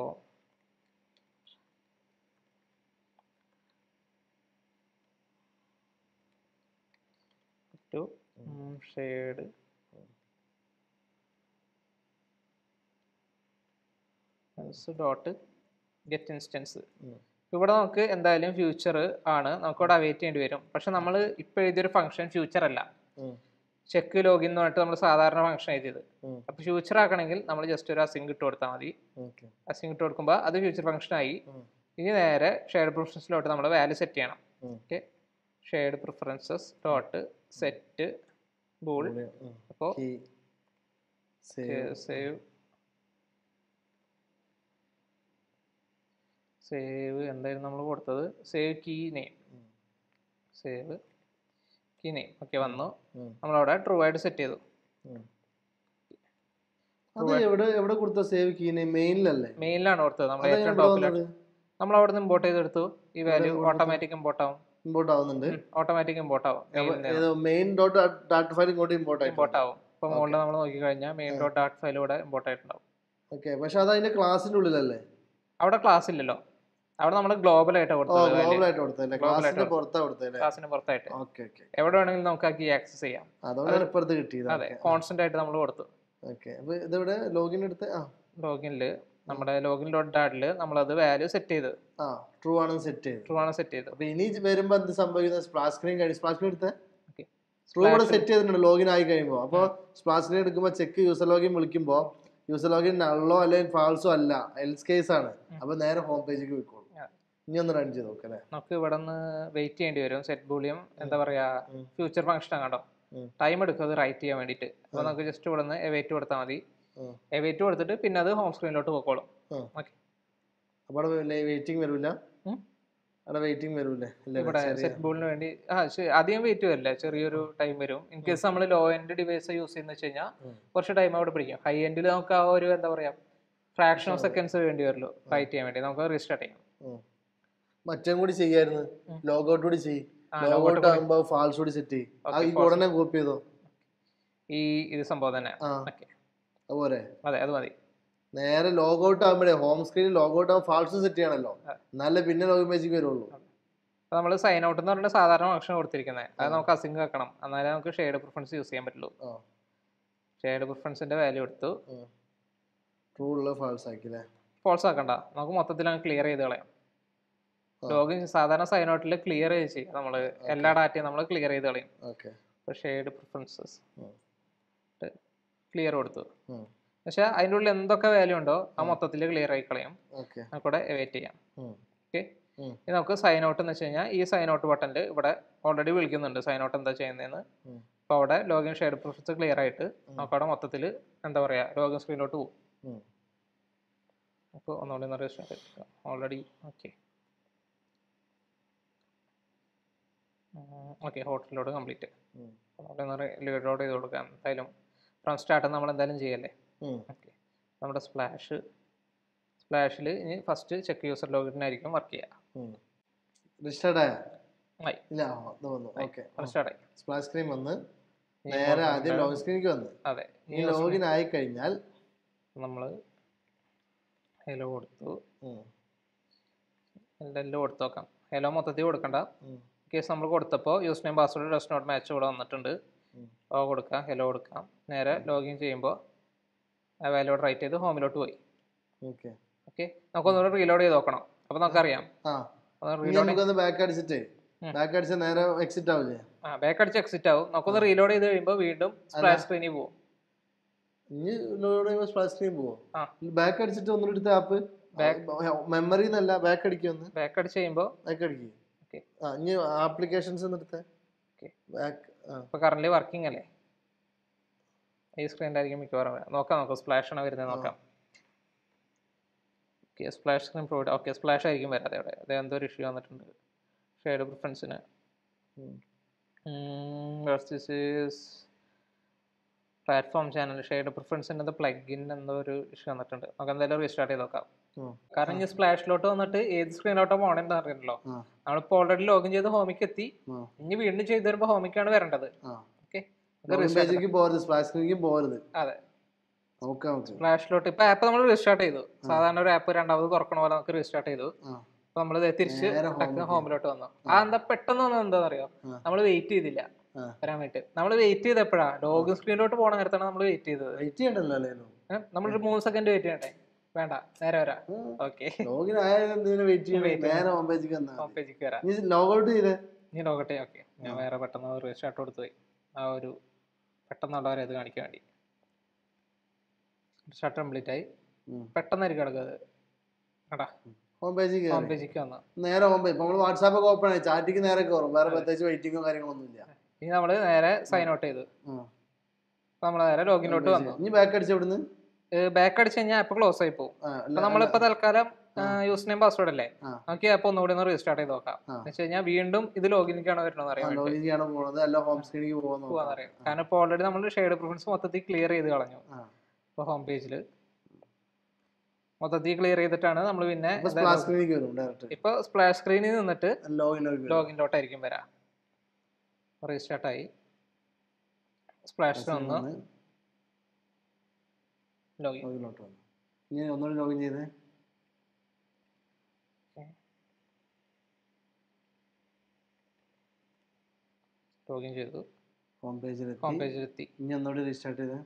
to shared dot get instance ഉം. ഇവിടെ നമുക്ക് എന്തായാലും ഫ്യൂച്ചർ ആണ് നമുക്ക് ഇവിടെ അവൈറ്റ് ചെയ്യേണ്ടി വരും പക്ഷെ നമ്മൾ ഇപ്പോൾ എഴുതിയൊരു ഫംഗ്ഷൻ ഫ്യൂച്ചർ അല്ല ഉം. ചെക്ക് ലോഗിൻ എന്ന് പറഞ്ഞിട്ട് നമ്മൾ സാധാരണ ഫംഗ്ഷൻ എഴുതിയത് ഉം. അപ്പോൾ ഫ്യൂച്ചർ ആക്കണമെങ്കിൽ നമ്മൾ ജസ്റ്റ് ഒരു അസിങ് ഇട്ട് കൊടുത്താൽ മതി ഓക്കെ അസിങ് ഇട്ട് കൊടുക്കുമ്പോൾ അത് ഫ്യൂച്ചർ ഫംഗ്ഷൻ ആയി ഉം. ഇനി നേരെ ഷെയർഡ് പ്രിഫറൻസിലോട്ട് നമ്മൾ വാല്യൂ സെറ്റ് ചെയ്യണം ഉം. Okay shared preferences dot set bool അപ്പോൾ കീ സേവ് സേവ് സേവ് എന്തായിരുന്നു നമ്മൾ കൊടുത്തത് സേവ് കീ നെയിം ഉം. സേവ് കീ നെയിം ഓക്കെ വന്നു ഉം. നമ്മളവിടെ ട്രൂ ആയിട്ട് സെറ്റ് ചെയ്തു ഉം. അത് എവിടെ എവിടെ കൊടുത്ത സേവ് കീനെ മെയിനിലല്ലേ മെയിനിലാണ് കൊടുത്തത് നമ്മൾ അതെങ്ങനെ ഏറ്റവും ഇവിടെ ടോപ്പിലാണ് വന്നത് നമ്മൾ അവിടെ നിന്ന് ഇമ്പോർട്ട് ചെയ്തെടുത്തു ഈ വാല്യൂ ഓട്ടോമാറ്റിക് ഇമ്പോർട്ട് ആവും ഇമ്പോർട്ട് ആവുന്നുണ്ട് ഓട്ടോമാറ്റിക് ഇമ്പോർട്ട് ആവും ഏതോ മെയിൻ ഡോട്ട് ഡാറ്റ ഫയൽ ഇങ്ങോട്ട് ഇമ്പോർട്ട് ആയിട്ട് ഇമ്പോർട്ട് ആവും ഇപ്പൊ മുകളിൽ നമ്മൾ നോക്കിക്കഴിഞ്ഞാൽ മെയിൻ ഡോട്ട് ഡാറ്റ് ഫയൽ ഇവിടെ ഇമ്പോർട്ട് ആയിട്ടുണ്ടാവും ഓക്കെ പക്ഷെ അത് അതിന്റെ ക്ലാസിന്റെ ഉള്ളിലല്ലേ അവിടെ ക്ലാസ് ഇല്ലല്ലോ അവിടെ നമ്മൾ ഗ്ലോബൽ ആയിട്ട് ഓ കൊടുത്തത് ഗ്ലോബൽ ആയിട്ട് കൊടുത്തല്ലേ Global ആയിട്ട് ക്ലാസിന്റെ പുറത്താ കൊടുത്തല്ലേ ക്ലാസ്സിന് പുറത്തായിട്ട് ഓക്കെ ഓക്കെ എവിടെ വേണമെങ്കിലും നമുക്ക് ആ കീ ആക്സസ് ചെയ്യാം അതുകൊണ്ടാണ് ഇപ്പുറത്ത് കിട്ടിയത് അതെ കോൺസ്റ്റന്റ് ആയിട്ട് നമ്മൾ കൊടുത്തു ഓക്കെ അപ്പൊ ഇതെവിടെ ലോഗിൻ എടുത്ത് ആ ലോഗിനിൽ നമ്മുടെ ലോഗിൻ ഡോട്ട് ഡാറ്റിൽ നമ്മളത് വാല്യൂ സെറ്റ് ചെയ്ത് ആ ട്രൂ ആണെന്ന് സെറ്റ് ചെയ്തു ട്രൂ ആണ് സെറ്റ് ചെയ്ത് അപ്പൊ ഇനി വരുമ്പോ എന്ത് സംഭവിക്കുന്നത് സ്പ്ലാഷ് സ്ക്രീൻ കഴിഞ്ഞ് സ്പ്ലാഷ് സ്ക്രീൻ എടുത്തേ Okay. ട്രൂ ഇവിടെ സെറ്റ് ചെയ്തിട്ടുണ്ട് ലോഗിൻ ആയി കഴിയുമ്പോൾ അപ്പോൾ സ്പ്ലാഷ് സ്ക്രീൻ എടുക്കുമ്പോൾ ചെക്ക് യൂസർ ലോഗിൻ വിളിക്കുമ്പോൾ യൂസർ ലോഗിൻ നള്ളോ അല്ലെങ്കിൽ ഫാൾസോ അല്ല എൽസ് കേസ് ആണ് അപ്പൊ നേരെ ഹോം പേജിലേക്ക് പോയിക്കോളും Yeah. ഇനി ഒന്ന് റൺ ചെയ്ത് നോക്കല്ലേ നമുക്ക് ഇവിടെ നിന്ന് വെയിറ്റ് ചെയ്യേണ്ടി വരും സെറ്റ് ബൂളിയം എന്താ പറയാ ഉം. ഫ്യൂച്ചർ ഫംഗ്ഷൻ ആണോ ഉം. ടൈം എടുക്കും അത് റൈറ്റ് ചെയ്യാൻ വേണ്ടിയിട്ട് അപ്പോൾ നമുക്ക് ജസ്റ്റ് ഇവിടെ നിന്ന് എവേറ്റ് കൊടുത്താൽ മതി ഉം. എവേറ്റ് കൊടുത്തിട്ട് പിന്നെ അത് ഹോം സ്ക്രീനിലോട്ട് പോയിക്കോളും ഉം. ഓക്കെ അപ്പൊ അവിടെ വെയിറ്റിംഗ് വരൂല ഉം. അവിടെ വെയിറ്റിംഗ് വരൂലേ ഇല്ല ഇവിടെ സെറ്റ് ബോളിന് വേണ്ടി ആ ശരി, അധികം വെയിറ്റ് വരില്ല ചെറിയൊരു ടൈം വരും ഇൻ കേസ് നമ്മൾ ലോ എൻഡ് ഡിവൈസ് യൂസ് ചെയ്യുന്ന വെച്ച് കഴിഞ്ഞാൽ ഉം. കുറച്ച് ടൈം അവിടെ പിടിക്കും ഹൈ എൻഡിൽ നമുക്ക് ആ ഒരു എന്താ പറയാ ഫ്രാക്ഷൻ ഓഫ് സെക്കൻഡ്സ് വേണ്ടി വരുള്ളൂ റൈറ്റ് ചെയ്യാൻ വേണ്ടി നമുക്ക് റീസ്റ്റാർട്ട് ചെയ്യാം മറ്റേ കൂടി ചെയ്യായിരുന്നു ഉം. ലോഗൗട്ട് കൂടി ചെയ്യും ആ, ലോഗൗട്ട് ആകുമ്പോ ഫാൾസ് കൂടി സെറ്റ് ചെയ്യും ആ Okay, ഈ ഉടനെ കോപ്പി ചെയ്തോ ഈ ഇത് സംഭവം തന്നെ ആ ഓക്കെ അതുപോലെ അതെ അത് മതി നേരെ ലോഗൗട്ട് ആകുമ്പോഴേ ഹോം സ്ക്രീനിൽ ലോഗൗട്ട് ആകുമ്പോൾ ഫാൾസ് സെറ്റ് ചെയ്യണല്ലോ ആ. എന്നാലേ പിന്നെ ലോഗിൻ പേജിക്ക് വരുള്ളൂ അപ്പോൾ നമ്മൾ സൈൻ ഔട്ട് എന്ന് പറഞ്ഞിട്ട് സാധാരണ ഫംഗ്ഷൻ കൊടുത്തിരിക്കുന്നത് അത് നമുക്ക് അസിങ് വെക്കണം എന്നാലേ നമുക്ക് ഷെയ്ഡ് പ്രിഫറൻസ് യൂസ് ചെയ്യാൻ പറ്റുള്ളൂ ആ ഷെയ്ഡ് പ്രിഫറൻസിന്റെ വാല്യൂ എടുത്തു ട്രൂ ഉള്ള ഫാൾസ് ആക്കി അല്ലേ ഫോൾസ് ആക്കണ്ട നമുക്ക് മൊത്തത്തിൽ അങ്ങ് ക്ലിയർ ചെയ്ത് കളയാം ആ. ലോഗിൻ സാധാരണ സൈൻ ഔട്ടിൽ ക്ലിയർ ചെയ്യും നമ്മൾ എല്ലാ ഡാറ്റയും നമ്മൾ ക്ലിയർ ചെയ്ത് കളയും ഓക്കെ ഇപ്പോൾ ഷെയ്ഡ് പ്രിഫറൻസസ് ഉം. ക്ലിയർ കൊടുത്തു ഉം. പക്ഷെ അതിൻ്റെ ഉള്ളിൽ എന്തൊക്കെ വാല്യൂ ഉണ്ടോ ആ മൊത്തത്തിൽ ക്ലിയർ ആയി കളയും ഓക്കെ നമുക്കിവിടെ വെയിറ്റ് ചെയ്യാം ഉം. ഓക്കെ ഉം. ഇനി നമുക്ക് സൈൻ ഔട്ട് എന്ന് വെച്ച് കഴിഞ്ഞാൽ ഈ സൈൻ ഔട്ട് ബട്ടണിൽ ഇവിടെ ഓൾറെഡി വിളിക്കുന്നുണ്ട് സൈൻ ഔട്ട് എന്താ ചെയ്യുന്നതെന്ന് ഉം. അപ്പോൾ അവിടെ ലോഗിൻ ഷെയ്ഡ് പ്രിഫറൻസ് ക്ലിയർ ആയിട്ട് നമുക്ക് അവിടെ മൊത്തത്തിൽ എന്താ പറയുക ലോഗിൻ സ്ക്രീനിലോട്ട് പോകും ഉം. അപ്പോൾ ഒന്നുകൂടി ഒന്ന് രജിസ്റ്റർ ഓൾറെഡി ഓക്കെ ഓക്കെ ഹോട്ടലിലോട്ട് കംപ്ലീറ്റ് ഉം. അവിടെ ഒന്ന് ലീഡോട്ട് ചെയ്ത് കൊടുക്കാം എന്തായാലും ഫ്രം സ്റ്റാർട്ട് നമ്മൾ എന്തായാലും ചെയ്യല്ലേ ഉം. ഓക്കെ നമ്മുടെ സ്പ്ലാഷ് സ്പ്ലാഷിൽ ഇനി ഫസ്റ്റ് ചെക്ക് യൂസർ ലോഗിനായിരിക്കും വർക്ക് ചെയ്യുക ഉം. രജിസ്റ്റേർഡ് ആയ ആയി ഇല്ല ആ, ഇത് വന്നു ഓക്കെ സ്റ്റാർട്ടായി സ്പ്ലാഷ് സ്ക്രീൻ വന്ന് നേരെ ആദ്യം ലോഗിൻ സ്ക്രീനിലേക്ക് വന്ന് അതെ ഈ ലോഗിൻ ആയി കഴിഞ്ഞാൽ നമ്മൾ ഹലോ കൊടുത്തു ഉം. എല്ലാം കൊടുത്തു നോക്കാം ഹലോ മൊത്തത്തിൽ കൊടുക്കണ്ട ഉം. കേസ് നമ്മൾ കൊടുത്തപ്പോൾ username password does not match ഇവിടെ വന്നിട്ടുണ്ട് ഉം. ഓ കൊടുക്കാം ഹലോ കൊടുക്കാം നേരെ ലോഗിൻ ചെയ്യുമ്പോൾ ആ വാല്യൂടെ റൈറ്റ് ചെയ്ത് ഹോമിലോട്ട് പോയി ഓക്കെ ഓക്കെ നമുക്കൊന്നുകൂടെ റീലോഡ് ചെയ്ത് നോക്കണം അപ്പോൾ നമുക്കറിയാം ആ ഒന്ന് ഇനി റീലോഡ് നമുക്കൊന്ന് ബാക്ക് അടിച്ചിട്ടേ ഉം. ബാക്ക് അടിച്ച നേരെ എക്സിറ്റ് ആവില്ലേ ആ ബാക്ക് അടിച്ച് എക്സിറ്റ് ആവും നമുക്കൊന്ന് റീലോഡ് ചെയ്ത് കഴിയുമ്പോൾ വീണ്ടും സ്പ്ലാഷ് സ്ക്രീനിൽ പോകും ഇനി ലോഡ് ചെയ്യുമ്പോൾ സ്പ്ലാഷ് സ്ക്രീൻ പോവോ ആ. ബാക്ക് അടിച്ചിട്ട് ഒന്നുകൂടി എടുത്ത ആപ്പ് മെമ്മറി എന്നല്ല ബാക്ക് അടിക്കൊന്ന് ബാക്ക് അടിച്ച് കഴിയുമ്പോൾ ബാക്ക് അടിക്കുക ഓക്കെ ആ ഇനി ആപ്ലിക്കേഷൻസ് എടുത്തേ ഓക്കെ ബാക്ക് ആ ഇപ്പോൾ കറന്റ് വർക്കിംഗ് അല്ലേ ഈ സ്ക്രീനിലായിരിക്കും മിക്കവാറും വരാം. നോക്കാം നോക്കാം സ്പ്ലാഷ് ആണ് വരുന്നത് നോക്കാം okay splash screen provide okay splash ആയിരിക്കും വരാതെ അവിടെ അത് എന്തോ ഒരു ഇഷ്യൂ വന്നിട്ടുണ്ട് ഷെയ്ഡ് പ്രിഫറൻസിന് ഉം. പ്ലാറ്റ്ഫോം ചാനൽ ഷെയ്ഡ് പ്രിഫറൻസിൻ്റെ പ്ലഗിൻ എന്തോ ഒരു ഇഷ്യൂ വന്നിട്ടുണ്ട് നമുക്ക് എന്തായാലും റീസ്റ്റാർട്ട് ചെയ്ത് നോക്കാം ഉം. കാരണം ഇനി സ്പ്ലാഷിലോട്ട് വന്നിട്ട് ഏത് സ്ക്രീനിലോട്ടോ പോകണമെന്ന് അറിയണല്ലോ ആ. നമ്മളിപ്പോൾ ഓൾറെഡി ലോഗിൻ ചെയ്ത് ഹോമിക്ക് എത്തി ആ. ഇനി വീണ്ടും ചെയ്ത് വരുമ്പോൾ ഹോമിക്കാണ് വരേണ്ടത് ആ ഓക്കെ ലോഗിൻ പേജിലേക്ക് പോരുത് സ്പ്ലാഷ് സ്ക്രീനിലേക്ക് പോരുത് അതെ നോക്കാം നമുക്ക് ഫ്ലാഷിലോട്ട് ഇപ്പൊ ആപ്പ് നമ്മൾ റീസ്റ്റാർട്ട് ചെയ്തു സാധാരണ ഒരു ആപ്പ് രണ്ടാമത് തുറക്കണ പോലെ നമുക്ക് റീസ്റ്റാർട്ട് ചെയ്തു ആ അപ്പൊ നമ്മൾ തിരിച്ച് നേരെ ടക്ക് ഹോമിലോട്ട് വന്നു ആ എന്താ പെട്ടെന്ന് വന്നത് എന്താ അറിയോ ആ. നമ്മൾ വെയിറ്റ് ചെയ്തില്ല ആ. വരാൻ വേണ്ടി നമ്മൾ വെയിറ്റ് ചെയ്തപ്പോഴാ ലോഗിൻ സ്ക്രീനിലോട്ട് പോണ നേരത്താണ് നമ്മൾ വെയിറ്റ് ചെയ്തത് വെയിറ്റ് ചെയ്യണ്ടല്ലോ അല്ലേലും ഏഹ് നമ്മളൊരു മൂന്ന് സെക്കൻഡ് വെയിറ്റ് ചെയ്യണ്ടേ വേണ്ട നേരെ വരാം ഓക്കെ ലോഗിൻ ആയാലും എന്തിനാ വെയിറ്റ് ചെയ്യണം Wait നേരെ ഹോം പേജിലേക്ക് വന്നാൽ ഹോം പേജിക്ക് വരാം നീ ലോഗ് ഔട്ട് ചെയ്തേ നീ നോക്കട്ടെ ഓക്കെ ഞാൻ വേറെ പെട്ടെന്ന് റീസ്റ്റാർട്ട് കൊടുത്തു പോയി ആ ഒരു പെട്ടെന്നുള്ളവരെ അത് കാണിക്കാൻ വേണ്ടി ഷർട്ട് കംപ്ലീറ്റ് ആയി ഉം. പെട്ടെന്നായിരിക്കും കിടക്കുക അത് കണ്ടാ ഹോം പേജിൽ ഹോം കയറി പേജിക്ക് വന്നു നേരെ ഹോം പേജ് ഇപ്പൊ നമ്മൾ വാട്സാപ്പ് ഒക്കെ ഓപ്പൺ ആയി ചാറ്റിക്ക് നേരെ കയറും വേറെ പ്രത്യേകിച്ച് വെയിറ്റിങ്ങോ കാര്യങ്ങളൊന്നും ഇല്ല ഇനി നമ്മൾ നേരെ സൈൻ ഔട്ട് ചെയ്തു ആ. നമ്മൾ നേരെ ലോഗിനിലോട്ട് വന്നു ഇനി ബാക്ക് അടിച്ച ഇവിടുന്ന് ബാക്ക് അടിച്ച് കഴിഞ്ഞാൽ ആപ്പ് ക്ലോസ് ആയി പോകും ആ, അപ്പൊ അല്ല, നമ്മളിപ്പോ തൽക്കാലം യൂസ് നെയിം പാസ്വേഡ് അല്ലേ ആ. നമുക്ക് ഈ ആപ്പ് ഒന്നുകൂടി ഒന്ന് റീസ്റ്റാർട്ട് ചെയ്ത് നോക്കാം ആ. എന്ന് വെച്ച് കഴിഞ്ഞാൽ വീണ്ടും ഇത് ലോഗിനിക്കാണ് വരുന്നത് അറിയാൻ വേണ്ടി ലോഗിൻ ചെയ്യണം പോണത് അല്ല ഹോം സ്ക്രീനിലേക്ക് പോകാൻ പോവാന്ന് അറിയാം കാരണം ഇപ്പോൾ ഓൾറെഡി നമ്മൾ ഷെയ്ഡ് പ്രിഫറൻസ് മൊത്തത്തിൽ ക്ലിയർ ചെയ്ത് കളഞ്ഞു ആ. ഇപ്പോൾ ഹോം പേജിൽ മൊത്തത്തിൽ ക്ലിയർ ചെയ്തിട്ടാണ് നമ്മൾ പിന്നെ സ്പ്ലാഷ് സ്ക്രീനിലേക്ക് വരും ഡയറക്റ്റ് ഇപ്പൊ സ്പ്ലാഷ് സ്ക്രീനിൽ നിന്നിട്ട് ലോഗിനിലേക്ക് വരും ലോഗിനിലോട്ടായിരിക്കും വരാം റീസ്റ്റാർട്ട് ആയി സ്പ്ലാഷ് വന്നു ലോഗിൻ ലോഗിലോട്ട് വന്നു ഇനി ഒന്നുകൂടി ലോഗിൻ ചെയ്തേ ലോഗിൻ ചെയ്തു ഹോം ഹോം പേജിലെത്തി പേജിലെത്തി ഇനി ഒന്നുകൂടി റീസ്റ്റാർട്ട് ചെയ്തേ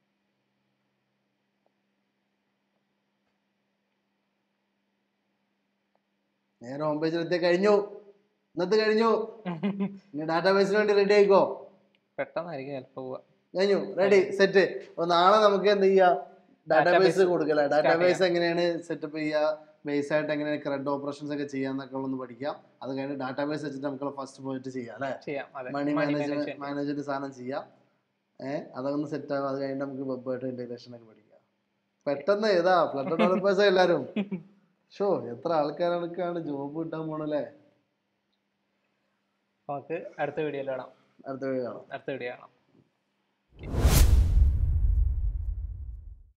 നേരെ ഹോം പേജിലെത്തി കഴിഞ്ഞു ഇന്നത്തെ കഴിഞ്ഞു ഇനി ഡാറ്റാബേസിന് വേണ്ടി റെഡി ആയിക്കോ പെട്ടെന്നായിരിക്കും ചിലപ്പോൾ പോവുക കഴിഞ്ഞു റെഡി സെറ്റ് അപ്പൊ നാളെ നമുക്ക് എന്ത് ചെയ്യാം ഡാറ്റാബേസ് Database കൊടുക്കല start ഡാറ്റാബേസ് എങ്ങനെയാണ് സെറ്റപ്പ് ചെയ്യുക ബേസ് ആയിട്ട് എങ്ങനെയാണ് ക്രെഡ് ഓപ്പറേഷൻസ് ഒക്കെ ചെയ്യാന്നൊക്കെ ഉള്ളൊന്ന് പഠിക്കാം അത് കഴിഞ്ഞ് ഡാറ്റാബേസ് വെച്ചിട്ട് നമുക്ക് ഫസ്റ്റ് പോയിട്ട് ചെയ്യാം അല്ലെ ചെയ്യാം അതെ money Money manager management. Manager സാധനം ചെയ്യാം ഏഹ് അതൊന്ന് സെറ്റ് ആവും അത് കഴിഞ്ഞിട്ട് നമുക്ക് വെബായിട്ട് ഇന്റഗ്രേഷൻ ഒക്കെ പഠിക്കാം പെട്ടെന്ന് ഏതാ ഫ്ലഡ് ഡെവലപ്പേഴ്സ് എല്ലാരും ഷോ എത്ര ആൾക്കാരാണ് ജോബ് കിട്ടാൻ പോണല്ലേ നമുക്ക് അടുത്ത വീഡിയോയിൽ കാണാം അടുത്ത വീഡിയോ കാണാം അടുത്ത വീഡിയോ കാണാം